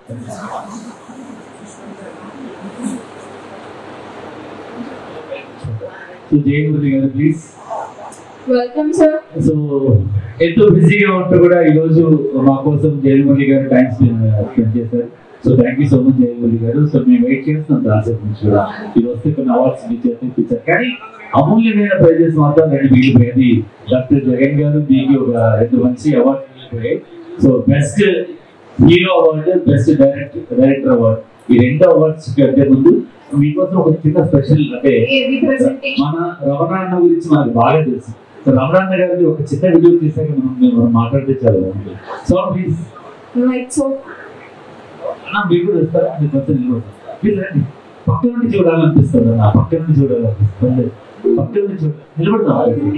[SPEAKER 1] సో జైలు మురళి గారు ప్లీజ్
[SPEAKER 5] వెల్కమ్ సార్
[SPEAKER 1] సో ఎంతో బిజీగా ఉంటూ కూడా ఈ రోజు మా కోసం జయమురళి గారు టైం స్పెండ్ చేశారు so thank you so much Jayamurali గారు సో మేము వెయిట్ చేస్తున్నాం దానిసేపు నుంచి కూడా ఇది వస్తే కొన్ని అవార్డ్స్ మీ చేత ఇప్పించారు కానీ అమూల్యమైన ప్రైజెస్ మాత్రం రెండు మిగిలిపోయింది డాక్టర్ జగన్ గారు దీనికి ఒక రెండు మంచి అవార్డ్స్ మిగిలిపోయాయి so best hero award best direct director award ఈ రెండు అవార్డ్స్ కంటే ముందు మీకోసం ఒక చిన్న స్పెషల్ అంటే
[SPEAKER 5] ఏవి presentation?
[SPEAKER 1] మన రమణాన్న గురించి మనకు బాగా తెలుసు సో రమణాన్న గారిది ఒక చిన్న వీడియో తీసాక మనం మనం మాట్లాడితే చాలా బాగుంటుంది సో ప్లీజ్
[SPEAKER 5] రైట్ సో
[SPEAKER 1] అన్న మీరు కూడా వస్తారా మీరు కొంచెం నిలబడతారు ప్లీజ్ రండి పక్క నుండి చూడాలనిపిస్తుంది నా పక్క నుండి చూడాలనిపిస్తుంది పక్క నుండి చూడ నిలబడతాం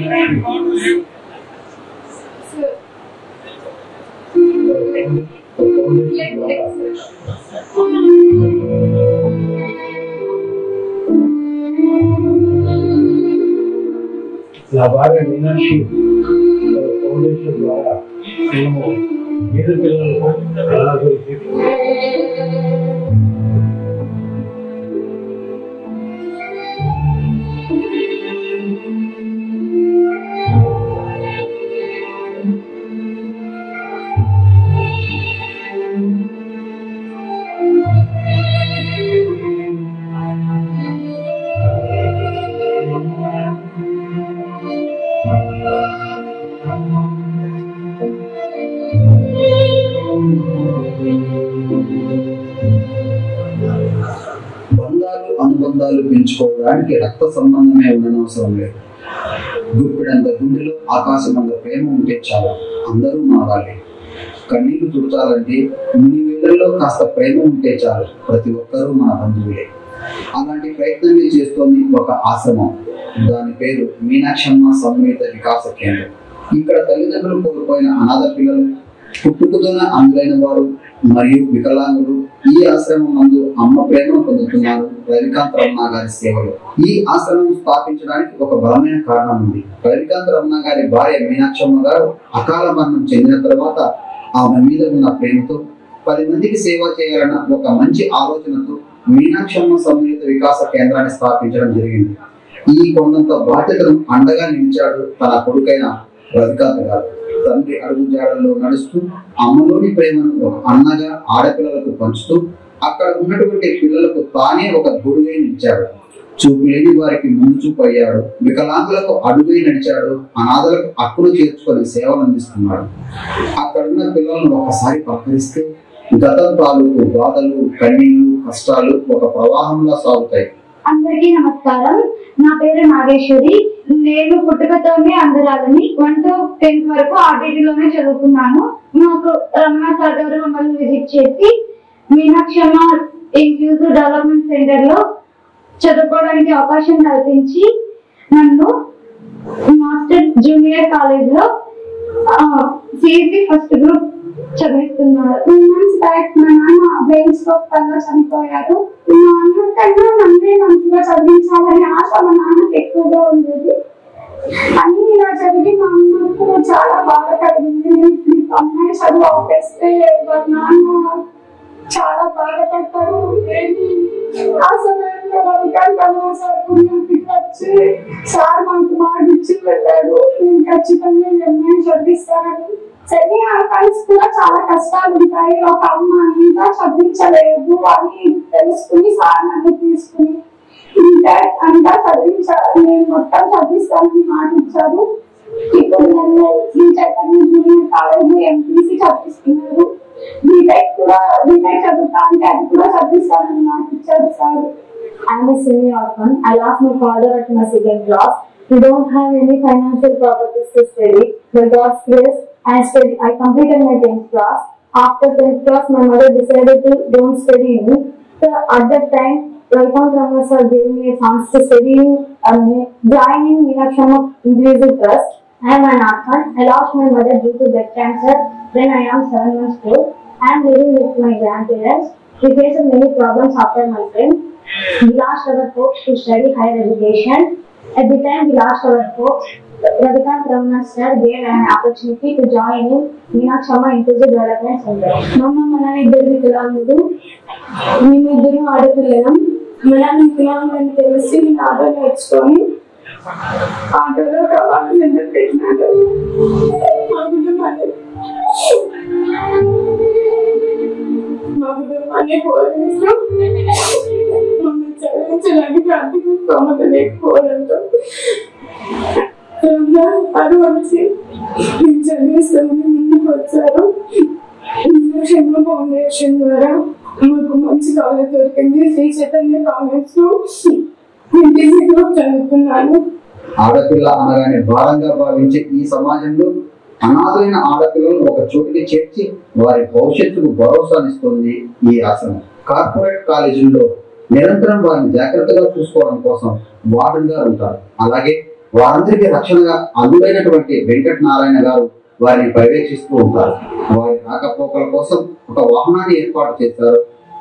[SPEAKER 2] నా భార్య మీనాక్షి ఫౌండేషన్ ద్వారా మేము పేద పిల్లలకు అనాథులకి
[SPEAKER 14] బంధాలు అనుబంధాలు పెంచుకోవడానికి రక్త సంబంధమే ఉండనవసరం లేదు గుప్పిడంత గుండెలో ఆకాశమంత ప్రేమ ఉంటే చాలు అందరూ మారాలి కన్నీళ్లు తుడచాలంటే ముని వేళల్లో కాస్త ప్రేమ ఉంటే చాలు ప్రతి ఒక్కరూ మన బంధువులే అలాంటి ప్రయత్నమే చేస్తోంది ఒక ఆశ్రమం దాని పేరు మీనాక్షమ్మ సమ్మిళిత వికాస కేంద్రం ఇక్కడ తల్లిదండ్రులు కోల్పోయిన అనాథ పిల్లలు పుట్టుకతోనే అందులైన వారు మరియు వికలాంగులు ఈ ఆశ్రమం నందు అమ్మ ప్రేమను పొందుతున్నారు రవికాంత్ రమణ గారి సేవలు ఈ ఆశ్రమం స్థాపించడానికి ఒక బలమైన కారణం ఉంది రవికాంత్ రమణ గారి భార్య మీనాక్షమ్మ గారు అకాల మరణం చెందిన తర్వాత ఆమె మీద ఉన్న ప్రేమతో పది మందికి సేవ చేయాలన్న ఒక మంచి ఆలోచనతో మీనాక్షమ్మ సమ్మిళిత వికాస కేంద్రాన్ని స్థాపించడం జరిగింది ఈ కొండంత బాధ్యతను అండగా నిలిచాడు తన కొడుకైన రవికాంత్ గారు తండ్రి అడుగుజాడల్లో నడుస్తూ అమ్మలోని ప్రేమను ఒక అన్నగా ఆడపిల్లలకు పంచుతూ అక్కడ ఉన్నటువంటి పిల్లలకు తానే ఒక గొడుగై నిలిచాడు చూపు లేని వారికి ముందు చూపు అయ్యాడు వికలాంగులకు అడుగై నడిచాడు అనాథలకు అక్కులు చేర్చుకొని సేవలు అందిస్తున్నాడు అక్కడున్న పిల్లలను ఒకసారి పలకరిస్తే గతం తాలూకు బాధలు కన్నీళ్లు కష్టాలు ఒక ప్రవాహంలా సాగుతాయి
[SPEAKER 15] అందరికీ నమస్కారం నా పేరు నాగేశ్వరి నేను పుట్టుకతోనే అందరాలని వన్ టు టెన్త్ వరకు ఆర్టీటీలోనే చదువుకున్నాను మాకు రమణ సార్ గారు మమ్మల్ని విజిట్ చేసి మీనాక్షమ్మ ఇంక్లూజివ్ డెవలప్మెంట్ సెంటర్ లో చదువుకోవడానికి అవకాశం కల్పించి నన్ను మాస్టర్ జూనియర్ కాలేజ్ లో సిఎస్సి ఫస్ట్ గ్రూప్ చదివిస్తున్నారు టూ మంత్స్ బ్యాక్ మా నాన్న బ్రెయిన్ స్ట్రోక్ వల్ల చనిపోయారు మా అన్న కన్నా నన్నే మంచిగా చదివించాలనే ఆశ మా నాన్నకి ఎక్కువగా ఉండేది అన్ని ఇలా చదివి మా అమ్మకు చాలా బాధ కలిగింది నేను అమ్మాయి చదువు ఆపేస్తే వాళ్ళ నాన్న చాలా బాధపడతారు ఏంటి ఆ సమయంలో రవికాంతమ్మ సార్ పుణ్యంకి వచ్చి సార్ మనకు మాట ఇచ్చి వెళ్ళాడు నేను ఖచ్చితంగా ఈ అమ్మాయిని చదివిస్తానని సరే ఆ ఫ్రెండ్స్ కూడా చాలా కష్టాలు ఉంటాయి ఒక అమ్మ అంతా చదివించలేదు అని తెలుసుకుని సార్ నన్ను తీసుకుని ఇంకా అంతా చదివించాలి నేను మొత్తం చదివిస్తానని మాట ఇచ్చారు ఇప్పుడు నన్ను Shri Chaitanya junior college MPC చదివిస్తున్నారు బీటెక్ కూడా బీటెక్ చదువుతా అంటే అది కూడా చదివిస్తానని మాట ఇచ్చారు sir
[SPEAKER 16] I'm a semi orphan. I lost my father at my second class. We don't have any financial properties to study. By God's grace, I study. I completed my 10th class. After 10th class, my mother decided to don't study me. So at that time, Welcome Rama sir gave me a chance to study um, joining Meenakshama Inclusive Trust. I am an orphan. I lost my mother due to breast cancer when I am 7 months old. I am living with my grandparents. We faced many problems after my friend. We lost our hopes to study higher education. At the time we lost our hopes, Ravikant Ramana sir gave an opportunity to join in Meenakshama Inclusive Development Center.
[SPEAKER 15] మా అమ్మ మా నాన్న ఇద్దరు వికలాంగులు మేమిద్దరు ఆడపిల్లలం మా నాన్న వికలాంగులని తెలిసి నేను ఆటో నేర్చుకొని ఆటోలో ప్రభావం సెంటర్ పెట్టినాడు మా కుటుంబాన్ని మా కుటుంబాన్ని పోలీసు మమ్మల్ని చదివించడానికి ఆర్థిక స్తోమత లేకపోవడంతో అది వచ్చి నేను చదివిస్తామని ముందుకు వచ్చారు క్షేమ ఫౌండేషన్ ద్వారా మాకు మంచి కాలేజ్ దొరికింది శ్రీ చైతన్య కాలేజ్ లో ఎంపీసీ గ్రూప్ చదువుతున్నాను
[SPEAKER 14] ఆడపిల్ల అనగానే భారంగా భావించే ఈ సమాజంలో అనాథైన ఆడపిల్లలను ఒక చోటికి చేర్చి వారి భవిష్యత్తుకు భరోసానిస్తుంది ఈ ఆసనం కార్పొరేట్ కాలేజీల్లో నిరంతరం వారిని జాగ్రత్తగా చూసుకోవడం కోసం వార్డెన్ గారు ఉంటారు అలాగే వారందరికీ రక్షణగా అందులైనటువంటి వెంకట నారాయణ గారు వారిని పర్యవేక్షిస్తూ ఉంటారు వారి రాకపోకల కోసం ఒక వాహనాన్ని ఏర్పాటు చేశారు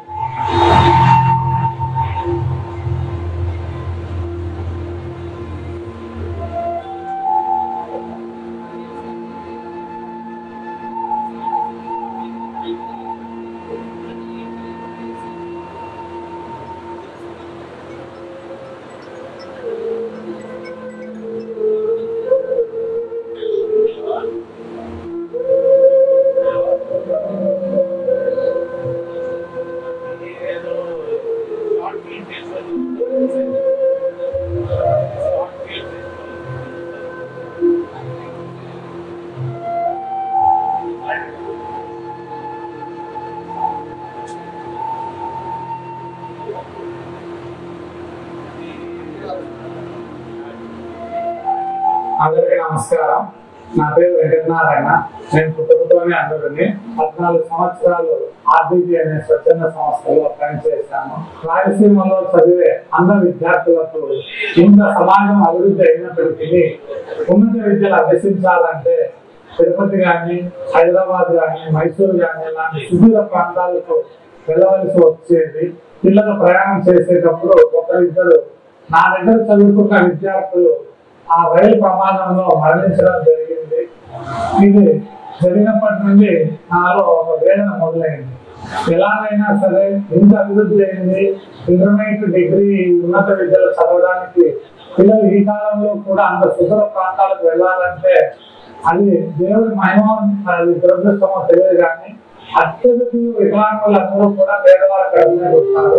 [SPEAKER 17] అందరికీ నమస్కారం నా పేరు వెంకటనారాయణ నేను పుట్టుకతోనే అందరిని పద్నాలుగు సంవత్సరాలు ఆర్బీజీ అనే స్వచ్ఛంద సంస్థలో పనిచేశాను రాయలసీమలో చదివే అందరు విద్యార్థులకు ఇంత సమాజం అభివృద్ధి అయినప్పటికీ ఉన్నత విద్యలు అభ్యసించాలంటే తిరుపతి కానీ హైదరాబాద్ కానీ మైసూరు కానీ ఇలాంటి సుదూర ప్రాంతాలకు వెళ్ళవలసి వచ్చేది పిల్లలు ప్రయాణం చేసేటప్పుడు ఒకరిద్దరు నా దగ్గర చదువుకున్న విద్యార్థులు ఆ రైలు ప్రమాదంలో మరణించడం జరిగింది ఇది జరిగినప్పటి నుండి నాలో ఒక వేదన మొదలైంది ఎలాగైనా సరే ఇంత అభివృద్ధి అయింది ఇంటర్మీడియట్ డిగ్రీ ఉన్నత విద్యలు చదవడానికి పిల్లలు ఈ కాలంలో కూడా అంత సుదూర ప్రాంతాలకు వెళ్ళాలంటే అది దేవుడి మహిమ అది దురదృష్టమో తెలియదు కానీ అత్యధిక వికలాంగులందరూ కూడా పేదవాళ్ళ కడుపునే వస్తారు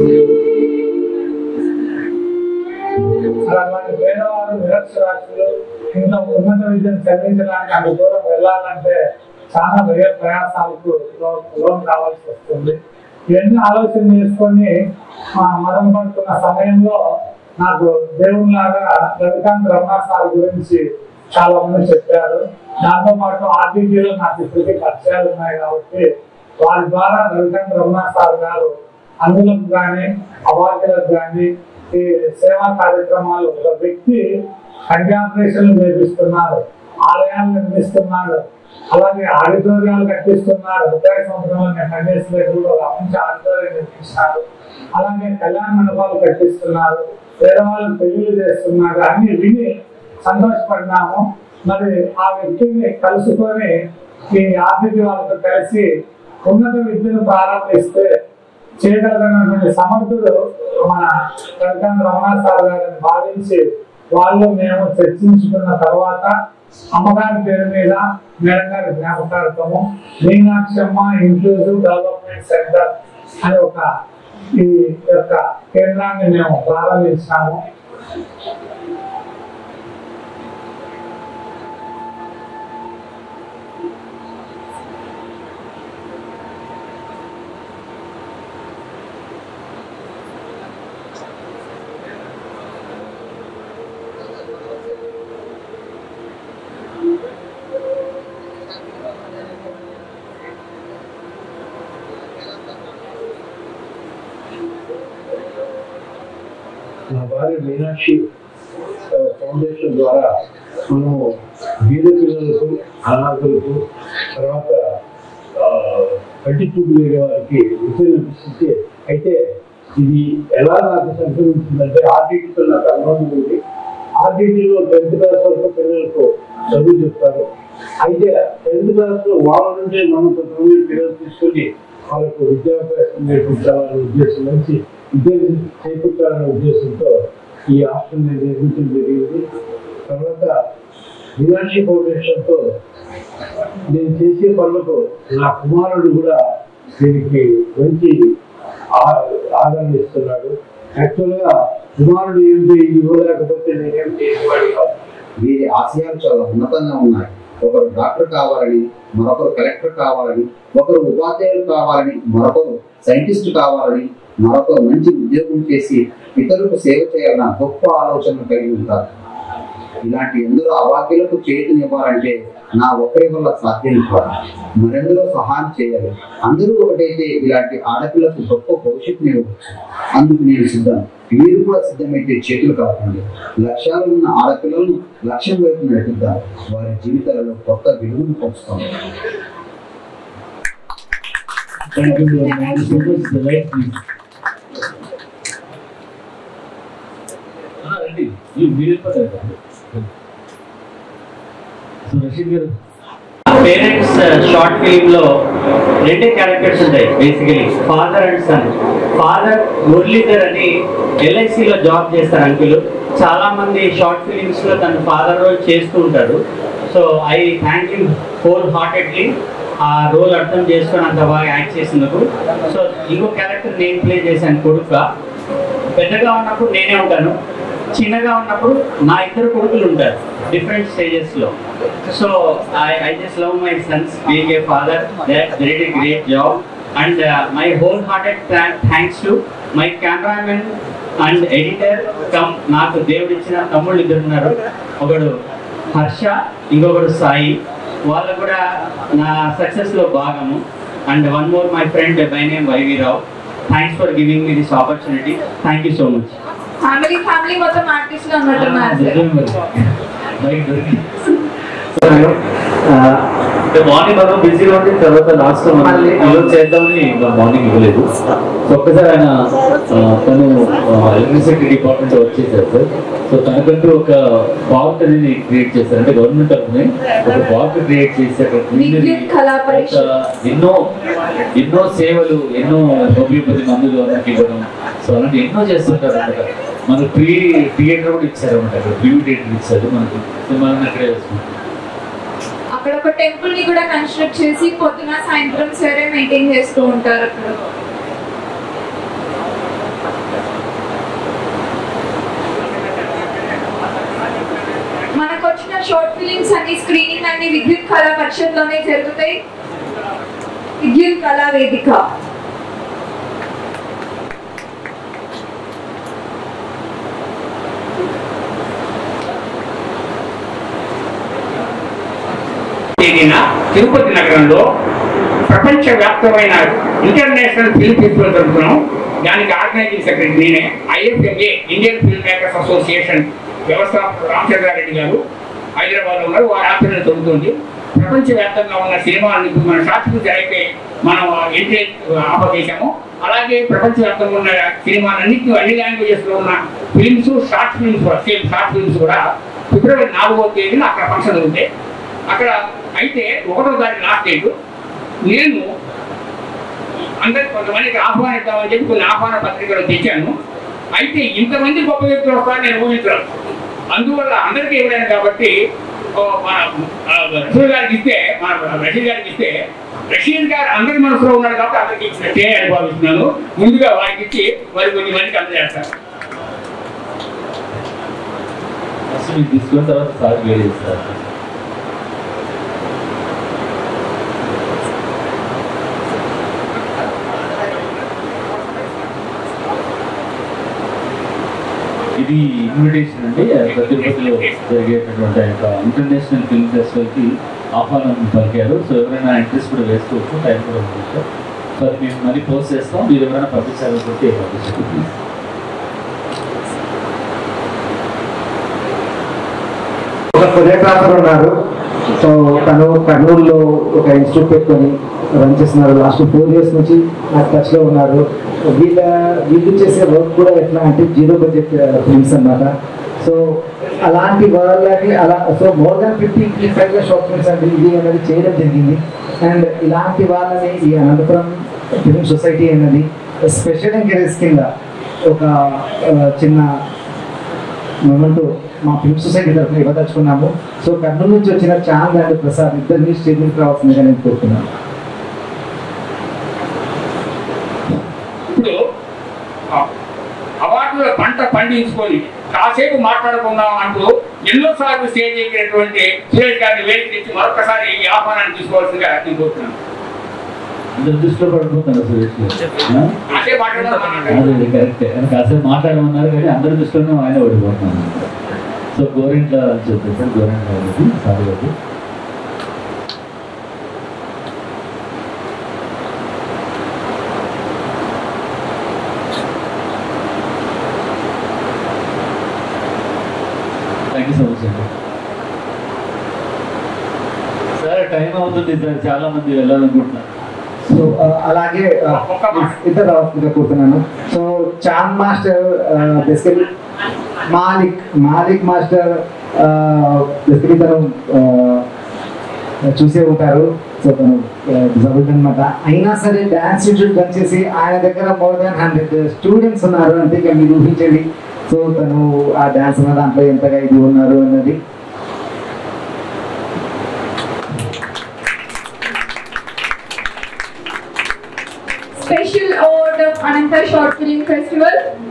[SPEAKER 17] అలాంటి పేదవారు నిరక్షరాస్యులు ఇంత ఉన్నత విద్యను చదివించడానికి అంత దూరం వెళ్ళాలంటే చాలా వ్యయ ప్రయాసాలకు లో- లోన్ కావాల్సి వస్తుంది ఇవన్నీ ఆలోచన చేసుకొని ఆ, మదన పడుతున్న సమయంలో నాకు దేవునిలాగా రవికాంత్ రమణ సార్ గురించి చాలా మంది చెప్పారు దాంతో పాటు ఆర్టీజీలో నాకు ఇప్పటికీ పరిచయాలు ఉన్నాయి కాబట్టి వారి ద్వారా రవికాంత్ రమణ సార్ గారు అందులకు కానీ అవార్డులకు కానీ ఈ సేవా కార్యక్రమాలు ఒక వ్యక్తి కంటి ఆపరేషన్లు చేపిస్తున్నారు ఆలయాలు నిర్మిస్తున్నాడు అలాగే ఆడిటోరియాలు కట్టిస్తున్నారు ముప్పై సంవత్సరంలో నేను పనిచేసినప్పుడు ఒక మంచి ఆడిటోరియం నిర్మించినారు అలాగే కళ్యాణ మండపాలు కట్టిస్తున్నారు పేదవాళ్ళు పెళ్లిళ్ళు చేస్తున్నారు అన్ని విని సంతోషపడినాము మరి ఆ వ్యక్తిని కలుసుకొని ఈ ఆర్థిక వాళ్ళతో కలిసి ఉన్నత విద్యను ప్రారంభిస్తే చేయగలిగినటువంటి సమర్థుడు మన రవికాంత్ రమణ సార్ గారిని భావించి వాళ్ళు మేము చర్చించుకున్న తర్వాత అమ్మగారి పేరు మీద మేడం గారి జ్ఞాపకార్థము మీనాక్షమ్మ ఇంక్లూజివ్ డెవలప్మెంట్ సెంటర్ అనే ఒక ఈ యొక్క కేంద్రాన్ని మేము ప్రారంభించాము
[SPEAKER 18] నా భార్య మీనాక్షి ఆ, ఫౌండేషన్ ద్వారా మనము బీద పిల్లలకు అనాథులకు తర్వాత ఆ, కంటి చూపు లేని వారికి విషయం అనిపిస్తుంది అయితే ఇది ఎలా నాకు సంక్రమించిందంటే ఆర్డిటీతో నాకు అనుభవం ఉంది ఆర్డిటీలో టెన్త్ క్లాస్ వరకు పిల్లలకు చదువు చెప్తారు అయితే టెన్త్ క్లాస్ లో వాళ్ళ నుండే మనం కొంతమంది పిల్లలు తీసుకొని వాళ్ళకు విద్యాభ్యాసం నేర్పించాలనే ఉద్దేశం నుంచి విద్య చేకూర్చాలనే ఉద్దేశంతో ఈ హాస్టల్ నిర్మించడం జరిగింది తర్వాత మీనాక్షి ఫౌండేషన్తో నేను చేసే పనులకు నా కుమారుడు కూడా దీనికి మంచి ఆ- ఆదరణ ఇస్తున్నాడు యాక్చువల్గా కుమారుడు ఏంటి ఇవ్వలేకపోతే నేనేం చేసేవాడి కాదు
[SPEAKER 14] వీరి ఆశయాలు చాలా ఉన్నతంగా ఉన్నాయి ఒకరు డాక్టర్ కావాలని మరొకరు కలెక్టర్ కావాలని ఒకరు ఉపాధ్యాయులు కావాలని మరొకరు సైంటిస్ట్ కావాలని మరొకరు మంచి ఉద్యోగం చేసి ఇతరులకు సేవ చేయాలన్న గొప్ప ఆలోచనలు కలిగి ఉంటారు ఇలాంటి ఎందరో అవాక్యులకు చేతినివ్వాలంటే నా ఒక్కరి వల్ల సాధ్యం కాదు మరెందరో సహాయం చేయాలి అందరూ ఒకటైతే ఇలాంటి ఆడపిల్లకు గొప్ప భవిష్యత్తుని ఇవ్వచ్చు అందుకు నేను సిద్ధం మీరు కూడా సిద్ధమైతే చేతులు కాకండి లక్ష్యాలు ఉన్న ఆడపిల్లలను లక్ష్యం వైపు నడిపిద్దాం వారి జీవితాలలో కొత్త వెలుగును పంచుతాం
[SPEAKER 1] Thank you. Thank you so much. The right please. Ah, రండి. మీరు మీరు వెళ్ళిపోతారు కదా. సో రషీద్ గారు
[SPEAKER 13] పేరెంట్స్ షార్ట్ ఫిల్మ్ లో రెండే క్యారెక్టర్స్ ఉంటాయి basically father and son father Muralidhar అని LIC లో జాబ్ చేస్తారు అంకుల్ చాలా మంది షార్ట్ ఫిలిమ్స్ లో తన ఫాదర్ రోల్ చేస్తూ ఉంటారు so I thank you wholeheartedly ఆ రోల్ అర్థం చేసుకొని అంత బాగా యాక్ట్ చేసినందుకు సో ఇంకో క్యారెక్టర్ నేను ప్లే చేశాను కొడుకుగా పెద్దగా ఉన్నప్పుడు నేనే ఉంటాను చిన్నగా ఉన్నప్పుడు నా ఇద్దరు కొడుకులు ఉంటారు డిఫరెంట్ స్టేజెస్ లో so I I just love my sons being a father that great a great job and my wholehearted thanks to my cameraman and editor come నాకు దేవుడు ఇచ్చిన తమ్ముళ్ళు ఇద్దరు ఉన్నారు ఒకడు హర్ష ఇంకొకడు సాయి వాళ్ళు కూడా నా సక్సెస్ లో భాగము and one more my friend by name Y V Rao thanks for giving me this opportunity thank you so much
[SPEAKER 5] family family మొత్తం ఆర్టిస్ట్ లో ఉన్నట్టున్నారు సార్
[SPEAKER 1] బైక్ దొరికి మార్నింగ్ మనం బిజీగా ఉండి తర్వాత లాస్ట్ ఈరోజు చేద్దామని ఇంకా మార్నింగ్ ఇవ్వలేదు సో ఒక్కసారి ఆయన ఆ, తను ఎలక్ట్రిసిటీ డిపార్ట్మెంట్ వచ్చేసారు సార్ సో తనకంటూ ఒక పార్క్ అనేది క్రియేట్ చేశారు అంటే గవర్నమెంట్ తరఫున ఒక పార్క్ క్రియేట్ చేసి అక్కడ greenery,
[SPEAKER 5] విద్యుత్ కళా పరిషత్
[SPEAKER 1] ఒక ఎన్నో ఎన్నో సేవలు ఎన్నో హోమియోపతి మందులు అందరికి ఇవ్వడం సో అలాంటి ఎన్నో చేస్తుంటారు అనమాట మనకు ప్రీ థియేటర్ కూడా ఇచ్చారు అనమాట అక్కడ ప్రీ థియేటర్ ఇచ్చారు మనకి మనం అక్కడే వేసుకుంటాం
[SPEAKER 5] అక్కడ ఒక టెంపుల్ ని కూడా కన్స్ట్రక్ట్ చేసి పొద్దున సాయంత్రం సరే మెయింటైన్ చేస్తూ ఉంటారు అక్కడ మనకు వచ్చిన షార్ట్ ఫిలిమ్స్ అన్ని స్క్రీనింగ్ అన్ని విద్యుత్ కళా పరిషత్ లోనే జరుగుతాయి విద్యుత్ కళా వేదిక
[SPEAKER 8] తేదీన తిరుపతి నగరంలో ప్రపంచవ్యాప్తమైన ఇంటర్నేషనల్ ఫిల్మ్ ఫెస్టివల్ జరుగుతున్నాం దానికి ఆర్గనైజింగ్ సెక్రటరీ నేనే IFMA Indian film makers association వ్యవస్థాపకుడు రామచంద్రారెడ్డి గారు హైదరాబాద్లో ఉన్నారు వారి ఆఫీసులో జరుగుతుంది ప్రపంచవ్యాప్తంగా ఉన్న సినిమాలను ఇప్పుడు మన షార్ట్ ఫిల్మ్స్ అయితే మనం ఎంట్రీ ఆఫర్ చేశాము అలాగే ప్రపంచవ్యాప్తంగా ఉన్న సినిమాలన్నింటినీ అన్ని లాంగ్వేజెస్ లో ఉన్న ఫిల్మ్స్ షార్ట్ ఫిల్మ్స్ కూడా సేమ్ షార్ట్ ఫిల్మ్స్ కూడా ఫిబ్రవరి నాలుగో తేదీన అక్కడ ఫంక్షన్ ఉంది అక్కడ అయితే ఒకటో తారీఖు లాస్ట్ డేట్ నేను అందరికి కొంతమందికి ఆహ్వానిద్దామని చెప్పి కొన్ని ఆహ్వాన పత్రికలు తెచ్చాను అయితే ఇంతమంది గొప్ప వ్యక్తులు వస్తారని నేను ఊహించలేదు అందువల్ల అందరికీ ఇవ్వలేను కాబట్టి ఓ మన ఆ, రషీద్ గారికి ఇస్తే మన రషీద్ గారికి ఇస్తే రషీద్ గారు అందరి మనసులో ఉన్నాడు కాబట్టి అందరికి ఇచ్చినట్టే అని భావిస్తున్నాను ముందుగా వారికి ఇచ్చి మరి కొన్ని మందికి అందజేస్తాను
[SPEAKER 1] ఫస్ట్ మీకు తీసుకున్న తర్వాత సార్ వేరే చేస్తారు ఇది ఇన్విటేషన్ అండి అది తిరుపతిలో జరిగేటటువంటి ఆ యొక్క ఇంటర్నేషనల్ ఫిల్మ్ ఫెస్టివల్ కి ఆహ్వానం పలికారు సో ఎవరైనా ఇంట్రెస్ట్ కూడా వేసుకోవచ్చు టైం కూడా ఉంటుంది సార్ సో అది మేము మళ్ళీ పోస్ట్ చేస్తాం మీరు ఎవరైనా పంపించాలనుకుంటే పంపించండి
[SPEAKER 2] ఒక కొరియోగ్రాఫర్ ఉన్నారు సో తను కర్నూలులో ఒక ఇన్స్టిట్యూట్ పెట్టుకొని రన్ చేస్తున్నారు లాస్ట్ ఫోర్ ఇయర్స్ నుంచి నాకు టచ్ లో ఉన్నారు వీళ్ళ వీళ్ళు చేసే వర్క్ కూడా ఎట్లా అంటే జీరో బడ్జెట్ ఫిల్మ్స్ అన్నమాట సో అలాంటి వాళ్ళని అలా so more than fifty five short films అంటే ఇది అనేది చేయడం జరిగింది అండ్ ఇలాంటి వాళ్ళని ఈ అనంతపురం ఫిల్మ్ సొసైటీ అనేది స్పెషల్ ఎంకరేజ్ కింద ఒక ఆ, చిన్న మొమెంట్ మా ఫిల్మ్ సొసైటీ తరఫున ఇవ్వదలుచుకున్నాము సో కర్నూలు నుంచి వచ్చిన చాంద్ అండ్ ప్రసాద్ ఇద్దరిని స్టేజ్ మీద రావాల్సిందిగా నేను కోరుతున్నాను
[SPEAKER 8] ఇప్పుడు ఆ, అవార్డుల పంట పండించుకొని కాసేపు మాట్లాడుకుందాం అంటూ ఎన్నో సార్లు స్టేజ్ ఎక్కినటువంటి సురేష్ గారిని వేదిక తెచ్చి మరొకసారి ఈ ఆహ్వానాన్ని తీసుకోవాల్సిందిగా నేను కోరుతున్నాను
[SPEAKER 1] అందరు దృష్టిలో పడిపోతారు సురేష్ గారు ఆ?
[SPEAKER 8] అదే మాట్లాడదాం
[SPEAKER 1] అదే కరెక్టే ఆయన కాసేపు మాట్లాడమన్నారు కానీ అందరి దృష్టిలోనే ఆయన ఓడిపోతున్నాను సో గోరింట్ల అని చెప్పేసి గోరింట్ల అనేది సారీ అది థ్యాంక్ యూ సో మచ్ అండి సార్ టైం అవుతుంది సార్ చాలా మంది వెళ్ళాలనుకుంటున్నారు
[SPEAKER 2] సో ఆ, అలాగే ఆ, ఇద్దరు రావాల్సిందిగా కోరుతున్నాను so Chand master basically Malik Malik master basically తను ఆ, చూసే ఉంటారు సో తను డిజబుల్డ్ అనమాట అయినా సరే డాన్స్ ఇన్స్టిట్యూట్ రన్ చేసి ఆయన దగ్గర మోర్ దాన్ హండ్రెడ్ స్టూడెంట్స్ ఉన్నారు అంటే ఇక మీరు ఊహించండి సో తను ఆ డాన్స్ ఉన్న దాంట్లో ఎంతగా ఇది ఉన్నారు అన్నది
[SPEAKER 5] Special award of Ananta Short Film Festival.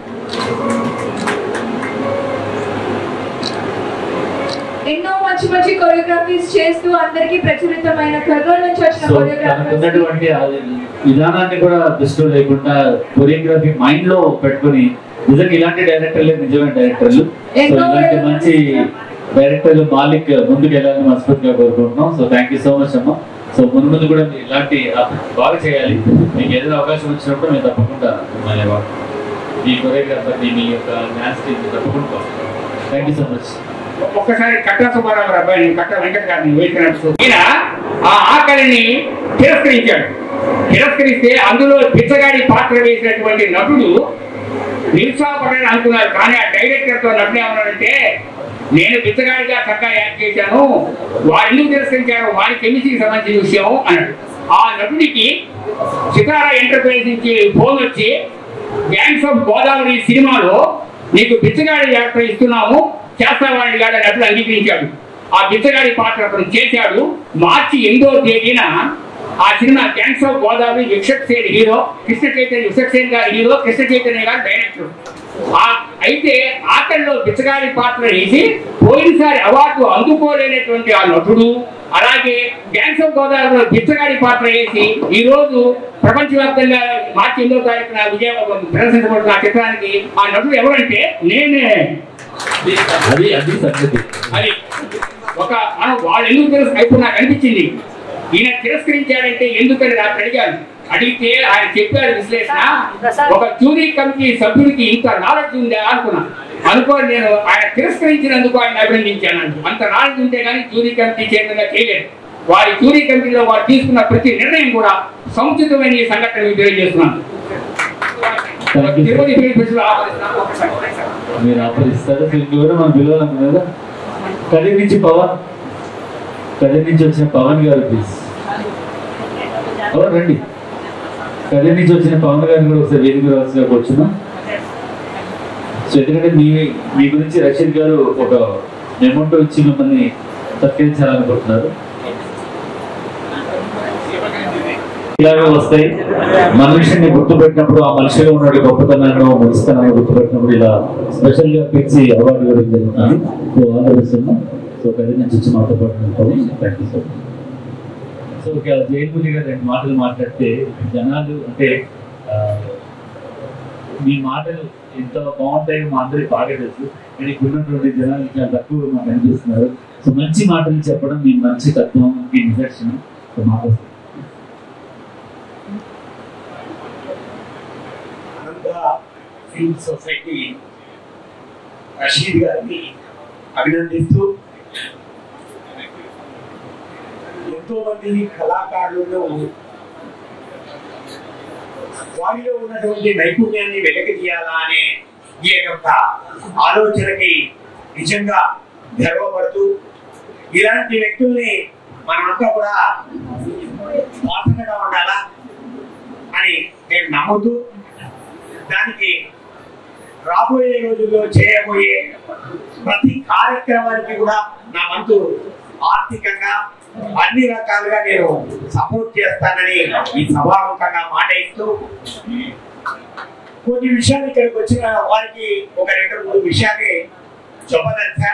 [SPEAKER 5] ఎన్నో మంచి మంచి కొరియోగ్రఫీస్ చేస్తూ అందరికీ ప్రచురితమైన కర్నూలు నుంచి వచ్చిన
[SPEAKER 1] సో
[SPEAKER 5] కొరియోగ్రాఫర్స్
[SPEAKER 1] తనకున్నటువంటి ఆ విధానాన్ని కూడా దృష్టిలో లేకుండా కొరియోగ్రఫీ మైండ్ లో పెట్టుకొని నిజంగా ఇలాంటి డైరెక్టర్లే నిజమైన డైరెక్టర్లు సో
[SPEAKER 5] ఎన్నో
[SPEAKER 1] ఇలాంటి మంచి డైరెక్టర్లు మాలిక్ ముందుకు వెళ్ళాలని మనస్ఫూర్తిగా కోరుకుంటున్నాం so thank you so much అమ్మ సో ముందు ముందు కూడా మీరు ఇలాంటి ఆ, బాగా చేయాలి మీకు ఏదైనా అవకాశం వచ్చినప్పుడు మేము తప్పకుండా మిమ్మల్ని వా- మీ కొరియోగ్రాఫర్ని మీ యొక్క డాన్స్ టీమ్ తప్పకుండా థ్యాంక్ యూ సో మచ్
[SPEAKER 8] ఒక్కసారి కట్ట సుబ్బారావు గారు అబ్బాయి కట్ట వెంకట గారిని వేసినట్టు ఈయన ఆ ఆకలిని తిరస్కరించాడు తిరస్కరిస్తే అందులో బిచ్చగాడి పాత్ర వేసినటువంటి నటుడు నిరుత్సాహపడని అనుకున్నారు కానీ ఆ డైరెక్టర్ తో నటుడు ఏమన్నాడంటే నేను బిచ్చగాడిగా చక్కగా యాక్ట్ చేశాను వారు ఎందుకు తిరస్కరించారు వారి కెమిస్ట్రీకి సంబంధించిన విషయం అన్నాడు ఆ నటుడికి సితారా ఎంటర్ప్రైజ్ నుంచి ఫోన్ వచ్చి గ్యాంగ్స్ ఆఫ్ గోదావరి సినిమాలో నీకు బిచ్చగాడి యాత్ర ఇస్తున్నాము చేస్తావాడి గాడు నటుడు అంగీకరించాడు ఆ బిచ్చగాడి పాత్ర అతను చేశాడు మార్చి ఎనిమిదో తేదీన ఆ సినిమా gangs of Godavari Vishwaksen hero Krishna Chaitanya Vishwaksen గారి హీరో కృష్ణ చైతన్య గారు డైరెక్టర్ ఆ అయితే ఆటల్లో బిచ్చగాడి పాత్ర వేసి పోయినసారి అవార్డు అందుకోలేనటువంటి ఆ నటుడు అలాగే గ్యాంగ్స్ ఆఫ్ గోదావరిలో బిచ్చగాడి పాత్ర వేసి ఈ రోజు ప్రపంచవ్యాప్తంగా మార్చి ఎనిమిదో తారీఖున విజయవాడ ప్రదర్శించబడుతున్న ఆ చిత్రానికి ఆ నటుడు ఎవరంటే నేనే
[SPEAKER 1] అది అది సంగతి
[SPEAKER 8] అది ఒక మనం వాళ్ళు ఎందుకు తెలుసు ఇప్పుడు నాకు అనిపించింది ఈయన తిరస్కరించాడంటే ఎందుకని నాకు అడిగాను అడిగితే ఆయన చెప్పారు విశ్లేషణ ఒక జ్యూరీ కమిటీ సభ్యుడికి ఇంత నాలెడ్జ్ ఉందా అనుకున్నా అనుకోని నేను ఆయన తిరస్కరించినందుకు ఆయన అభినందించాను అంత నాలెడ్జ్ ఉంటే కానీ జూరీ కమిటీ చైర్మన్ గా చేయలేదు వారి జూరీ కమిటీలో వారు తీసుకున్న ప్రతి నిర్ణయం కూడా సముచితమైన ఈ సంఘటన మీకు తెలియజేస్తున్నాను తిరుపతి ఫిలిం ఫెస్టివల్ ఆహ్వానిస్తున్నాను. ఒకసారి.
[SPEAKER 1] మీరు ఆఫరిస్తారు దీనికి కూడా మనం పిలవాలనుకున్నాం కదా కదిరి నుంచి పవన్ కదిరి నుంచి వచ్చిన పవన్ గారు ప్లీజ్ పవన్ రండి కదిరి నుంచి వచ్చిన పవన్ గారిని కూడా ఒకసారి వేదిక రావాల్సిగా కూర్చున్నాం సో ఎందుకంటే మీ మీ గురించి రషీద్ గారు ఒక మెమోటో ఇచ్చి మిమ్మల్ని సత్కరించాలనుకుంటున్నారు ఇలాగే వస్తాయి మనిషిని గుర్తుపెట్టినప్పుడు ఆ మనిషిలో ఉన్న గొప్పతనాన్ని ముగిస్తానని గుర్తుపెట్టినప్పుడు ఇలా స్పెషల్ గా పిలిచి అవార్డు ఇవ్వడం జరుగుతుంది సో ఆల్ ద బెస్ట్ అమ్మా సో కదిరి నుంచి వచ్చి మాతో పాటు ఉంటాము thank you so much so ఇక జైపూరి గారు రెండు మాటలు మాట్లాడితే జనాలు అంటే ఆ, మీ మాటలు ఎంత బాగుంటాయో మా అందరికి బాగా తెలుసు కానీ ఇక్కడ ఉన్నటువంటి జనాలు చాలా తక్కువ మాకు అనిపిస్తున్నారు సో మంచి మాటలు చెప్పడం మీ మంచి తత్వానికి నిదర్శనం సో మాకు
[SPEAKER 19] అనంత ఫిల్మ్ సొసైటీ రషీద్ గారిని అభినందిస్తూ ఎంతో మంది కళాకారులను వారిలో ఉన్నటువంటి నైపుణ్యాన్ని వెలకి తీయాలా అనే ఈ యొక్క ఆలోచనకి నిజంగా గర్వపడుతూ ఇలాంటి వ్యక్తుల్ని మనమంతా కూడా వాసనగా ఉండాలా అని నేను నమ్ముతూ దానికి రాబోయే రోజుల్లో చేయబోయే ప్రతి కార్యక్రమానికి కూడా నా వంతు ఆర్థికంగా అన్ని రకాలుగా నేను సపోర్ట్ చేస్తానని ఈ సభాముఖంగా మాట ఇస్తూ కొన్ని విషయాలు ఇక్కడికి వచ్చిన వారికి ఒక రెండు మూడు విషయాన్ని చెప్పదలిసా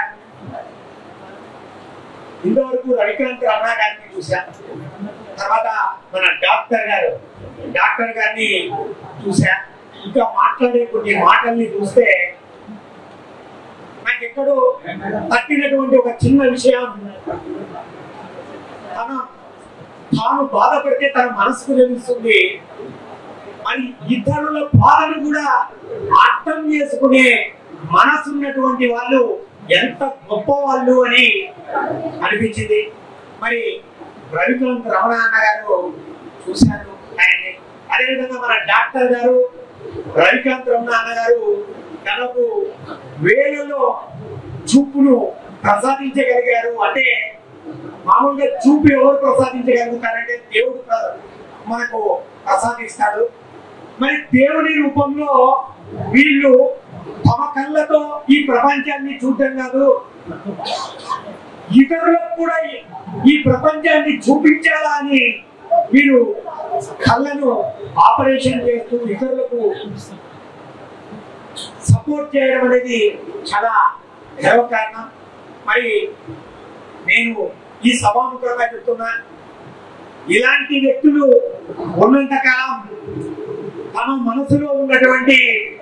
[SPEAKER 19] ఇంతవరకు రవికాంత్ రమణ గారిని చూశాం తర్వాత మన డాక్టర్ గారు డాక్టర్ గారిని చూశా ఇంకా మాట్లాడే కొన్ని మాటల్ని చూస్తే నాకు ఎక్కడో తట్టినటువంటి ఒక చిన్న విషయం తన తాను బాధపడితే తన మనసుకు తెలుస్తుంది మరి ఇతరుల బాధను కూడా అర్థం చేసుకునే మనసున్నటువంటి వాళ్ళు ఎంత గొప్ప వాళ్ళు అని అనిపించింది మరి రవికాంత్ రమణ అన్న గారు చూశాను ఆయన్ని అదేవిధంగా మన డాక్టర్ గారు రవికాంత్ రమణ అన్న గారు తనకు వేలలో చూపును ప్రసాదించగలిగారు అంటే మామూలుగా చూపు ఎవరు ప్రసాదించగలుగుతారంటే దేవుడు ప్ర- మనకు ప్రసాదిస్తాడు మరి దేవుని రూపంలో వీళ్ళు తమ కళ్ళతో ఈ ప్రపంచాన్ని చూడటం కాదు ఇతరులకు కూడా ఈ- ఈ ప్రపంచాన్ని చూపించాలా అని వీరు కళ్ళను ఆపరేషన్ చేస్తూ ఇతరులకు సపోర్ట్ చేయడం అనేది చాలా గర్వకారణం మరి నేను ఈ సభాముఖంగా చెప్తున్నా ఇలాంటి వ్యక్తులు ఉన్నంత కాలం తమ మనసులో ఉన్నటువంటి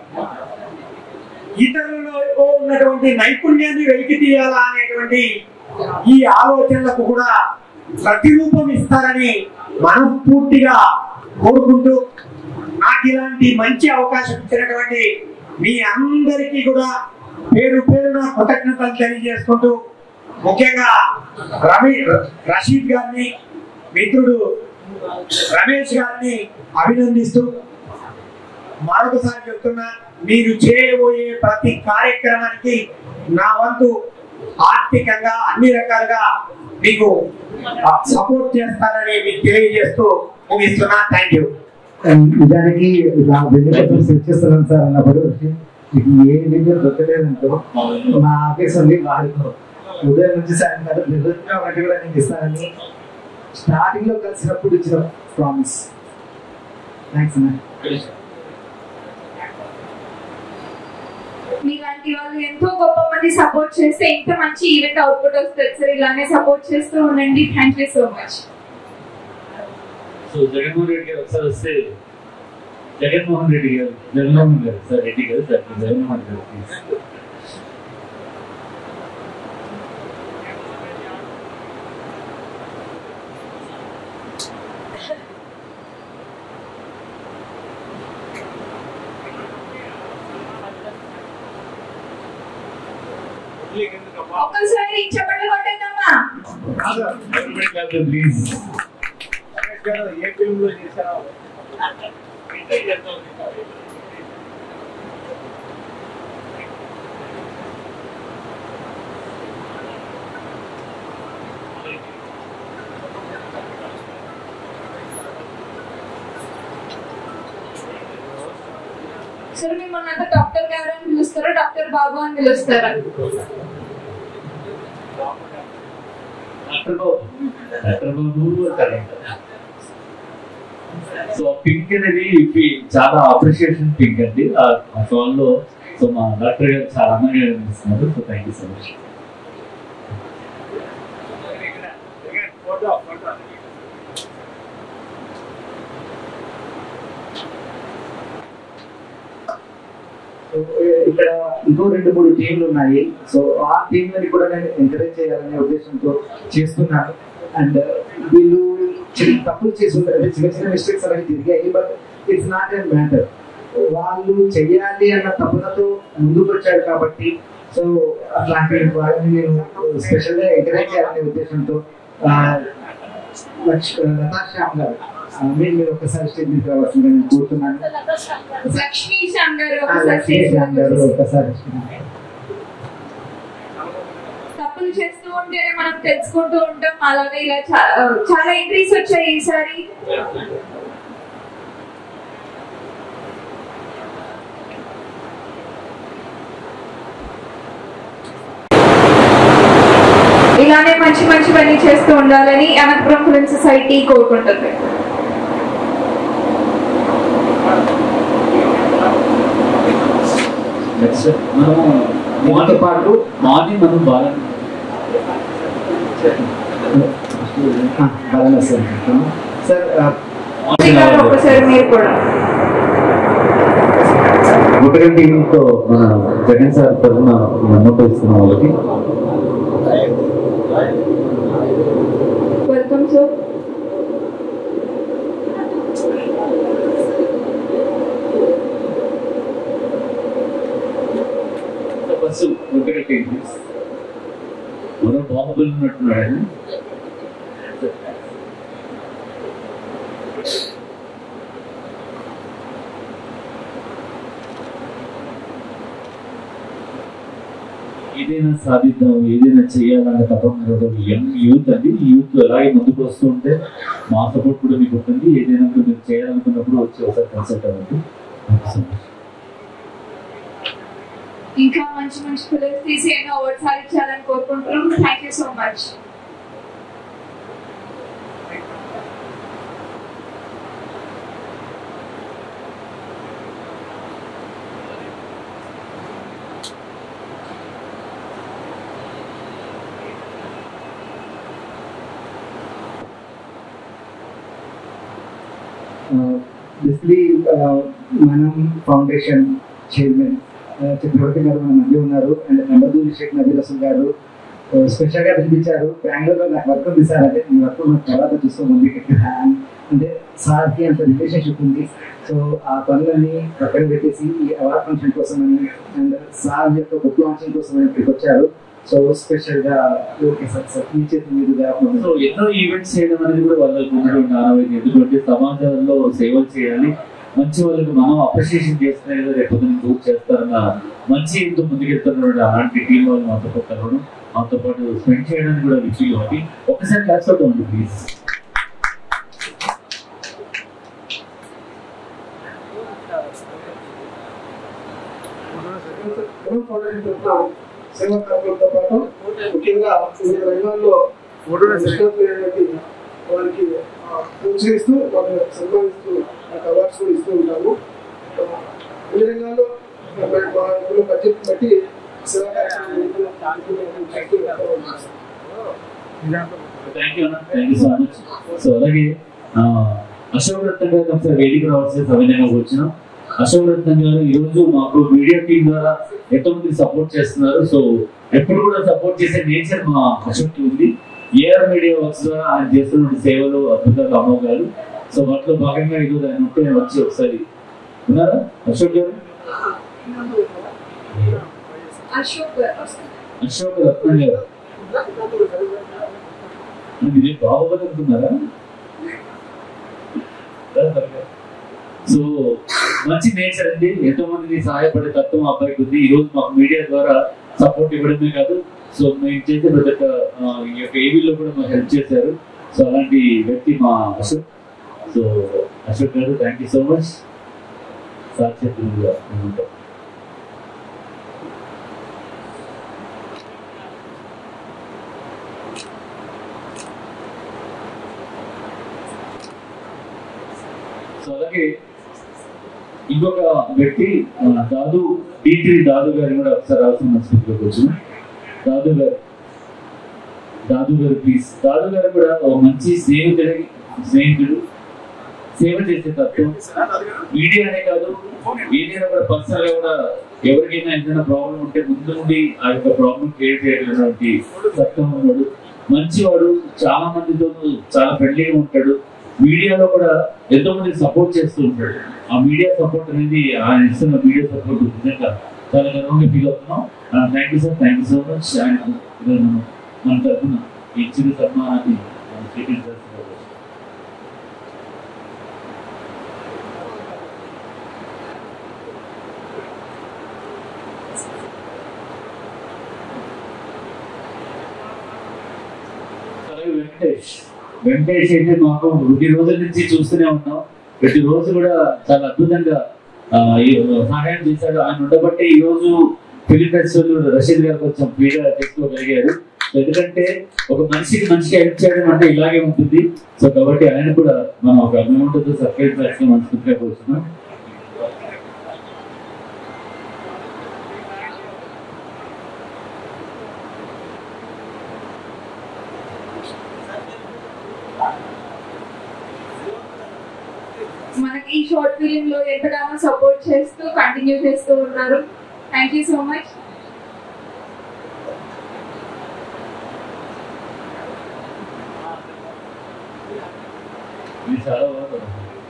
[SPEAKER 19] ఇతరులలో ఉన్నటువంటి నైపుణ్యాన్ని వెలికి తీయాలా అనేటువంటి ఈ ఆలోచనలకు కూడా ప్రతిరూపం ఇస్తారని మనస్ఫూర్తిగా కోరుకుంటూ నాకు ఇలాంటి మంచి అవకాశం ఇచ్చినటువంటి మీ అందరికీ కూడా పేరు పేరున కృతజ్ఞతలు తెలియజేసుకుంటూ ముఖ్యంగా రవి రషీద్ గారిని మిత్రుడు రమేష్ గారిని అభినందిస్తూ మరొకసారి చెప్తున్నా మీరు చేయబోయే ప్రతి కార్యక్రమానికి నా వంతు ఆర్థికంగా అన్ని రకాలుగా మీకు సపోర్ట్ చేస్తానని మీకు తెలియజేస్తూ ముగిస్తున్నా థ్యాంక్ యూ
[SPEAKER 2] నిజానికి ఇలా వెళ్ళి కోసం సెట్ చేస్తున్నాను సార్ అన్నప్పుడు మీకు ఏ విధంగా దొరకలేదంటూ నా ఆఫీస్ ఉంది వారితో ఉదయం నుంచి సాయంకాలం నిజంగా ఒకటి కూడా నేను ఇస్తానని స్టార్టింగ్ లో కలిసినప్పుడు ఇచ్చిన ప్రామిస్ థ్యాంక్స్ అన్న
[SPEAKER 5] మీలాంటి వాళ్ళు ఎంతో గొప్ప మంది సపోర్ట్ చేస్తే ఇంత మంచి ఈవెంట్ అవుట్పుట్ వస్తుంది సార్ ఇలానే సపోర్ట్ చేస్తూ ఉండండి thank you so much
[SPEAKER 1] so Jaganmohan Reddy గారు ఒకసారి వస్తే జగన్మోహన్ రెడ్డి గారు జగన్మోహన్ గారు సార్ రెడ్డి గారు సార్ జగన్మోహన్ గారు ప్లీజ్
[SPEAKER 5] ఒక్కసారి చెప్పండి కొట్టేద్దామా
[SPEAKER 1] ప్లీజ్
[SPEAKER 11] రమేష్ గారు ఏ ఫిల్మ్ లో చేశారో
[SPEAKER 5] సరే మిమ్మల్ని అంతా డాక్టర్ గారు అని పిలుస్తారా డాక్టర్ బాబు అని పిలుస్తారా
[SPEAKER 1] డాక్టర్ బాబు డాక్టర్ బాబు అంటారు. సో పింక్ అనేది పి- చాలా అప్రిషియేషన్ పింక్ అండి ఆ సాంగ్ లో సో మా డాక్టర్ గారు చాలా అందంగా కనిపిస్తున్నారు so thank you so much
[SPEAKER 11] photo photo
[SPEAKER 2] ఇక్కడ ఇంకో రెండు మూడు టీంలు ఉన్నాయి సో ఆ టీంలని కూడా నేను ఎంకరేజ్ చేయాలనే ఉద్దేశంతో చేస్తున్నాను అండ్ వీళ్ళు చిన్న తప్పులు చేసి ఉంటారు అంటే చిన్న చిన్న మిస్టేక్స్ అనేవి తిరిగాయి but it's not a matter వాళ్ళు చెయ్యాలి అన్న తప్పులతో ముందుకు వచ్చారు కాబట్టి సో అట్లాంటి వాళ్ళని నేను స్పెషల్గా ఎంకరేజ్ చేయాలనే ఉద్దేశంతో ఆ, లక్ష్ లతా శ్యామ్ గారు ఆ, మీరు మీరు ఒకసారి స్టేజ్ మీద రావాల్సిందిగా నేను కోరుతున్నాను
[SPEAKER 5] లక్ష్మీ శ్యామ్ గారు
[SPEAKER 2] ఆ,
[SPEAKER 5] ఒకసారి
[SPEAKER 2] లక్ష్మీ
[SPEAKER 5] stage
[SPEAKER 2] శ్యామ్ గారు
[SPEAKER 5] మీద
[SPEAKER 2] ఒకసారి
[SPEAKER 5] తప్పులు చేస్తూ ఉంటేనే మనం తెలుసుకుంటూ ఉంటాం అలాగే ఇలా చా- చాలా ఎంట్రీస్ వచ్చాయి ఈసారి ఇలానే మంచి మంచి పని చేస్తూ ఉండాలని అనంతపురం ఫిల్మ్ సొసైటీ కోరుకుంటుంది
[SPEAKER 1] నెక్స్ట్ మనము మాతో పాటు మార్నింగ్ మనం బాగా
[SPEAKER 2] బాగా సార్ సార్
[SPEAKER 5] గారు ఒకసారి మీరు కూడా
[SPEAKER 1] గుట్టగల్ టీంతో మన జగన్ సార్ తరఫున నమ్మకం ఇస్తున్నాం వాళ్ళకి
[SPEAKER 5] welcome sir
[SPEAKER 1] bus Guttagal team please మరో బాహుబలి ఉన్నట్టున్నాడు ఆయన. ఏదైనా సాధిద్దాం ఏదైనా చేయాలన్న తపన యంగ్ యూత్ అండి ఈ యూత్ అలాగే ముందుకు వస్తూ ఉంటే మా సపోర్ట్ కూడా మీకు ఉంటుంది ఏదైనా కూడా మీరు చేయాలనుకున్నప్పుడు వచ్చి ఒకసారి కన్సల్ట్ అవ్వండి Thank you so much.
[SPEAKER 5] ఇంకా మంచి మంచి ఫిలిమ్స్ తీసి ఎన్నో అవార్డ్స్ సాధించాలని కోరుకుంటున్నాం thank you so much
[SPEAKER 2] basically మనం ఫౌండేషన్ చైర్మన్ చక్రవర్తి గారు మన మధ్య ఉన్నారు అండ్ నంబదూరి షేక్ నబీల్ అసలు గారు స్పెషల్ గా పిలిపించారు బెంగళూరులో నాకు వర్క్ ఉంది సార్ అంటే మీ వర్క్ నాకు తర్వాత చూసుకోమంది అంటే సార్కి అంత రిలేషన్షిప్ ఉంది సో ఆ పనులన్నీ పక్కన పెట్టేసి ఈ అవార్డ్ ఫంక్షన్ కోసమని అండ్ సార్ యొక్క బుక్ లాంచింగ్ కోసమని ఇక్కడికి వచ్చారు సో స్పెషల్ గా ఓకే సార్ సార్ మీ చేతి మీదుగా
[SPEAKER 1] సో ఎన్నో ఈవెంట్స్ చేయడం అనేది కూడా వాళ్ళకు ఉన్నటువంటి ఆనవాయితీ ఎందుకంటే సమాజంలో సేవలు చేయాలి మంచి వాళ్ళకి మనం అప్రిషియేషన్ చేస్తే ఏదో రేపు ప్రూవ్ చేస్తారన్న మంచి ఇంతో ముందుకెళ్తున్నటువంటి అలాంటి టీం వాళ్ళు మాతో పాటు కలవడం మాతో పాటు స్పెండ్ చేయడానికి కూడా రుచి కాబట్టి ఒకసారి క్లాస్ అవుతామండి ప్లీజ్
[SPEAKER 10] మనం ఫౌండేషన్ తరఫున సేవా కార్యక్రమంతో పాటు ముఖ్యంగా వివిధ రంగాల్లో నిష్ణాతులైనటువంటి వారికి ఆ, ప్రోత్సహిస్తూ వాళ్ళని సన్మానిస్తూ వాళ్ళకి అవార్డ్స్ కూడా ఇస్తూ ఉంటాము ఆ, అన్ని రంగాల్లో మన- మా ఇందులో బడ్జెట్ బట్టి సేవా కార్యక్రమాలు చేస్తూ ఉంటాము.
[SPEAKER 1] థ్యాంక్ యూ అన్న thank you so much so అలాగే ఆ, అశోక్ రత్న గారు ఒకసారి వేదిక రావాల్సిన సమయంగా వచ్చిన అశోక్ రత్న గారు ఈ రోజు మాకు మీడియా టీం ద్వారా ఎంతో మంది సపోర్ట్ చేస్తున్నారు సో ఎప్పుడు కూడా సపోర్ట్ చేసే నేచర్ మా అశోక్ కి ఉంది ఏఆర్ మీడియా వర్క్స్ ద్వారా ఆయన చేస్తున్న సేవలు అద్భుతాలు అమ్మో గారు సో వాటిలో భాగంగా ఈరోజు ఆయన ఉంటే వచ్చి ఒకసారి ఉన్నారా అశోక్ గారు
[SPEAKER 5] అశోక్
[SPEAKER 1] అశోక్ రత్న గారు ఇది బాహుబలి అనుకున్నారా సో మంచి నేచర్ అండి ఎంతో మందికి సహాయపడే తత్వం ఆ అబ్బాయికి ఉంది ఈ రోజు మాకు మీడియా ద్వారా సపోర్ట్ ఇవ్వడమే కాదు సో మేము చేసే ప్రతి ఒక్క ఆ, ఈ యొక్క ఏబీలో కూడా మాకు హెల్ప్ చేశారు సో అలాంటి వ్యక్తి మా అశోక్ సో అశోక్ గారు thank you so much sir చేతులుగా ఉంటాం సో అలాగే ఇంకొక వ్యక్తి ఆ, దాదు డి త్రీ దాదు గారిని కూడా ఒకసారి రావాల్సిన స్పీచ్లోకి వచ్చిన దాదు గారు దాదు గారు ప్లీజ్ దాదు గారు కూడా ఒక మంచి స్నేహితుడి స్నేహితుడు సేవ చేసే తత్వం మీడియానే కాదు ఏదైనా కూడా పర్సనల్ గా కూడా ఎవరికైనా ఏదైనా ప్రాబ్లం ఉంటే ముందు నుండి ఆ యొక్క ప్రాబ్లం క్రియేట్ చేయగలిగినటువంటి తత్వం ఉన్నాడు మంచివాడు చాలా మందితో చాలా ఫ్రెండ్లీగా ఉంటాడు మీడియాలో కూడా ఎంతో మంది సపోర్ట్ చేస్తూ ఉంటాడు ఆ మీడియా సపోర్ట్ అనేది ఆయన ఇస్తున్న మీడియా సపోర్ట్ నిజంగా చాలా గర్వంగా ఫీల్ అవుతున్నాం thank you sir thank you so much ఆయన ఈరోజు మన తరఫున ఈ చిరు సన్మానాన్ని మనం స్వీకరించాల్సిందిగా కోరుతున్నాం. అలాగే వెంకటేష్ వెంకటేష్ అయితే మాకు ప్రతి రోజుల నుంచి చూస్తూనే ఉన్నాం ప్రతి రోజు కూడా చాలా అద్భుతంగా ఆ, ఈ సహాయం చేశాడు ఆయన ఉండబట్టే ఈ రోజు ఫిలిం ఫెస్టివల్ రషీద్ గారు కొంచెం ఫ్రీగా చేసుకోగలిగారు ఎందుకంటే ఒక మనిషికి మనిషికి హెల్ప్ చేయడం అంటే ఇలాగే ఉంటుంది సో కాబట్టి ఆయన కూడా మనం ఒక అమౌంట్ తో సర్ప్రైజ్ చేసి మనస్ఫూర్తిగా కోరుతున్నాం
[SPEAKER 5] మనకి ఈ షార్ట్ ఫిలిం లో ఎంతగానో సపోర్ట్ చేస్తూ కంటిన్యూ చేస్తూ ఉన్నారు థ్యాంక్ యూ సో మచ్
[SPEAKER 1] ఇది చాలా బాగుంది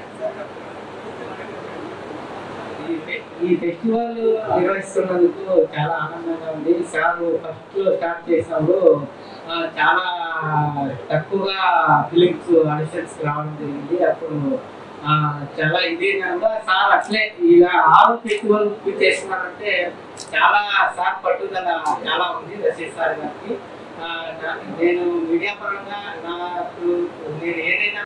[SPEAKER 7] ఈ ఫె- ఈ ఫెస్టివల్ నిర్వహిస్తున్నందుకు చాలా ఆనందంగా ఉంది సార్ ఫస్ట్ స్టార్ట్ చేసినప్పుడు ఆ, చాలా తక్కువగా ఫిలిమ్స్ ఆడిషన్స్ రావడం జరిగింది అప్పుడు ఆ, చాలా ఇదేనంగా సార్ అట్లే ఇలా ఆరు ఫెస్టివల్ చేస్తున్నారంటే చాలా సార్ పట్టుదల చాలా ఉంది రషీద్ సార్ గారికి ఆ, నా- నేను మీడియా పరంగా నాకు నేను ఏదైనా